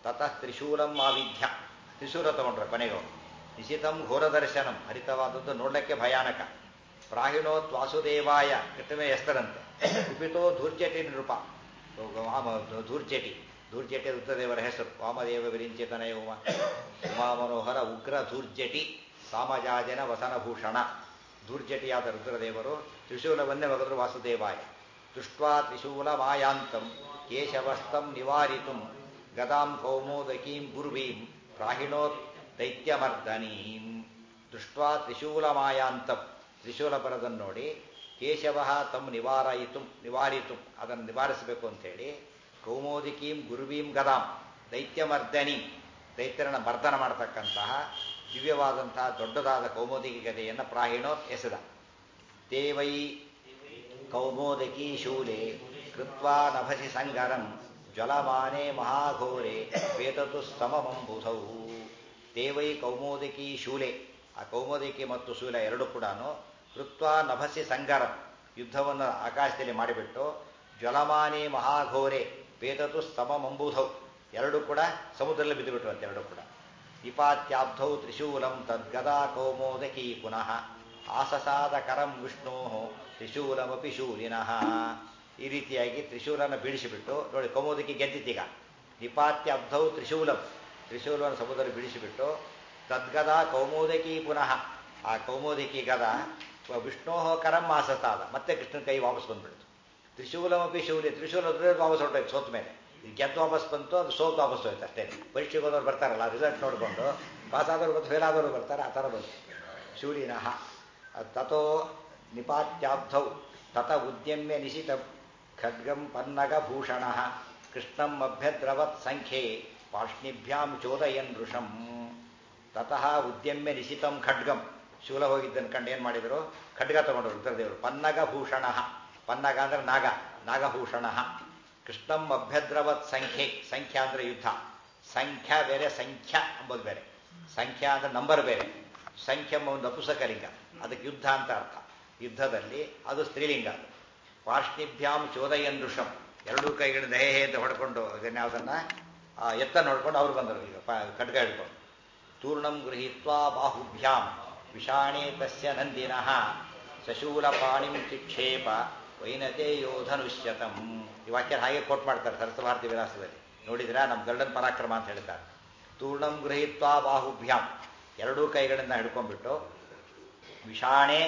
ತತಃ ತ್ರಿಶೂಲಂ ಆವಿಧ್ಯ ತ್ರಿಶೂಲ ತಗೊಂಡ್ರೆ ಕೊನೆಗೆ ನಿಶಿತಂ ಘೋರದರ್ಶನಂ ಹರಿತವಾದದ್ದು ನೋಡ್ಲಿಕ್ಕೆ ಭಯಾನಕ ಪ್ರಾಹಿಣೋತ್ ವಾಸುದೇವಾಯ ಕೃಷ್ಣವೇ ಹೆಸರಂತೆ ಕುಪಿತೋ ಧೂರ್ಜಟಿ ನೃಪ ವಾಮ ಧೂರ್ಜಟಿ ಧೂರ್ಜಟಿ ರುದ್ರದೇವರ ಹೆಸರು ವಾಮದೇವ ವಿರಿಂಚಿತನಯ ಉಮ ಉಮಾ ಮನೋಹರ ಉಗ್ರ ಧೂರ್ಜಟಿ ಸಾಮಜಾಜನ ವಸನಭೂಷಣ ಧೂರ್ಜಟಿಯಾದ ರುದ್ರದೇವರು ತ್ರಿಶೂಲವನ್ನೇ ಒಗೆದ್ರು ವಾಸುದೇವಾಯ ದೃಷ್ಟ್ವಾ ತ್ರಿಶೂಲ ಮಾಯಾಂತಂ ಕೇಶವಸ್ತಂ ನಿವಾರಿತುಂ ಗದಾಂ ಕೌಮೋದಕೀಂ ಗುರ್ವೀಂ ಪ್ರಾಹಿಣೋತ್ ದೈತ್ಯಮರ್ದನೀಂ ದೃಷ್ಟ್ವಾ ತ್ರಿಶೂಲ ಮಾಯಾಂತಂ ತ್ರಿಶೂಲ ಬರದನ್ನು ನೋಡಿ ಕೇಶವ ತಮ್ ನಿವಾರಯಿತು ನಿವಾರಿತು ಅದನ್ನು ನಿವಾರಿಸಬೇಕು ಅಂತೇಳಿ ಕೌಮೋದಿಕೀಂ ಗುರುವೀಂ ಗದಾಂ ದೈತ್ಯಮರ್ದನಿ ದೈತ್ಯರನ್ನ ಮರ್ದನ ಮಾಡತಕ್ಕಂತಹ ದಿವ್ಯವಾದಂತಹ ದೊಡ್ಡದಾದ ಕೌಮೋದಿಕಿ ಗದೆಯನ್ನು ಪ್ರಾಹಿಣೋತ್ ಎಸೆದ ತೇವೈ ಕೌಮೋದಕಿ ಶೂಲೆ ಕೃತ್ವಾ ನಭಸಿ ಸಂಗರಂ ಜ್ವಲಮಾನೆ ಮಹಾಘೋರೆ ವೇತತು ಸಮಮಂಬುಧೌ ತೇವೈ ಕೌಮೋದಕಿ ಶೂಲೆ ಆ ಕೌಮೋದಕಿ ಮತ್ತು ಶೂಲ ಎರಡು ಕೂಡ ಕೃತ್ವಾ ನಭಸಿ ಸಂಗರಂ ಯುದ್ಧವನ್ನು ಆಕಾಶದಲ್ಲಿ ಮಾಡಿಬಿಟ್ಟು ಜ್ವಲಮಾನೆ ಮಹಾಘೋರೆ ವೇತತು ಸಮಮಂಬುಧೌ ಎರಡು ಕೂಡ ಸಮುದ್ರದಲ್ಲಿ ಬಿದ್ದುಬಿಟ್ರು ಅಂತ ಎರಡು ಕೂಡ ನಿಪಾತ್ಯಾಬ್ಧೌ ತ್ರಿಶೂಲಂ ತದ್ಗದಾ ಕೌಮೋದಕಿ ಪುನಃ ಆಸಸಾದ ಕರಂ ವಿಷ್ಣೋ ತ್ರಿಶೂಲಮಪಿ ಶೂಲಿನಃ ಈ ರೀತಿಯಾಗಿ ತ್ರಿಶೂಲನ ಬೀಳಿಸಿಬಿಟ್ಟು ನೋಡಿ ಕೌಮೋದಕಿ ಗೆದ್ದಿತ್ತೀಗ ನಿಪಾತ್ಯ ಅಬ್ಧೌ ತ್ರಿಶೂಲಂ ತ್ರಿಶೂಲವನ್ನು ಸಮುದ್ರ ಬೀಳಿಸಿಬಿಟ್ಟು ತದ್ಗದ ಕೌಮೋದಕಿ ಪುನಃ ಆ ಕೌಮೋದಕಿ ಗದ ವಿಷ್ಣೋ ಕರಂ ಆಸಸಾದ ಮತ್ತೆ ಕೃಷ್ಣನ ಕೈ ವಾಪಸ್ ಬಂದ್ಬಿಡ್ತು ತ್ರಿಶೂಲಮಪಿ ಶೂಲಿ ತ್ರಿಶೂಲ ವಾಪಸ್ ಹೊರಟೋಯ್ತು ಸೋತ ಮೇಲೆ ಇದು ಗೆದ್ದು ವಾಪಸ್ ಬಂತು ಅದು ಸೋತು ವಾಪಸ್ ಹೋಯ್ತು ಅಷ್ಟೇ ಪರೀಕ್ಷೆಗೆ ಹೋದವ್ರು ಬರ್ತಾರಲ್ಲ ರಿಸಲ್ಟ್ ನೋಡಿಕೊಂಡು ಪಾಸ್ ಆದವರು ಮತ್ತು ಫೇಲ್ ಆದವರು ಬರ್ತಾರೆ ಆ ಥರ ಬಂತು ಶೂಲಿನಃ ತಥೋ ನಿಪಾತ್ಯಾಬ್ಧೌ ತತ ಉದ್ಯಮ್ಯ ನಿಶಿತ ಖಡ್ಗಂ ಪನ್ನಗಭೂಷಣ ಕೃಷ್ಣಂ ಅಭ್ಯದ್ರವತ್ ಸಂಖ್ಯೆ ಪಾರ್ಷ್ಣಿಭ್ಯಾಂ ಚೋದಯನ್ ಋಷಂ ತತಃ ಉದ್ಯಮ್ಯ ನಿಶಿತಂ ಖಡ್ಗಂ ಶೂಲ ಹೋಗಿದ್ದನ್ನು ಕಂಡು ಏನು ಮಾಡಿದರು ಖಡ್ಗ ತಗೊಂಡರು ರುದ್ರದೇವರು ಪನ್ನಗಭೂಷಣ ಪನ್ನಗ ಅಂದ್ರೆ ನಾಗ ನಾಗಭೂಷಣ ಕೃಷ್ಣಂ ಅಭ್ಯದ್ರವತ್ ಸಂಖ್ಯೆ ಸಂಖ್ಯಾ ಅಂದ್ರೆ ಯುದ್ಧ ಸಂಖ್ಯಾ ಬೇರೆ ಸಂಖ್ಯಾ ಎಂಬುದು ಬೇರೆ ಸಂಖ್ಯಾ ಅಂದ್ರೆ ನಂಬರ್ ಬೇರೆ ಸಂಖ್ಯೆ ಎಂಬ ಒಂದು ಅಪುಸಕಲಿಂಗ ಅದಕ್ಕೆ ಯುದ್ಧ ಅಂತ ಅರ್ಥ ಯುದ್ಧದಲ್ಲಿ ಅದು ಸ್ತ್ರೀಲಿಂಗ ಅದು ಪಾರ್ಷ್ಣಿಭ್ಯಾಂ ಚೋದಯನ್ ಋಷಂ ಎರಡೂ ಕೈಗಳಿಂದ ಹೇ ಹೇ ಅಂತ ಹೊಡ್ಕೊಂಡು ಅದನ್ನ ಯಾವುದನ್ನ ಎತ್ತ ನೋಡ್ಕೊಂಡು ಅವ್ರು ಬಂದರು ಈಗ ಖಡ್ಗ ಹಿಡ್ಕೊಂಡು ತೂರ್ಣಂ ಗೃಹೀತ್ವಾ ಬಾಹುಭ್ಯಾಂ ವಿಷಾಣೇ ತಸ್ಯ ನಂದಿನಃ ಸಶೂಲ ಪಾಣಿಂ ಚಿಕ್ಷೇಪ ವೈನತೆ ಯೋಧನುಷ್ಯತಂ ಈ ವಾಕ್ಯ ಹಾಗೆ ಕೋಟ್ ಮಾಡ್ತಾರೆ ಸರಸ್ವಭಾರತಿ ವಿಲಾಸದಲ್ಲಿ ನೋಡಿದ್ರ ನಮ್ಮ ಗರುಡನ್ ಪರಾಕ್ರಮ ಅಂತ ಹೇಳ್ತಾರೆ ತೂರ್ಣಂ ಗೃಹೀತ್ವಾ ಬಾಹುಭ್ಯಾಂ ಎರಡೂ ಕೈಗಳಿಂದ ಹಿಡ್ಕೊಂಡ್ಬಿಟ್ಟು ವಿಷಾಣೆ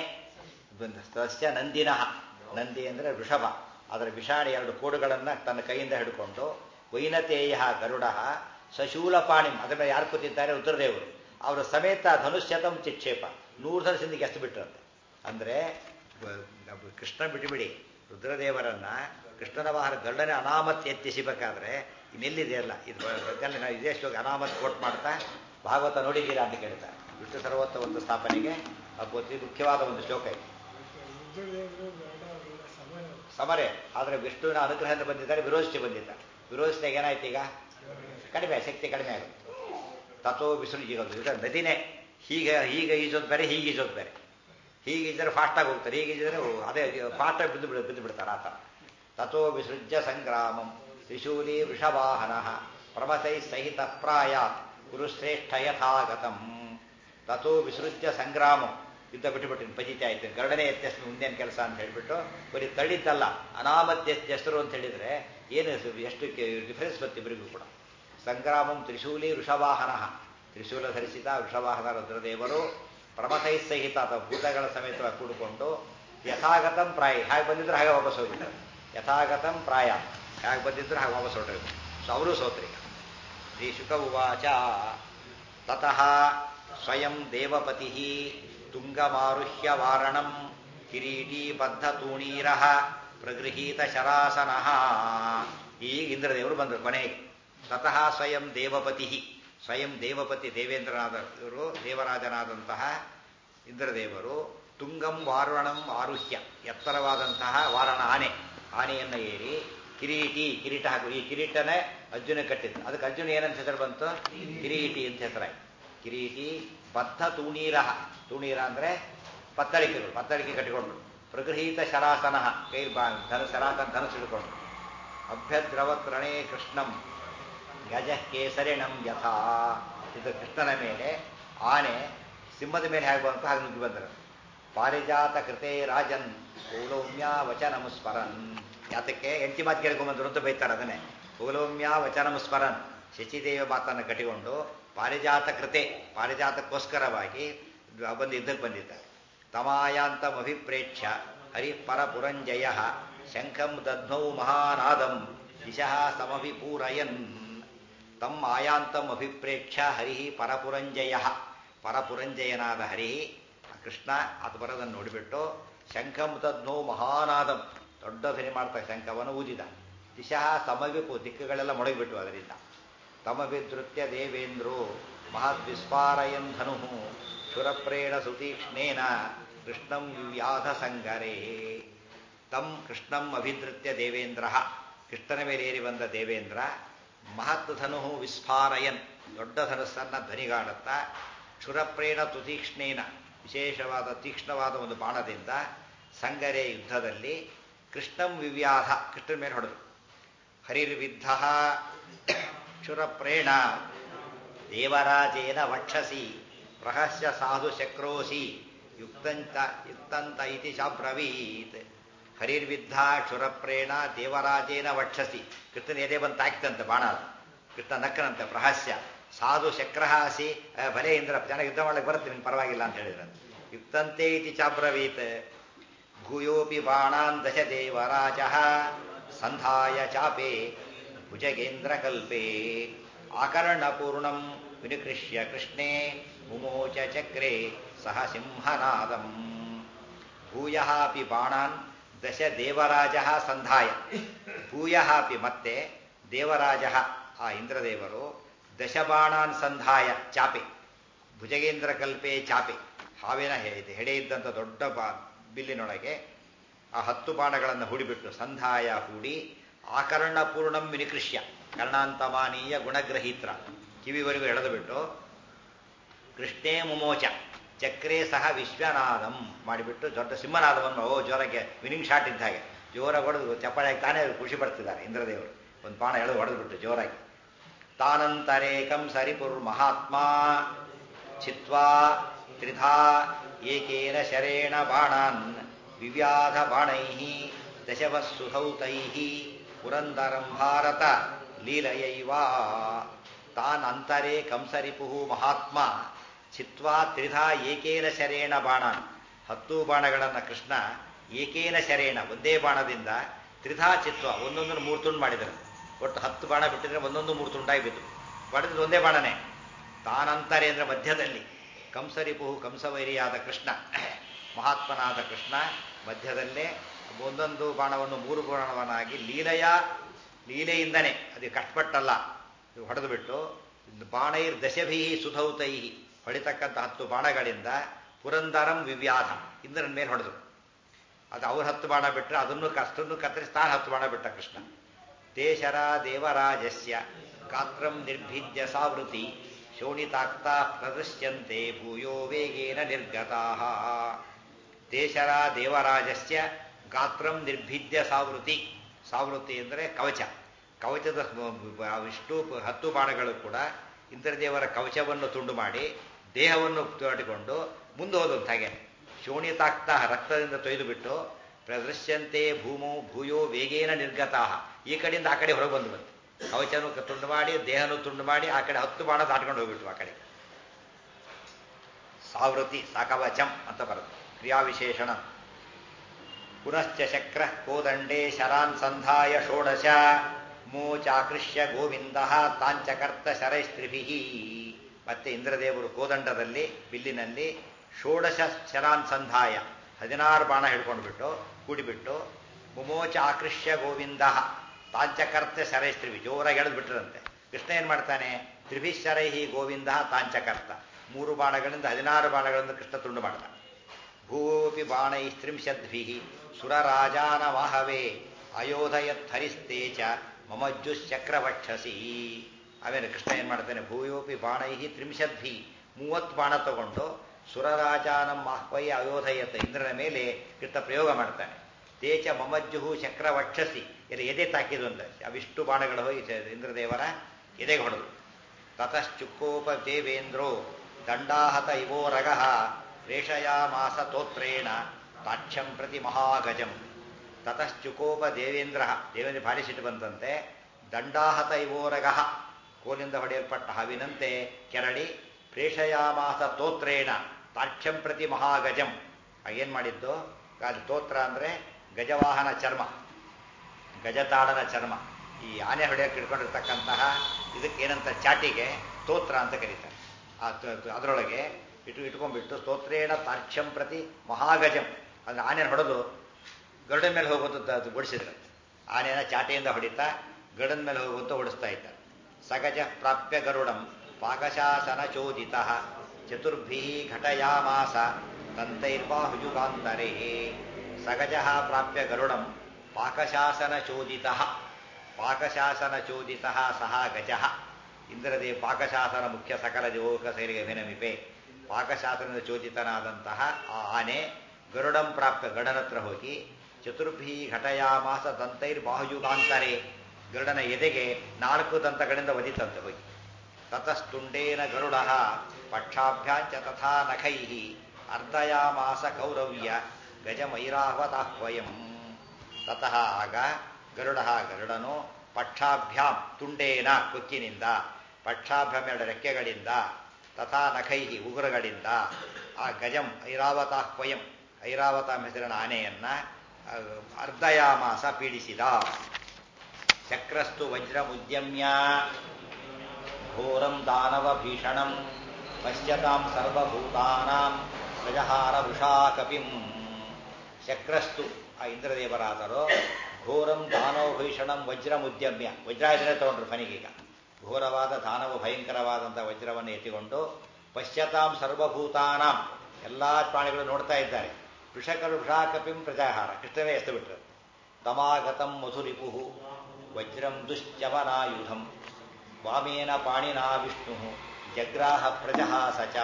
ಸಸ್ಯ ನಂದಿನಃ ನಂದಿ ಅಂದರೆ ವೃಷಭ ಅದರ ವಿಷಾಣೆ ಎರಡು ಕೋಡುಗಳನ್ನು ತನ್ನ ಕೈಯಿಂದ ಹಿಡ್ಕೊಂಡು ವೈನತೇಯ ಗರುಡ ಸಶೂಲಪಾಣಿಂ ಅದರ ಮೇಲೆ ಯಾರು ಕೂತಿದ್ದಾರೆ ರುದ್ರದೇವರು ಅವರ ಸಮೇತ ಧನುಷ್ಯತಂ ಚಿಕ್ಷೇಪ ನೂರು ಧನುಸಿಂದಿಗೆ ಎಸ್ತು ಬಿಟ್ರಂತೆ ಅಂದರೆ ಕೃಷ್ಣ ಬಿಟ್ಟುಬಿಡಿ ರುದ್ರದೇವರನ್ನ ಕೃಷ್ಣನ ವಾಹನ ಗರುಡನೆ ಅನಾಮತ್ ಎತ್ತಿಸಬೇಕಾದ್ರೆ ಇನ್ನೆಲ್ಲಿದೆಯಲ್ಲ ಇದು ಇದರಲ್ಲಿ ನಾವು ಇದೇ ಶ್ಲೋಕ ಅನಾಮತ್ ಕೋಟ್ ಮಾಡ್ತಾ ಭಾಗವತ ನೋಡಿದ್ದೀರಾ ಅಂತ ಕೇಳ್ತಾರೆ ವಿಷ್ಣು ಸರ್ವೋತ್ತ ಒಂದು ಸ್ಥಾಪನೆಗೆ ಅತಿ ಮುಖ್ಯವಾದ ಒಂದು ಶ್ಲೋಕ ಇದೆ ರುದ್ರದೇವರು ಗರುಡ ಅವರೆಲ್ಲ ಸಮಾನ ಸಮರೆ ಆದರೆ ವಿಷ್ಣುವಿನ ಅನುಗ್ರಹದಿಂದ ಬಂದಿದ್ದಾರೆ ವಿರೋಧಿಸಿ ಬಂದಿದ್ದಾರೆ ವಿರೋಧಿಸಿದಾಗ ಏನಾಯ್ತು ಈಗ ಕಡಿಮೆ ಶಕ್ತಿ ಕಡಿಮೆ ಆಗುತ್ತೆ ತಥೋ ಬಿಸಿಲು ಈಗ ಇದು ನದಿನೇ ಹೀಗೆ ಹೀಗೆ ಈಜೋದು ಬೇರೆ ಹೀಗೆ ಈಜೋದು ಬೇರೆ ಹೀಗೆ ಈಜಿದ್ರೆ ಫಾಸ್ಟಾಗಿ ಹೋಗ್ತಾರೆ ಹೀಗೆ ಈಜಿದ್ರೆ ಅದೇ ಫಾಸ್ಟಾಗಿ ಬಿದ್ದು ಬಿಡ ಬಿದ್ದು ಬಿಡ್ತಾರೆ ಆ ಥರ ತಥೋ ವಿಸೃಜ್ಯ ಸಂಗ್ರಾಮಂ ತ್ರಿಶೂಲಿ ವೃಷವಾಹನ ಪ್ರಮಥೈ ಸಹಿತ ಪ್ರಾಯಾತ್ ಗುರುಶ್ರೇಷ್ಠ ಯಥಾಗತಂ ತಥೋ ವಿಸೃಜ್ಯ ಸಂಗ್ರಾಮಂ ಯುದ್ಧ ಬಿಟ್ಟುಬಿಟ್ಟು ಪಜಿತಿ ಆಯ್ತು ಗರುಡನೆ ಎತ್ತೆಸ್ ಮುಂದೇನು ಕೆಲಸ ಅಂತ ಹೇಳ್ಬಿಟ್ಟು ಬರೀ ತಳ್ಳಿದ್ದಲ್ಲ ಅನಾಮತ್ ಹೆಸರು ಅಂತ ಹೇಳಿದ್ರೆ ಏನು ಎಷ್ಟು ಡಿಫರೆನ್ಸ್ ಬಂತು ಇಬ್ಬರಿಗೂ ಕೂಡ ಸಂಗ್ರಾಮಂ ತ್ರಿಶೂಲಿ ವೃಷವಾಹನ ತ್ರಿಶೂಲ ಧರಿಸಿದ ವೃಷವಾಹನ ರುದ್ರದೇವರು ಪ್ರಮಥೈ ಸಹಿತ ಅಥವಾ ಭೂತಗಳ ಸಮೇತವಾಗಿ ಕೂಡಿಕೊಂಡು ಯಥಾಗತಂ ಪ್ರಾಯ ಹಾಗೆ ಬಂದಿದ್ರು ಹಾಗೆ ವಾಪಸ್ ಹೋಗಿದ್ದಾರೆ ಯಥಾಗತಂ ಪ್ರಾಯ ಹೇಗೆ ಬಂದಿದ್ರು ಹಾಗೆ ವಾಪಸ್ ಹೊರಟರು ಸೊ ಅವರು ಸೋತ್ರಿ ಶ್ರೀ ಶುಕ ಉವಾಚ ತತಃ ಸ್ವಯಂ ದೇವಪತಿ ತುಂಗಮಾರುಹ್ಯ ವಾರಣಂ ಕಿರೀಟೀ ಬದ್ಧ ತೂಣೀರ ಪ್ರಗೃಹೀತ ಶರಾಸನ ಈಗ ಇಂದ್ರದೇವರು ಬಂದರು ಕೊನೆಗೆ ತತಃ ಸ್ವಯಂ ದೇವಪತಿ ಸ್ವಯಂ ದೇವಪತಿ ದೇವೇಂದ್ರನಾದವರು ದೇವರಾಜನಾದಂತಹ ಇಂದ್ರದೇವರು ತುಂಗಂ ವಾರುಣಂ ಆರುಹ್ಯ ಎತ್ತರವಾದಂತಹ ವಾರಣ ಆನೆ ಆನೆಯನ್ನು ಏರಿ ಕಿರೀಟಿ ಕಿರೀಟ ಹಾಕು ಈ ಕಿರೀಟನೇ ಅರ್ಜುನ ಕಟ್ಟಿದ್ದು ಅದಕ್ಕೆ ಅರ್ಜುನ ಏನಂತ ಹೆಸರು ಬಂತು ಕಿರೀಟಿ ಅಂತ ಹೆಸರಾಯ್ತು ಕಿರೀಟಿ ಬದ್ಧ ತೂಣೀರ ತೂಣೀರ ಅಂದ್ರೆ ಪತ್ತಳಿಕೆಗಳು ಪತ್ತಳಿಕೆ ಕಟ್ಟಿಕೊಂಡ್ರು ಪ್ರಗೃಹೀತ ಶರಾಸನ ಕೈ ಬಾ ಧನ ಶರಾಸನ ಧನಸ್ಸು ಹಿಡ್ಕೊಂಡ್ರು ಅಭ್ಯದ್ರವತ್ ರಣೇ ಕೃಷ್ಣಂ ಗಜ ಕೇಸರಿಣಂ ಯಥಾ ಇದು ಕೃಷ್ಣನ ಮೇಲೆ ಆನೆ ಸಿಂಹದ ಮೇಲೆ ಹೇಗೆ ಬಂತು ಹಾಗೆ ನುಗ್ಗಿ ಬಂದರು ಪಾರಿಜಾತ ಕೃತೆ ರಾಜನ್ ಪೌಲೌಮ್ಯ ವಚನಂ ಸ್ಮರನ್ ಯಾತಕ್ಕೆ ಹೆಂಡತಿ ಮಾತು ಕೇಳ್ಕೊಂಬಂದ್ರು ಅಂತ ಬೈತಾರೆ ಅದನ್ನೇ ಪೌಲೌಮ್ಯ ವಚನಂ ಸ್ಮರನ್ ಶಚಿದೇವ ಮಾತನ್ನು ಕಟ್ಟಿಕೊಂಡು ಪಾರಿಜಾತ ಕೃತೆ ಪಾರಿಜಾತಕ್ಕೋಸ್ಕರವಾಗಿ ಬಂದು ಯುದ್ಧಕ್ಕೆ ಬಂದಿದ್ದಾರೆ ತಮಾಯಾಂತಮಭಿಪ್ರೇಕ್ಷ್ಯ ಹರಿಪರ ಪುರಂಜಯ ಶಂಖಂ ದಧ್ನೌ ಮಹಾನಾದಂ ದಿಶಃ ಸಮಭಿಪೂರಯನ್ ತಮ್ಮ ಆಯಾಂತಂ ಅಭಿಪ್ರೇಕ್ಷ್ಯ ಹರಿ ಪರಪುರಂಜಯ ಪರಪುರಂಜಯನಾದ ಹರಿ ಕೃಷ್ಣ ಅದು ಬರೋದನ್ನು ನೋಡಿಬಿಟ್ಟು ಶಂಖಂ ತದ್ನೋ ಮಹಾನಾದಂ ದೊಡ್ಡ ಧ್ವನಿ ಮಾಡ್ತಾ ಶಂಖವನ್ನು ಊದಿದ ದಿಶಃ ಸಮವಿಪು ದಿಕ್ಕುಗಳೆಲ್ಲ ಮೊಳಗಿಬಿಟ್ಟು ಅದರಿಂದ ತಮವಿಧೃತ್ಯ ದೇವೇಂದ್ರೋ ಮಹದ್ವಿಸ್ಫಾರಯನ್ ಧನು ಶುರಪ್ರೇಣ ಸುತೀಕ್ಷ್ಣೇನ ಕೃಷ್ಣಂ ವ್ಯಾಧ ಸಂಗರೇ ತಂ ಕೃಷ್ಣಂ ಅಭಿಧೃತ್ಯ ದೇವೇಂದ್ರ ಕೃಷ್ಣನ ಮೇಲೆ ಏರಿ ಬಂದ ದೇವೇಂದ್ರ ಮಹತ್ ಧನು ವಿಸ್ಫಾರಯನ್ ದೊಡ್ಡ ಧನಸ್ಸನ್ನ ಧ್ವನಿಗಾಡುತ್ತಾ ಕ್ಷುರಪ್ರೇಣ ತುತೀಕ್ಷ್ಣೇನ ವಿಶೇಷವಾದ ತೀಕ್ಷ್ಣವಾದ ಒಂದು ಬಾಣದಿಂದ ಸಂಗರೆ ಯುದ್ಧದಲ್ಲಿ ಕೃಷ್ಣಂ ವಿವ್ಯಾಧ ಕೃಷ್ಣನ ಮೇಲೆ ಹೊಡೆದು ಹರಿರ್ವಿದ್ಧ ಕ್ಷುರಪ್ರೇಣ ದೇವರಾಜೇನ ವಕ್ಷಸಿ ಪ್ರಹಸ್ಯ ಸಾಧು ಶಕ್ರೋಸಿ ಯುಕ್ತಂತ ಯುಕ್ತಂತ ಇತಿ ಶಾಬ್ರವೀತ್ ಹರಿರ್ವಿದ್ಧ ಕ್ಷುರಪ್ರೇಣ ದೇವರಾಜೇನ ವಕ್ಷಸಿ ಕೃಷ್ಣನ ಎದೆ ಬಂದು ತಾಕ್ತಂತೆ ಬಾಣ ಅದು. ಕೃಷ್ಣ ನಕ್ಕನಂತೆ ಪ್ರಹಸ್ಯ ಸಾಧು ಶಕ್ರಹಾಸಿ ಆ, ಭಲೆ ಇಂದ್ರ ಚೆನ್ನಾಗಿ ಯುದ್ಧ ಮಾಡಕ್ಕೆ ಬರುತ್ತೆ ನಿಮ್ಗೆ ಪರವಾಗಿಲ್ಲ ಅಂತ ಹೇಳಿದ್ರು ಯುಕ್ತಂತೆ ಇತಿ ಚಾಬ್ರವೀತ್ ಭೂಯೋಪಿ ಬಾಣಾನ್ ದಶ ದೇವರಾಜ ಸಂಧಾಯ ಚಾಪೆ ಭುಜಗೇಂದ್ರಕಲ್ಪೆ ಆಕರ್ಣಪೂರ್ಣಂ ವಿನಿಕೃಷ್ಯ ಕೃಷ್ಣೇ ಮುಮೋಚ ಚಕ್ರೆ ಸಹ ಸಿಂಹನಾದಂ ಭೂಯಃ ಅಪಿ ಬಾಣಾನ್ ದಶ ದೇವರಾಜ ಸಂಧಾಯ ಭೂಯಃ ಅಪಿ ಮತ್ತೆ ದೇವರಾಜ ಆ ಇಂದ್ರದೇವರು ದಶಬಾಣಾನ್ ಸಂಧಾಯ ಚಾಪೆ ಭುಜಗೇಂದ್ರ ಕಲ್ಪೆ ಚಾಪೆ ಹಾವಿನ ಹೆ- ಹೆಡೆ ಇದ್ದಂಥ ದೊಡ್ಡ ಬಾ ಬಿಲ್ಲಿನೊಳಗೆ ಆ ಹತ್ತು ಬಾಣಗಳನ್ನು ಹೂಡಿಬಿಟ್ಟು ಸಂಧಾಯ ಹೂಡಿ ಆಕರ್ಣ ಪೂರ್ಣಂ ವಿನಿಕೃಷ್ಯ ಕರ್ಣಾಂತಮಾನೀಯ ಗುಣಗ್ರಹೀತ್ರ ಕಿವಿವರೆಗೂ ಎಳೆದು ಬಿಟ್ಟು ಕೃಷ್ಣೇ ಮುಮೋಚ ಚಕ್ರೇ ಸಹ ವಿಶ್ವನಾದಂ ಮಾಡಿಬಿಟ್ಟು ದೊಡ್ಡ ಸಿಂಹನಾದವನ್ನು ಓ ಜೋರಕ್ಕೆ ವಿನಿಂಗ್ ಶಾಟ್ ಇದ್ದ ಹಾಗೆ ಜೋರಾಗಿ ಹೊಡೆದು ಚಪ್ಪಾಳೆಯಾಗಿ ತಾನೇ ಖುಷಿ ಪಡ್ತಿದ್ದಾರೆ ಇಂದ್ರದೇವರು ಒಂದು ಬಾಣ ಎಳೆದು ಹೊಡೆದ್ಬಿಟ್ಟು ಜೋರಾಗಿ ತಾನಂತರೇಕಂ ಸರಿಪುರ್ ಮಹಾತ್ಮ ಚಿತ್ವಾ ತ್ರಿಧಾ ಏಕೇನ ಶರೇಣ ಬಾಣಾನ್ ವಿವ್ಯಾಧ ಬಾಣೈ ದಶವಸ್ಸುಧೌತೈ ಪುರಂದರಂ ಭಾರತ ಲೀಲಯೈವಾ ತಾನ್ ಅಂತರೇ ಕಂಸರಿಪು ಮಹಾತ್ಮ ಚಿತ್ವಾ ತ್ರಿಧಾ ಏಕೇನ ಶರೇಣ ಬಾಣಾನ್ ಹತ್ತು ಬಾಣಗಳನ್ನು ಕೃಷ್ಣ ಏಕೇನ ಶರೇಣ ಒಂದೇ ಬಾಣದಿಂದ ತ್ರಿಧಾ ಚಿತ್ವ ಒಂದೊಂದನ್ನು ಮೂರು ತುಂಡು ಮಾಡಿದರು ಒಟ್ಟು ಹತ್ತು ಬಾಣ ಬಿಟ್ಟಿದ್ರೆ ಒಂದೊಂದು ಮೂರು ತುಂಡಾಗಿ ಬಿದ್ದು ಹೊಡೆದ್ರೆ ಒಂದೇ ಬಾಣನೇ ತಾನಂತರೆ ಅಂದ್ರೆ ಮಧ್ಯದಲ್ಲಿ ಕಂಸರಿಪು ಕಂಸವೈರಿಯಾದ ಕೃಷ್ಣ ಮಹಾತ್ಮನಾದ ಕೃಷ್ಣ ಮಧ್ಯದಲ್ಲೇ ಒಂದೊಂದು ಬಾಣವನ್ನು ಮೂರು ಬಾಣವನ್ನಾಗಿ ಲೀಲೆಯ ಲೀಲೆಯಿಂದನೇ ಅದು ಕಷ್ಟಪಟ್ಟಲ್ಲ ಹೊಡೆದು ಬಿಟ್ಟು ಬಾಣೈರ್ ದಶಭಿ ಸುಧೌತೈ ಹೊಡಿತಕ್ಕಂಥ ಹತ್ತು ಬಾಣಗಳಿಂದ ಪುರಂದರಂ ವಿವ್ಯಾಧ ಇಂದ್ರನ ಮೇಲೆ ಹೊಡೆದು ಅದು ಅವ್ರು ಹತ್ತು ಬಾಣ ಬಿಟ್ಟರೆ ಅದನ್ನು ಕಷ್ಟನ್ನು ಕತ್ತರಿಸಿ ತಾನು ಹತ್ತು ಬಾಣ ಬಿಟ್ಟ ಕೃಷ್ಣ ತೇಶರ ದೇವರಾಜಸ್ಯ ಗಾತ್ರಂ ನಿರ್ಭಿದ್ಯ ಸಾವೃತಿ ಶೋಣಿತಾಕ್ತಾ ಪ್ರದೃಶ್ಯಂತೆ ಭೂಯೋ ವೇಗೇನ ನಿರ್ಗತಾ ತೇಶರ ದೇವರಾಜಸ್ಯ ಗಾತ್ರಂ ನಿರ್ಭಿದ್ಯ ಸಾವೃತಿ ಸಾವೃತಿ ಅಂದರೆ ಕವಚ ಕವಚದ ಇಷ್ಟು ಹತ್ತು ಬಾಣಗಳು ಕೂಡ ಇಂದ್ರದೇವರ ಕವಚವನ್ನು ತುಂಡು ಮಾಡಿ ದೇಹವನ್ನು ತೋಡಿಕೊಂಡು ಮುಂದೆ ಹೋದಂತ ಹಾಗೆ ಶೋಣಿತಾಕ್ತ ರಕ್ತದಿಂದ ತೊಯ್ದು ಬಿಟ್ಟು ಪ್ರದೃಶ್ಯಂತೆ ಭೂಮೋ ಭೂಯೋ ವೇಗೇನ ನಿರ್ಗತಾ ಈ ಕಡೆಯಿಂದ ಆ ಕಡೆ ಹೊರಗೆ ಬಂದು ಬಂತು ಕವಚನೂ ತುಂಡು ಮಾಡಿ ದೇಹನೂ ತುಂಡು ಮಾಡಿ ಆ ಕಡೆ ಹತ್ತು ಬಾಣ ದಾಟ್ಕೊಂಡು ಹೋಗ್ಬಿಟ್ಟು ಆ ಕಡೆ ಸಾವೃತಿ ಸಾಕವಚಂ ಅಂತ ಬರುತ್ತೆ ಕ್ರಿಯಾವಿಶೇಷಣ ಪುನಶ್ಚ ಶಕ್ರ ಕೋದಂಡೇ ಶರಾನ್ ಸಂಧಾಯ ಷೋಡಶ ಮೋಚಾಕೃಷ್ಯ ಗೋವಿಂದ ತಾಂಚಕರ್ತ ಶರೈಸ್ತ್ರಿಭಿ ಮತ್ತೆ ಇಂದ್ರದೇವರು ಕೋದಂಡದಲ್ಲಿ ಬಿಲ್ಲಿನಲ್ಲಿ ಷೋಡಶ ಶರಾನ್ ಸಂಧಾಯ ಹದಿನಾರು ಬಾಣ ಹಿಡ್ಕೊಂಡು ಬಿಟ್ಟು ಕೂಡಿಬಿಟ್ಟು ಮುಮೋಚ ಆಕೃಷ್ಯ ಗೋವಿಂದ ತಾಂಚಕರ್ತ ಶರೈಸ್ತ್ರಿಭಿ ಜೋರಾಗಿ ಎಳೆದು ಬಿಟ್ಟಿರಂತೆ ಕೃಷ್ಣ ಏನ್ ಮಾಡ್ತಾನೆ ತ್ರಿಭಿಶರೈಹಿ ಗೋವಿಂದ ತಾಂಚಕರ್ತ ಮೂರು ಬಾಣಗಳಿಂದ ಹದಿನಾರು ಬಾಣಗಳಿಂದ ಕೃಷ್ಣ ತುಂಡು ಮಾಡ್ತಾನೆ ಭೂಪಿ ಬಾಣೈಸ್ತ್ರಿಂಶದ್ಭಿ ಸುರರಾಜಾನವಾಹವೇ ಅಯೋಧಯತ್ಥರಿಸ್ತೆ ಚ ಮಮಜ್ಜುಶ್ಚಕ್ರವಕ್ಷಸಿ ಆಮೇಲೆ ಕೃಷ್ಣ ಏನ್ ಮಾಡ್ತಾನೆ ಭೂಯೋಪಿ ಬಾಣೈಹಿ ತ್ರಿಂಶದ್ಭಿ ಮೂವತ್ತು ಬಾಣ ತಗೊಂಡು ಸುರರಾಜಾನಂ ಆಹ್ವಯ ಅಯೋಧಯತ್ ಇಂದ್ರನ ಮೇಲೆ ಕೃಷ್ಣ ಪ್ರಯೋಗ ಮಾಡ್ತಾನೆ ತೇಚ ಮಮಜ್ಜುಹು ಚಕ್ರವಕ್ಷಸಿ ಇಲ್ಲಿ ಎದೆ ತಾಕಿದು ಅಂತ ಅವಿಷ್ಟು ಬಾಣಗಳು ಹೋಗಿ ಚ- ಇಂದ್ರದೇವರ ಎದೆಗೆ ಹೊಡೆದು ತತಶ್ಚುಕ್ಕೋಪ ದೇವೇಂದ್ರೋ ದಂಡಾಹತ ಇವೋ ರಗಃ ರೇಷಯಾಮಾಸ ತೋತ್ರೇಣ ತಾಕ್ಷ್ಯಂ ಪ್ರತಿ ಮಹಾಗಜಂ ತತಶ್ಚುಕೋಪ ದೇವೇಂದ್ರ ದೇವೇಂದ್ರ ಭಾರಿ ಸಿಟ್ಟು ಬಂತಂತೆ ದಂಡಾಹತ ಇವೋರಗಃ ಕೋಲಿಂದ ಹೊಡೆಯಲ್ಪಟ್ಟ ಹಾವಿನಂತೆ ಕೆರಳಿ ಪ್ರೇಷಯಾಮಾಸ ತೋತ್ರೇಣ ತಾಕ್ಷ್ಯಂ ಪ್ರತಿ ಮಹಾಗಜಂ ಏನು ಮಾಡಿದ್ದು ಅದು ತೋತ್ರ ಅಂದರೆ ಗಜವಾಹನ ಚರ್ಮ ಗಜತಾಡನ ಚರ್ಮ ಈ ಆನೆ ಹೊಡೆಯಕ್ಕೆ ಇಟ್ಕೊಂಡಿರ್ತಕ್ಕಂತಹ ಇದಕ್ಕೆ ಏನಂತ ಚಾಟಿಗೆ ಸ್ತೋತ್ರ ಅಂತ ಕರೀತಾರೆ ಆ ತ- ತ- ಅದರೊಳಗೆ ಇಟ್ಟು ಇಟ್ಕೊಂಡ್ಬಿಟ್ಟು ಸ್ತೋತ್ರೇಣ ತಾರ್ಕ್ಷ್ಯಂ ಪ್ರತಿ ಮಹಾಗಜಂ ಅಂದ್ರೆ ಆನೆ ಹೊಡೆದು ಗರುಡನ ಮೇಲೆ ಹೋಗೋದು ಅದು ಓಡಿಸಿದ್ರು ಆನೆನ ಚಾಟಿಯಿಂದ ಹೊಡಿತಾ ಗರುಡನ ಮೇಲೆ ಹೋಗುವಂತ ಓಡಿಸ್ತಾ ಇದ್ದಾರೆ ಸಗಜ ಪ್ರಾಪ್ಯ ಗರುಡಂ ಪಾಕಶಾಸನ ಚೋದಿತ ಚತುರ್ಭಿ ಘಟಯಾಮಾಸ ದಂತೈರ್ಬಾಹುಜುಗಾಂತರೇ ಸಗಜ ಪ್ರಾಪ್ಯ ಗರುಡಂ ಪಾಕಶಾಸನ ಚೋದಿತ ಪಾಕಶಾಸನ ಚೋದಿತ ಸಹ ಗಜ ಇಂದ್ರದೇ ಪಾಕಶಾಸನ ಮುಖ್ಯ ಸಕಲ ದೇವೋಕ ಸೇರಿಗೆ ವಿನಮಿಪೆ ಪಾಕಶಾಸನದ ಚೋದಿತನಾದಂತಹ ಆ ಆನೆ ಗರುಡಂ ಪ್ರಾಪ್ಯ ಗರುಡನತ್ರ ಹೋಗಿ ಚತುರ್ಭಿ ಘಟಯಾಮಾಸ ದಂತೈರ್ ಬಾಹುಯುಗಾಂತರೆ ಗರುಡನ ಎದೆಗೆ ನಾಲ್ಕು ದಂತಗಳಿಂದ ಒದಿತಂತೆ ಹೋಗಿ ತತಸ್ತುಂಡೇನ ಗರುಡ ಪಕ್ಷಾಭ್ಯಾಂಚ ತಥಾ ನಖೈ ಅರ್ಧಯಾಮಾಸ ಕೌರವ್ಯ ಗಜಮೈರಾವತಾಹ್ವಯಂ ತತಃ ಆಗ ಗರುಡ ಗರುಡನು ಪಕ್ಷಾಭ್ಯಾಂ ತುಂಡೇನ ಕೊಕ್ಕಿನಿಂದ ಪಕ್ಷಾಭ್ಯಾಂ ಎರಡು ರೆಕ್ಕೆಗಳಿಂದ ತಥಾ ನಖೈ ಉಗುರುಗಳಿಂದ ಆ ಗಜಂ ಐರಾವತಾಹ್ವಯಂ ಐರಾವತಾಂ ಹೆಸರಿನ ಆನೆಯನ್ನ ಆ, ಅರ್ಧಯಾಮಾಸ ಪೀಡಿಸಿದ ಚಕ್ರಸ್ತು ವಜ್ರಮುದ್ಯಮ್ಯ ಘೋರಂ ದಾನವ ಭೀಷಣಂ ಪಶ್ಯತಾಂ ಸರ್ವಭೂತಾನಾಂ ಪ್ರಜಹಾರ ವೃಷಾ ಕಪಿಂ ಚಕ್ರಸ್ತು ಆ ಇಂದ್ರದೇವರಾದರು ಘೋರಂ ದಾನವ ಭೀಷಣಂ ವಜ್ರಮುದ್ಯಮ್ಯ ವಜ್ರಾಯುಧನೇ ತಗೊಂಡ್ರು ಫನಿಗೀಗ ಘೋರವಾದ ದಾನವ ಭಯಂಕರವಾದಂಥ ವಜ್ರವನ್ನು ಎತ್ತಿಕೊಂಡು ಪಶ್ಯತಾಂ ಸರ್ವಭೂತಾನಾಂ ಎಲ್ಲ ಪ್ರಾಣಿಗಳು ನೋಡ್ತಾ ಇದ್ದಾರೆ ವೃಷಕರು ವೃಷಾಕಪಿಂ ಪ್ರಜಾಹಾರ ಕೃಷ್ಣವೇ ಎಸ್ತು ಬಿಟ್ರು ತಮಾಗತಂ ಮಧುರಿಪು ವಜ್ರಂ ದುಶ್ಚವನಾಯುಧಂ ವಾಮೇನ ಪಾಣಿನಾ ವಿಷ್ಣು ಜಗ್ರಾಹ ಪ್ರಜಹಾಸ ಚ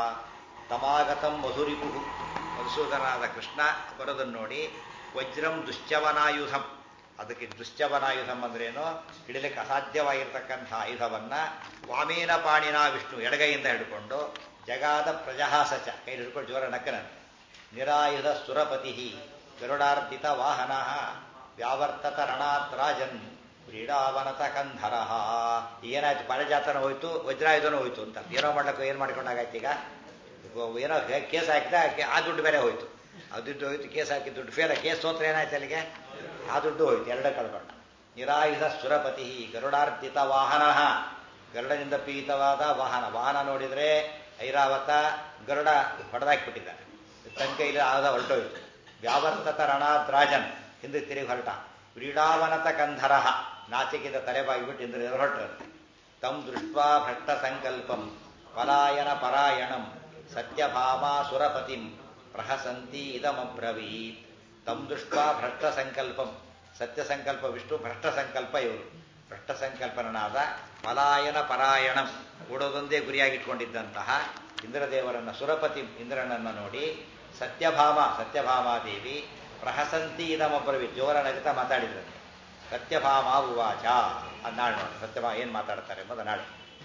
ತಮಾಗತಂ ಮಧುರಿಪು ಮಧುಸೂದನಾದ ಕೃಷ್ಣ ಬರೋದನ್ನು ನೋಡಿ ವಜ್ರಂ ದುಶ್ಚವನಾಯುಧಂ ಅದಕ್ಕೆ ದುಶ್ಚವನಾಯುಧಂ ಅಂದ್ರೇನು ಹಿಡಿಲಿಕ್ಕೆ ಅಸಾಧ್ಯವಾಗಿರ್ತಕ್ಕಂಥ ಆಯುಧವನ್ನ ವಾಮೇನ ಪಾಣಿನ ವಿಷ್ಣು ಎಡಗೈಯಿಂದ ಹಿಡ್ಕೊಂಡು ಜಗಾದ ಪ್ರಜಹಾಸ ಚ ಕೈ ಹಿಡ್ಕೊಂಡು ಜೋರ ನಕ್ಕನಂತೆ ನಿರಾಯುಧ ಸುರಪತಿ ಗರುಡಾರ್ಪಿತ ವಾಹನ ವ್ಯಾವರ್ತತ ರಣಾತ್ ರಾಜನ್ ಕ್ರೀಡಾವನತ ಕಂಧರ ಏನಾಯ್ತು ಪಾರಿಜಾತನ ಹೋಯ್ತು ವಜ್ರಾಯುಧನೂ ಹೋಯ್ತು ಅಂತ ಏನೋ ಮಾಡ್ಲಿಕ್ಕೆ ಏನು ಮಾಡ್ಕೊಂಡಾಗಾಯ್ತು ಈಗ ಏನೋ ಕೇಸ್ ಹಾಕಿದ ಆ ದುಡ್ಡು ಬೇರೆ ಹೋಯ್ತು ಆ ದುಡ್ಡು ಹೋಯ್ತು ಕೇಸ್ ಹಾಕಿ ದುಡ್ಡು ಫೇಲ್ ಕೇಸ್ ಸೋತ್ರ ಏನಾಯ್ತು ಅಲ್ಲಿಗೆ ಆ ದುಡ್ಡು ಹೋಯ್ತು ಎರಡೇ ಕಳ್ಕೊಂಡ ನಿರಾಯುಧ ಸುರಪತಿ ಗರುಡಾರ್ಪಿತ ವಾಹನ ಗರುಡನಿಂದ ಪೀಡಿತವಾದ ವಾಹನ ವಾಹನ ನೋಡಿದ್ರೆ ಐರಾವತ ಗರುಡ ಹೊಡೆದಾಕಿಬಿಟ್ಟಿದ್ದಾನೆ ತನ್ನ ಕೈಲಿ ಆದ ಹೊರಟೋಯ್ತು ವ್ಯಾವರ್ತತ ರಣಾದ್ರಾಜನ್ ಹಿಂದೆ ತಿರುಗಿ ಹೊರಟ ಕ್ರೀಡಾವನತ ಕಂಧರ ನಾಚಿಕಿದ ತಲೆಬಾಗಿಬಿಟ್ಟು ಇಂದ್ರ ಹೊರಟರು ತಂ ದೃಷ್ಟ ಭ್ರಷ್ಟ ಸಂಕಲ್ಪಂ ಪಲಾಯನ ಪರಾಯಣಂ ಸತ್ಯಭಾಮ ಸುರಪತಿಂ ಪ್ರಹಸಂತಿ ಇದಮಬ್ರವೀತ್ ತಂ ದೃಷ್ಟ ಭ್ರಷ್ಟ ಸಂಕಲ್ಪಂ ಸತ್ಯ ಸಂಕಲ್ಪ ವಿಷ್ಣು ಭ್ರಷ್ಟ ಸಂಕಲ್ಪ ಇವರು ಭ್ರಷ್ಟ ಸಂಕಲ್ಪನಾದ ಪಲಾಯನ ಪರಾಯಣಂ ಓಡೋದೊಂದೇ ಗುರಿಯಾಗಿಟ್ಕೊಂಡಿದ್ದಂತಹ ಇಂದ್ರದೇವರನ್ನ ಸುರಪತಿ ಇಂದ್ರನನ್ನ ನೋಡಿ ಸತ್ಯಭಾಮ ಸತ್ಯಭಾಮಾದೇವಿ ಪ್ರಹಸಂತಿ ಇದಮೊಬ್ಬರವಿ ಜೋರ ನಗುತ್ತಾ ಮಾತಾಡಿದ್ರು ಸತ್ಯಭಾಮ ಉವಾಚ ಅದು ನಾಳೆ ನೋಡಿ ಸತ್ಯಭಾಮ ಏನು ಮಾತಾಡ್ತಾರೆ ಎಂಬುದು ನಾಳೆ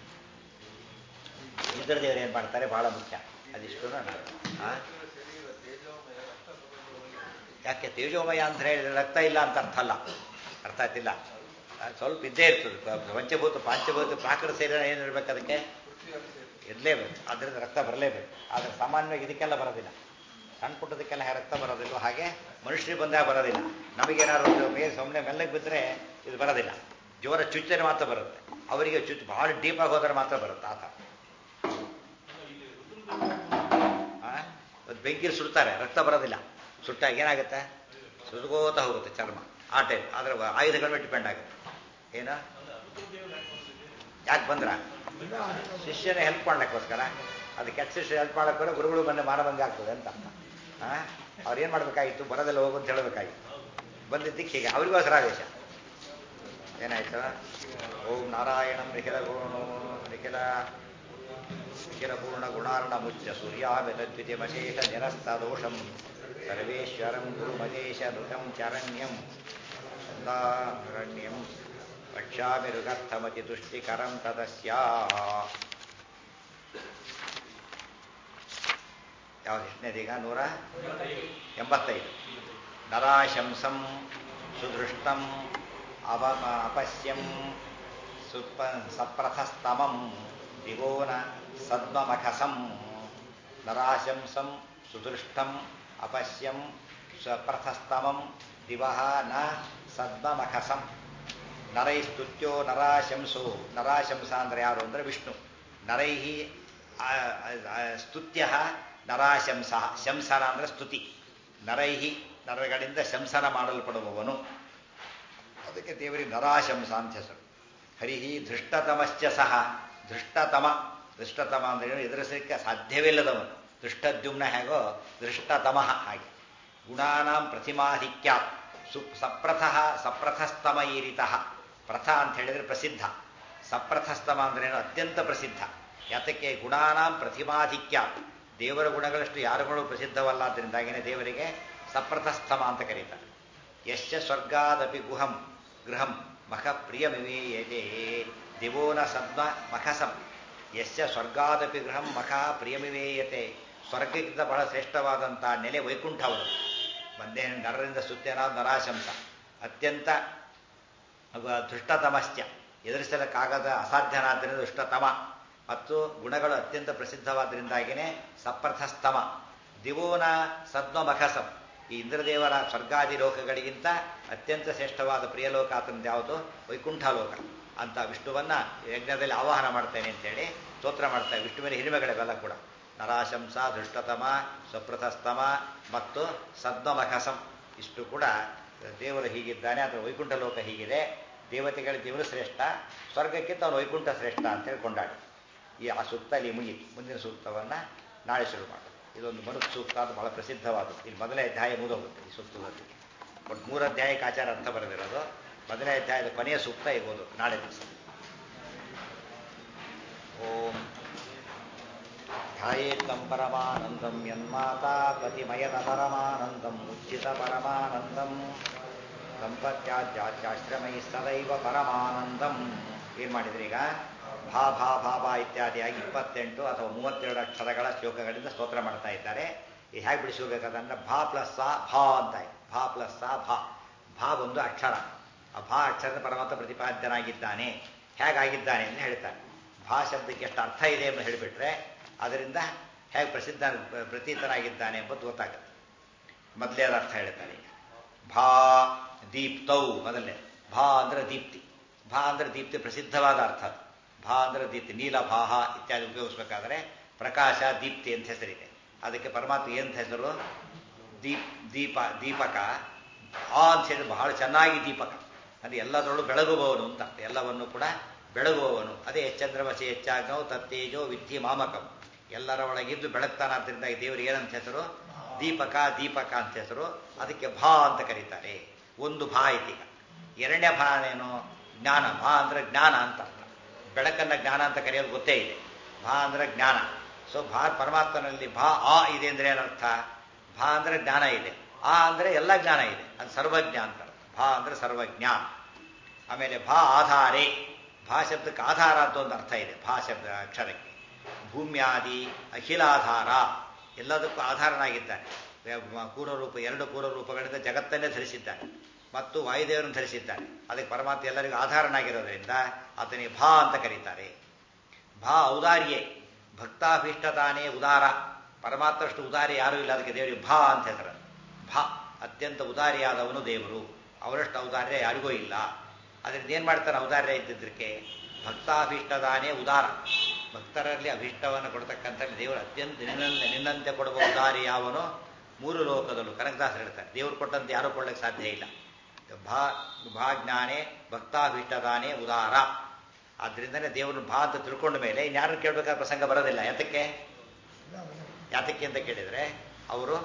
ಇಂದ್ರದೇವರು ಏನು ಮಾಡ್ತಾರೆ ಬಹಳ ಮುಖ್ಯ ಅದಿಷ್ಟು ನಾಳೆ ಆ? ಶರೀರ ತೇಜೋಮಯ ರಕ್ತ ಸಮೃದ್ಧವಾಗಿ ಯಾಕೆ ತೇಜೋಮಯ ಅಂತ ಹೇಳಿದ್ರೆ ರಕ್ತ ಇಲ್ಲ ಅಂತ ಅರ್ಥ ಅಲ್ಲ ಅರ್ಥ ಆಯ್ತಿಲ್ಲ ಅದು ಸ್ವಲ್ಪ ಇದ್ದೇ ಇರ್ತದೆ ಪ- ಪಂಚಭೂತ ಪಾಂಚಭೂತ ಪ್ರಾಕೃತ ಶರೀರ ಏನಿರ್ಬೇಕು ಅದಕ್ಕೆ ಪೃಥ್ವಿಯಲ್ಲಿ ಸೇರಿ ಇರಲೇಬೇಕು ಅದರಿಂದ ರಕ್ತ ಬರಲೇಬೇಕು ಆದರೆ ಸಾಮಾನ್ಯವಾಗಿ ಇದಕ್ಕೆಲ್ಲ ಬರೋದಿಲ್ಲ ಸಣ್ಣ ಪುಟ್ಟದಕ್ಕೆಲ್ಲ ಹ್ಯಾ ರಕ್ತ ಬರೋದಿಲ್ಲ ಹಾಗೆ ಮನುಷ್ಯರಿಗೆ ಬಂದಾಗ ಬರೋದಿಲ್ಲ ನಮಗೇನಾದ್ರು ಒಂದು ಮೇಲೆ ಸುಮ್ಮನೆ ಮೆಲ್ಲಗೆ ಬಿದ್ದರೆ ಇದು ಬರೋದಿಲ್ಲ ಜೋರ ಚುಚ್ಚನೆ ಮಾತ್ರ ಬರುತ್ತೆ ಅವರಿಗೆ ಚುಚ್ಚು ಭಾಳ ಡೀಪಾಗಿ ಹೋದರೆ ಮಾತ್ರ ಬರುತ್ತೆ ಆ ಥರ ಆ? ಅದು ಬೆಂಕಿಲಿ ಸುಡ್ತಾರೆ ರಕ್ತ ಬರೋದಿಲ್ಲ ಸುಟ್ಟಾಗ ಏನಾಗುತ್ತೆ ಸುಟ್ಕೋತಾ ಹೋಗುತ್ತೆ ಚರ್ಮ ಆ ಟೈಪ್ ಆದರೆ ಆಯುಧಗಳ ಮೇಲೆ ಡಿಪೆಂಡ್ ಆಗುತ್ತೆ ಏನು ಯಾಕೆ ಬಂದ್ರ ಶಿಷ್ಯನ ಹೆಲ್ಪ್ ಮಾಡ್ಲಿಕ್ಕೋಸ್ಕರ ಅದು ಕೆಟ್ಟ ಶಿಷ್ಯ ಹೆಲ್ಪ್ ಮಾಡಕ್ಕೋದ್ರೆ ಗುರುಗಳು ಬಂದು ಮಾನಭಂಗ ಆಗ್ತದೆ ಅಂತ ಅರ್ಥ ಆ? ಅವ್ರು ಏನು ಮಾಡ್ಬೇಕಾಗಿತ್ತು ಬರೋದೆಲ್ಲ ಹೋಗು ಅಂತ ಹೇಳಬೇಕಾಗಿತ್ತು ಬಂದಿದ್ದಕ್ಕೆ ಹೀಗೆ ಅವ್ರಿಗೋಸ್ಕರ ಆದೇಶ ಏನಾಯ್ತು ಓಂ ನಾರಾಯಣಂ ನಿಖಿಲ ಗುಣೋ ನಿಖಿಲ ನಿಖಿಲ ಪೂರ್ಣ ಗುಣಾರ್ಣ ಮುಚ್ಚ ಸೂರ್ಯಾಮಿತದ್ವಿತಿಮಶೇಷ ನಿರಸ್ತ ದೋಷಂ ಸರ್ವೇಶ್ವರಂ ಗುರುಮಜೇಶ ನೃತಂ ಚರಣ್ಯಂ ಚಂದಾರಣ್ಯಂ ವಕ್ಷ್ಯಾಮಿ ಋಗರ್ಥಮತಿ ತುಷ್ಟಿಕರಂ ತದಸ್ಯ ಯಾವ್ದು ಎಷ್ಟನೇದೀಗ ನೂರ ಎಂಬತ್ತೈದು ನರಾಶಂಸಂ ಸುದೃಷ್ಟಂ ಅವ ಅಪಶ್ಯಂ ಸುಪ ಸಪ್ರಥಸ್ತಮಂ ದಿವೋನ ಸದ್ಮಮಖಸಂ ನರಾಶಂಸಂ ಸುದೃಷ್ಟಂ ಅಪಶ್ಯಂ ಸ್ವಪ್ರಥಸ್ತಮಂ ದಿವಹ ನ ಸದ್ಮಮಖಸಂ ನರೈಸ್ತುತ್ಯೋ ನರಾಶಂಸೋ ನರಾಶಂಸ ಅಂದ್ರೆ ಯಾರು ಅಂದ್ರೆ ವಿಷ್ಣು ನರೈಹಿ ಸ್ತುತ್ಯ ನರಾಶಂಸ ಶಂಸನ ಅಂದ್ರೆ ಸ್ತುತಿ ನರೈಹಿ ನರಗಳಿಂದ ಶಂಸನ ಮಾಡಲ್ಪಡುವವನು ಅದಕ್ಕೆ ದೇವರಿಗೆ ನರಾಶಂಸ ಅಂತ ಹೆಸರು ಹರಿಹಿ ಧೃಷ್ಟತಮಶ್ಚ ಸಹ ಧೃಷ್ಟತಮ ಧೃಷ್ಟತಮ ಅಂದ್ರೆ ಎದುರಿಸಲಿಕ್ಕೆ ಸಾಧ್ಯವಿಲ್ಲದವನು ಧೃಷ್ಟದ್ಯುಮ್ನ ಹೇಗೋ ಧೃಷ್ಟತಮ ಹಾಗೆ ಗುಣಾನಾಂ ಪ್ರತಿಮಾಧಿಕ್ಯ ಸು ಸಪ್ರಥಃ ಸಪ್ರಥಸ್ತಮ ಈರಿತಃ ಪ್ರಥ ಅಂತ ಹೇಳಿದ್ರೆ ಪ್ರಸಿದ್ಧ ಸಪ್ರಥಸ್ತಮ ಅಂದ್ರೇನು ಅತ್ಯಂತ ಪ್ರಸಿದ್ಧ ಯಾತಕ್ಕೆ ಗುಣಾನಾಂ ಪ್ರತಿಮಾಧಿಕ್ಯ ದೇವರ ಗುಣಗಳಷ್ಟು ಯಾರುಗಳು ಪ್ರಸಿದ್ಧವಲ್ಲ ಅದರಿಂದಾಗಿನೇ ದೇವರಿಗೆ ಸಪ್ರಥಸ್ತಮ ಅಂತ ಕರೀತಾರೆ ಯಶ್ಚ ಸ್ವರ್ಗಾದಪಿ ಗುಹಂ ಗೃಹಂ ಮಖ ಪ್ರಿಯಮಿವೇಯತೆ ದಿವೋನ ಸದ್ಮ ಮಖಸಂ ಯಶ್ಚ ಸ್ವರ್ಗಾದಪಿ ಗೃಹಂ ಮಖ ಪ್ರಿಯಮಿವೇಯತೆ ಸ್ವರ್ಗಕ್ಕಿಂತ ಬಹಳ ಶ್ರೇಷ್ಠವಾದಂತಹ ನೆಲೆ ವೈಕುಂಠ ಅವರು ಬಂದೇ ನರರಿಂದ ಸುತ್ತೇನಾದ ನರಾಶಂಸ ಅತ್ಯಂತ ದುಷ್ಟತಮಶ್ಚ ಎದುರಿಸಲಕ್ಕಾಗದ ಅಸಾಧ್ಯನಾದ್ದರಿಂದ ದುಷ್ಟತಮ ಮತ್ತು ಗುಣಗಳು ಅತ್ಯಂತ ಪ್ರಸಿದ್ಧವಾದ್ದರಿಂದಾಗಿಯೇ ಸಪ್ರಥಸ್ತಮ ದಿವೋನ ಸದ್ಮಮಖಸಂ ಈ ಇಂದ್ರದೇವರ ಸ್ವರ್ಗಾದಿ ಲೋಕಗಳಿಗಿಂತ ಅತ್ಯಂತ ಶ್ರೇಷ್ಠವಾದ ಪ್ರಿಯಲೋಕ ಆತನದ್ದು ಯಾವುದು ವೈಕುಂಠ ಲೋಕ ಅಂತ ವಿಷ್ಣುವನ್ನ ಯಜ್ಞದಲ್ಲಿ ಆವಾಹನ ಮಾಡ್ತೇನೆ ಅಂತೇಳಿ ಸ್ತೋತ್ರ ಮಾಡ್ತಾರೆ ವಿಷ್ಣುವಿನ ಹಿರಿಮೆಗಳೆಲ್ಲ ಕೂಡ ನರಾಶಂಸ ಧೃಷ್ಟತಮ ಸ್ವಪ್ರಥಸ್ತಮ ಮತ್ತು ಸದ್ಮಮಖಸಂ ಇಷ್ಟು ಕೂಡ ದೇವರು ಹೀಗಿದ್ದಾನೆ ಅಥವಾ ವೈಕುಂಠ ಲೋಕ ಹೀಗಿದೆ ದೇವತೆಗಳ ದೇವರು ಶ್ರೇಷ್ಠ ಸ್ವರ್ಗಕ್ಕಿಂತ ಅವನು ವೈಕುಂಠ ಶ್ರೇಷ್ಠ ಅಂತೇಳಿ ಕೊಂಡಾಡಿ ಈ ಆ ಸೂಕ್ತ ಇಲ್ಲಿ ಮುಗಿತು ಮುಂದಿನ ಸೂಕ್ತವನ್ನು ನಾಳೆ ಶುರು ಮಾಡೋದು ಇದೊಂದು ಮರುತ್ ಸೂಕ್ತ ಅದು ಬಹಳ ಪ್ರಸಿದ್ಧವಾದದ್ದು ಇಲ್ಲಿ ಮೊದಲನೇ ಅಧ್ಯಾಯ ಮುಗಿದೋಗುತ್ತೆ ಈ ಸೂಕ್ತದಲ್ಲಿ ಬಟ್ ಮೂರು ಅಧ್ಯಾಯಕ್ಕೆ ಆಚಾರ ಅರ್ಥ ಬರೆದಿರೋದು ಮೊದಲನೇ ಅಧ್ಯಾಯದ ಕೊನೆಯ ಸೂಕ್ತ ಇರ್ಬೋದು ನಾಳೆ ದಿವಸ ಓಂ ಧ್ಯಾಯೇತ್ತಂ ಪರಮಾನಂದಂ ಯನ್ಮಾತಾ ಪತಿಮಯದ ಪರಮಾನಂದಂ ಉಚ್ಚಿತ ಪರಮಾನಂದಂ ದಂಪತ್ಯಾದ್ಯಾಶ್ರಮೈ ಸದೈವ ಪರಮಾನಂದಂ ಏನ್ ಮಾಡಿದ್ರಿ ಈಗ ಭಾ ಭಾ ಭಾ ಭಾ ಇತ್ಯಾದಿಯಾಗಿ ಇಪ್ಪತ್ತೆಂಟು ಅಥವಾ ಮೂವತ್ತೆರಡು ಅಕ್ಷರಗಳ ಶ್ಲೋಕಗಳಿಂದ ಸ್ತೋತ್ರ ಮಾಡ್ತಾ ಇದ್ದಾರೆ ಈ ಹೇಗೆ ಬಿಡಿಸ್ಕೋಬೇಕಾದ್ರೆ ಭಾ ಪ್ಲಸ್ ಸಾ ಭಾ ಅಂತ ಇದೆ ಭಾ ಪ್ಲಸ್ ಸಾ ಭಾ ಭಾ ಒಂದು ಅಕ್ಷರ ಆ ಭಾ ಅಕ್ಷರದ ಪರಮಾತ್ಮ ಪ್ರತಿಪಾದ್ಯನಾಗಿದ್ದಾನೆ ಹೇಗಾಗಿದ್ದಾನೆ ಅಂತ ಹೇಳ್ತಾರೆ ಭಾ ಶಬ್ದಕ್ಕೆ ಎಷ್ಟು ಅರ್ಥ ಇದೆ ಎಂದು ಹೇಳಿಬಿಟ್ರೆ ಅದರಿಂದ ಹೇಗೆ ಪ್ರಸಿದ್ಧ ಪ್ರತೀತನಾಗಿದ್ದಾನೆ ಎಂಬುದು ಗೊತ್ತಾಗುತ್ತೆ ಮೊದಲೇ ಅದ ಅರ್ಥ ಹೇಳ್ತಾರೆ ಭಾ ದೀಪ್ತೌ ಮೊದಲನೇ ಭಾ ಅಂದ್ರೆ ದೀಪ್ತಿ ಭಾ ಅಂದ್ರೆ ದೀಪ್ತಿ ಪ್ರಸಿದ್ಧವಾದ ಅರ್ಥ ಭಾ ಅಂದ್ರೆ ದೀಪ್ತಿ ನೀಲ ಭಾಹ ಇತ್ಯಾದಿ ಉಪಯೋಗಿಸ್ಬೇಕಾದ್ರೆ ಪ್ರಕಾಶ ದೀಪ್ತಿ ಅಂತ ಹೆಸರಿದೆ ಅದಕ್ಕೆ ಪರಮಾತ್ಮ ಏನಂತ ಹೆಸರು ದೀಪ್ ದೀಪ ದೀಪಕ ಆ ಅಂತ ಹೇಳಿದ್ರೆ ಬಹಳ ಚೆನ್ನಾಗಿ ದೀಪಕ ಅಂದ್ರೆ ಎಲ್ಲದರಲ್ಲೂ ಬೆಳಗುವವನು ಅಂತ ಎಲ್ಲವನ್ನು ಕೂಡ ಬೆಳಗುವವನು ಅದೇ ಚಂದ್ರಮಸಿ ಹೆಚ್ಚಾಗ್ನವು ತತ್ತೇಜೋ ವಿದ್ಯೆ ಮಾಮಕಂ ಎಲ್ಲರ ಒಳಗಿದ್ದು ಬೆಳಗ್ತಾನಾದ್ರಿಂದ ಈ ದೇವರಿಗೆ ಏನಂತ ಹೆಸರು ದೀಪಕ ದೀಪಕ ಅಂತ ಹೆಸರು ಅದಕ್ಕೆ ಭಾ ಅಂತ ಕರೀತಾರೆ ಒಂದು ಭಾ ಐತೀಗ ಎರಡನೇ ಭಾ ಏನು ಜ್ಞಾನ ಭಾ ಅಂದ್ರೆ ಜ್ಞಾನ ಅಂತ ಅರ್ಥ ಬೆಳಕನ್ನ ಜ್ಞಾನ ಅಂತ ಕರೆಯೋದು ಗೊತ್ತೇ ಇದೆ ಭಾ ಅಂದ್ರೆ ಜ್ಞಾನ ಸೊ ಭಾ ಪರಮಾತ್ಮನಲ್ಲಿ ಭಾ ಆ ಇದೆ ಅಂದ್ರೆ ಏನರ್ಥ ಭಾ ಅಂದ್ರೆ ಜ್ಞಾನ ಇದೆ ಆ ಅಂದ್ರೆ ಎಲ್ಲ ಜ್ಞಾನ ಇದೆ ಅದು ಸರ್ವಜ್ಞ ಅಂತ ಭಾ ಅಂದ್ರೆ ಸರ್ವಜ್ಞ ಆಮೇಲೆ ಭಾ ಆಧಾರೆ ಭಾ ಶಬ್ದಕ್ಕೆ ಆಧಾರ ಅಂತ ಒಂದು ಅರ್ಥ ಇದೆ ಭಾ ಶಬ್ದ ಅಕ್ಷರಕ್ಕೆ ಭೂಮ್ಯಾದಿ ಅಖಿಲಾಧಾರ ಎಲ್ಲದಕ್ಕೂ ಆಧಾರನಾಗಿದ್ದಾನೆ ಪೂರ್ವರೂಪ ಎರಡು ಪೂರ್ವರೂಪಗಳಿಂದ ಜಗತ್ತನ್ನೇ ಧರಿಸಿದ್ದಾನೆ ಮತ್ತು ವಾಯುದೇವರನ್ನು ಧರಿಸಿದ್ದಾನೆ ಅದಕ್ಕೆ ಪರಮಾತ್ಮ ಎಲ್ಲರಿಗೂ ಆಧಾರನಾಗಿರೋದ್ರಿಂದ ಆತನಿಗೆ ಭಾ ಅಂತ ಕರೀತಾರೆ ಭಾ ಔದಾರ್ಯೇ ಭಕ್ತಾಭೀಷ್ಟತಾನೇ ಉದಾರ ಪರಮಾತ್ಮಷ್ಟು ಉದಾರಿ ಯಾರೂ ಇಲ್ಲ ಅದಕ್ಕೆ ದೇವರಿಗೆ ಭಾ ಅಂತ ಹೇಳ್ತಾರೆ ಭಾ ಅತ್ಯಂತ ಉದಾರಿಯಾದವನು ದೇವರು ಅವರಷ್ಟು ಔದಾರ್ಯ ಯಾರಿಗೂ ಇಲ್ಲ ಅದರಿಂದ ಏನ್ ಮಾಡ್ತಾನೆ ಔದಾರ್ಯ ಇದ್ದಿದ್ದಕ್ಕೆ ಭಕ್ತಾಭೀಷ್ಟದಾನೇ ಉದಾರ ಭಕ್ತರಲ್ಲಿ ಅಭೀಷ್ಟವನ್ನು ಕೊಡ್ತಕ್ಕಂಥ ದೇವರು ಅತ್ಯಂತ ನಿನ್ನಂತೆ ನಿನ್ನಂತೆ ಕೊಡುವ ಉದಾರಿ ಯಾವನು ಮೂರು ಲೋಕದಲ್ಲೂ ಕನಕದಾಸರು ಹೇಳ್ತಾರೆ ದೇವರು ಕೊಟ್ಟಂತೆ ಯಾರೂ ಕೊಡ್ಲಿಕ್ಕೆ ಸಾಧ್ಯ ಇಲ್ಲ ಭಾ ಭಾ ಜ್ಞಾನೇ ಭಕ್ತಾಭೀಷ್ಟದಾನೇ ಉದಾರ ಆದ್ರಿಂದನೇ ದೇವರನ್ನು ಭಾ ಅಂತ ತಿಳ್ಕೊಂಡ ಮೇಲೆ ಇನ್ಯಾರು ಕೇಳಬೇಕಾದ ಪ್ರಸಂಗ ಬರೋದಿಲ್ಲ ಯಾತಕ್ಕೆ ಯಾತಕ್ಕೆ ಅಂತ ಕೇಳಿದ್ರೆ ಅವರು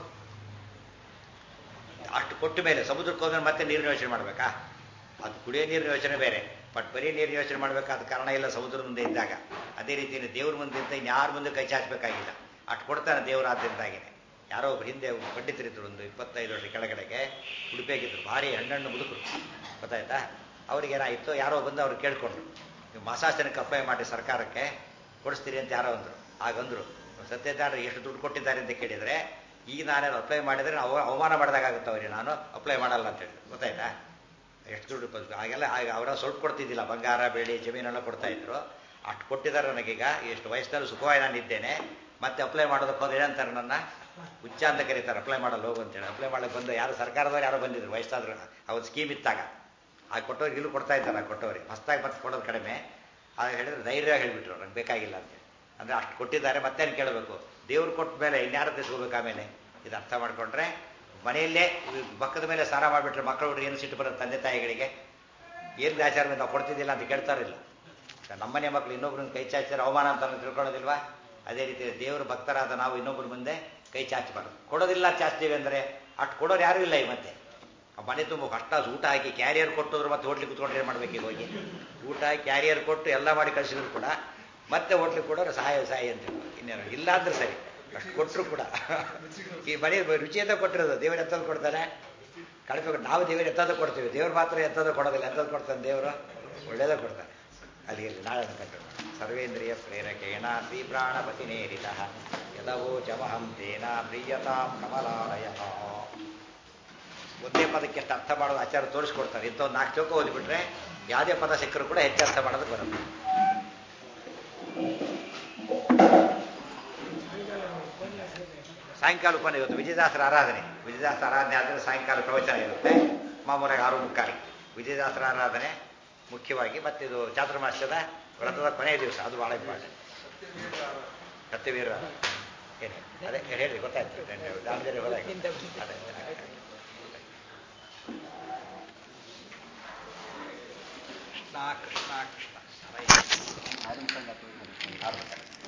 ಅಷ್ಟು ಕೊಟ್ಟ ಮೇಲೆ ಸಮುದ್ರಕ್ಕೆ ಹೋದ್ರೆ ಮತ್ತೆ ನೀರಿನ ಯೋಚನೆ ಮಾಡಬೇಕಾ ಅದು ಕುಡಿಯೋ ನೀರಿನ ಯೋಚನೆ ಬೇರೆ ಬಟ್ ಬರೀ ನೀರಿನ ಯೋಚನೆ ಮಾಡಬೇಕಾದ ಕಾರಣ ಇಲ್ಲ ಸಮುದ್ರ ಮುಂದೆ ಇದ್ದಾಗ ಅದೇ ರೀತಿಯಲ್ಲಿ ದೇವ್ರ ಮುಂದೆ ಇದ್ದ ಇನ್ಯಾರ ಮುಂದೆ ಕೈ ಚಾಚಬೇಕಾಗಿಲ್ಲ ಅಷ್ಟು ಕೊಡ್ತಾನೆ ದೇವರಾದ್ದರಿಂದಾಗಿನೇ ಯಾರೋ ಒಬ್ರು ಹಿಂದೆ ಪಂಡಿತರಿದ್ರು ಒಂದು ಇಪ್ಪತ್ತೈದು ವರ್ಷ ಕೆಳಗಡೆಗೆ ಉಡುಪಿಯಾಗಿದ್ರು ಭಾರಿ ಹಣ್ಣಣ್ಣು ಮುದುಕರು ಗೊತ್ತಾಯ್ತಾ ಅವ್ರಿಗೆ ಏನಾಯಿತು ಯಾರೋ ಬಂದು ಅವ್ರು ಕೇಳ್ಕೊಂಡ್ರು ನೀವು ಮಸಾಸನಕ್ಕೆ ಅಪ್ಲೈ ಮಾಡಿ ಸರ್ಕಾರಕ್ಕೆ ಕೊಡಿಸ್ತೀರಿ ಅಂತ ಯಾರೋ ಅಂದರು ಆಗಂದ್ರು ಸತ್ಯದಾರ ಎಷ್ಟು ದುಡ್ಡು ಕೊಟ್ಟಿದ್ದಾರೆ ಅಂತ ಕೇಳಿದರೆ ಈಗ ನಾನೇನು ಅಪ್ಲೈ ಮಾಡಿದರೆ ನಾವು ಅವಮಾನ ಮಾಡಿದಾಗುತ್ತೆ ಅವ್ರಿಗೆ ನಾನು ಅಪ್ಲೈ ಮಾಡಲ್ಲ ಅಂತ ಹೇಳಿ ಗೊತ್ತಾಯ್ತಾ ಎಷ್ಟು ದುಡ್ಡು ಬ- ಆಗೆಲ್ಲ ಆಗ ಅವರ ಸ್ವಲ್ಪ ಕೊಡ್ತಿದ್ದಿಲ್ಲ ಬಂಗಾರ ಬೆಳ್ಳಿ ಜಮೀನೆಲ್ಲ ಕೊಡ್ತಾ ಇದ್ರು ಅಷ್ಟು ಕೊಟ್ಟಿದ್ದಾರೆ ನನಗೀಗ ಎಷ್ಟು ವಯಸ್ಸಿನಲ್ಲಿ ಸುಖವಾಗಿ ನಾನು ಇದ್ದೇನೆ ಮತ್ತೆ ಅಪ್ಲೈ ಮಾಡೋದಕ್ಕೆ ಹೋದ್ರೆ ಏನಂತಾರೆ ನನ್ನ ಹುಚ್ಚ ಅಂತ ಕರೀತಾರೆ ಅಪ್ಲೈ ಮಾಡಲ್ಲ ಹೋಗು ಅಂತೇಳಿ ಅಪ್ಲೈ ಮಾಡಕ್ಕೆ ಬಂದು ಯಾರು ಸರ್ಕಾರದವ್ರು ಯಾರೋ ಬಂದಿದ್ರು ವಯಸ್ಸಾದ್ರು ಅವ್ರ ಸ್ಕೀಮ್ ಇತ್ತಾಗ ಆ ಕೊಟ್ಟವ್ರಿಗೆ ಇಲ್ಲೂ ಕೊಡ್ತಾ ಇದ್ದಾರೆ ಆ ಕೊಟ್ಟವ್ರಿಗೆ ಹೊಸ್ದಾಗಿ ಮತ್ತೆ ಕೊಡೋದು ಕಡಿಮೆ ಆಗ ಹೇಳಿದ್ರೆ ಧೈರ್ಯ ಹೇಳಿಬಿಟ್ರು ನಂಗೆ ಬೇಕಾಗಿಲ್ಲ ಅಂತ ಅಂದರೆ ಅಷ್ಟು ಕೊಟ್ಟಿದ್ದಾರೆ ಮತ್ತೇನು ಕೇಳಬೇಕು ದೇವ್ರು ಕೊಟ್ಟ ಮೇಲೆ ಇನ್ಯಾರು ತೆಗೆಸ್ಕೋಬೇಕು ಆಮೇಲೆ ಇದು ಅರ್ಥ ಮಾಡ್ಕೊಂಡ್ರೆ ಮನೆಯಲ್ಲೇ ಪಕ್ಕದ ಮೇಲೆ ಸ್ನಾನ ಮಾಡಿಬಿಟ್ರೆ ಮಕ್ಕಳು ಹುಡುಗ ಏನು ಸಿಟ್ಟು ಬರುತ್ತೆ ತಂದೆ ತಾಯಿಗಳಿಗೆ ಏನು ಆಚಾರ ನಾವು ಕೊಡ್ತಿದ್ದಿಲ್ಲ ಅಂತ ಕೇಳ್ತಾರಿಲ್ಲ ನಮ್ಮನೆ ಮಕ್ಕಳು ಇನ್ನೊಬ್ರನ್ನ ಕೈ ಚಾಚಿದ್ರೆ ಅವಮಾನ ಅಂತ ತಿಳ್ಕೊಳ್ಳೋದಿಲ್ವಾ ಅದೇ ರೀತಿ ದೇವರು ಭಕ್ತರಾದ ನಾವು ಇನ್ನೊಬ್ಬರ ಮುಂದೆ ಕೈ ಚಾಚಬಾರ್ದು ಕೊಡೋದಿಲ್ಲ ಚಾಚ್ತೀವಿ ಅಂದರೆ ಅಷ್ಟು ಕೊಡೋರು ಯಾರೂ ಇಲ್ಲ ಈ ಮತ್ತೆ ಆ ಮನೆ ತುಂಬ ಕಷ್ಟ ಊಟ ಹಾಕಿ ಕ್ಯಾರಿಯರ್ ಕೊಟ್ಟೋದ್ರು ಮತ್ತೆ ಹೋಟ್ಲಿಗೆ ಕೂತ್ಕೊಂಡ್ರೆ ಏನು ಮಾಡ್ಬೇಕು ಈಗ ಹೋಗಿ ಊಟ ಕ್ಯಾರಿಯರ್ ಕೊಟ್ಟು ಎಲ್ಲ ಮಾಡಿ ಕಳಿಸಿದ್ರು ಕೂಡ ಮತ್ತೆ ಹೋಟ್ಲಿಗೆ ಕೊಡೋರು ಸಹಾಯ ಸಹಾಯ ಅಂತ ಹೇಳೋರು. ಇನ್ನೇನು ಇಲ್ಲ ಅಂದ್ರೆ ಸರಿ ಅಷ್ಟು ಕೊಟ್ಟರು ಕೂಡ ಈ ಮನೆ ರುಚಿ ಅಂತ ಕೊಟ್ಟಿರೋದು ದೇವರು ಎತ್ತದು ಕೊಡ್ತಾನೆ ಕಳಪೆ ನಾವು ದೇವರು ಎತ್ತದ ಕೊಡ್ತೀವಿ ದೇವ್ರು ಮಾತ್ರ ಎತ್ತದ ಕೊಡೋದಿಲ್ಲ ಎತ್ತದ ಕೊಡ್ತಾನೆ ದೇವರು ಒಳ್ಳೇದೇ ಕೊಡ್ತಾನೆ ಅಲ್ಲಿಗೆ ನಾಳೆ ಕಂಡು ಸರ್ವೇಂದ್ರಿಯ ಪ್ರೇರಕೇಣ ಶ್ರೀ ಪ್ರಾಣಪತಿನೇರಿತ ಯದವೋ ಚಮಹಂ ತೇನ ಪ್ರಿಯತಾಂ ಕಮಲಾಲಯ ಒಂದೇ ಪದಕ್ಕೆ ಎಷ್ಟು ಅರ್ಥ ಮಾಡೋದು ಆಚಾರ ತೋರಿಸ್ಕೊಡ್ತಾರೆ ಇಂಥ ಒಂದು ನಾಲ್ಕು ಚೌಕ ಓದಿಬಿಟ್ರೆ ಯಾವುದೇ ಪದ ಸಿಕ್ಕರೂ ಕೂಡ ಹೆಚ್ಚು ಅರ್ಥ ಮಾಡೋದಕ್ಕೆ ಬರುತ್ತೆ ಸಾಯಂಕಾಲ ಉಪನ್ಯಾಸ ಇವತ್ತು ವಿಜಯದಾಸರ ಆರಾಧನೆ ವಿಜಯದಾಸರ ಆರಾಧನೆ ಆದರೆ ಸಾಯಂಕಾಲ ಪ್ರವಚನ ಇರುತ್ತೆ ಮಾಮೂಲಾಗಿ ಆರು ಮುಕ್ಕಾಲಿಗೆ ವಿಜಯದಾಸರ ಆರಾಧನೆ ಮುಖ್ಯವಾಗಿ ಮತ್ತೆ ಇದು ಚಾತುರ್ಮಾಸ್ಯದ ವ್ರತದ ಕೊನೆಯ ದಿವಸ ಅದು ಬಹಳ ಇಂಪಾರ್ಟೆಂಟ್ ಸತ್ಯವೀರ ಏನು ಅದೇ ಹೇಳಿ ಗೊತ್ತಾಯ್ತು ದಾವಣಗೆರೆ ಹೋದಾಗ ಅದೇ ಕೃಷ್ಣ ಕೃಷ್ಣ ಕೃಷ್ಣ ಆರು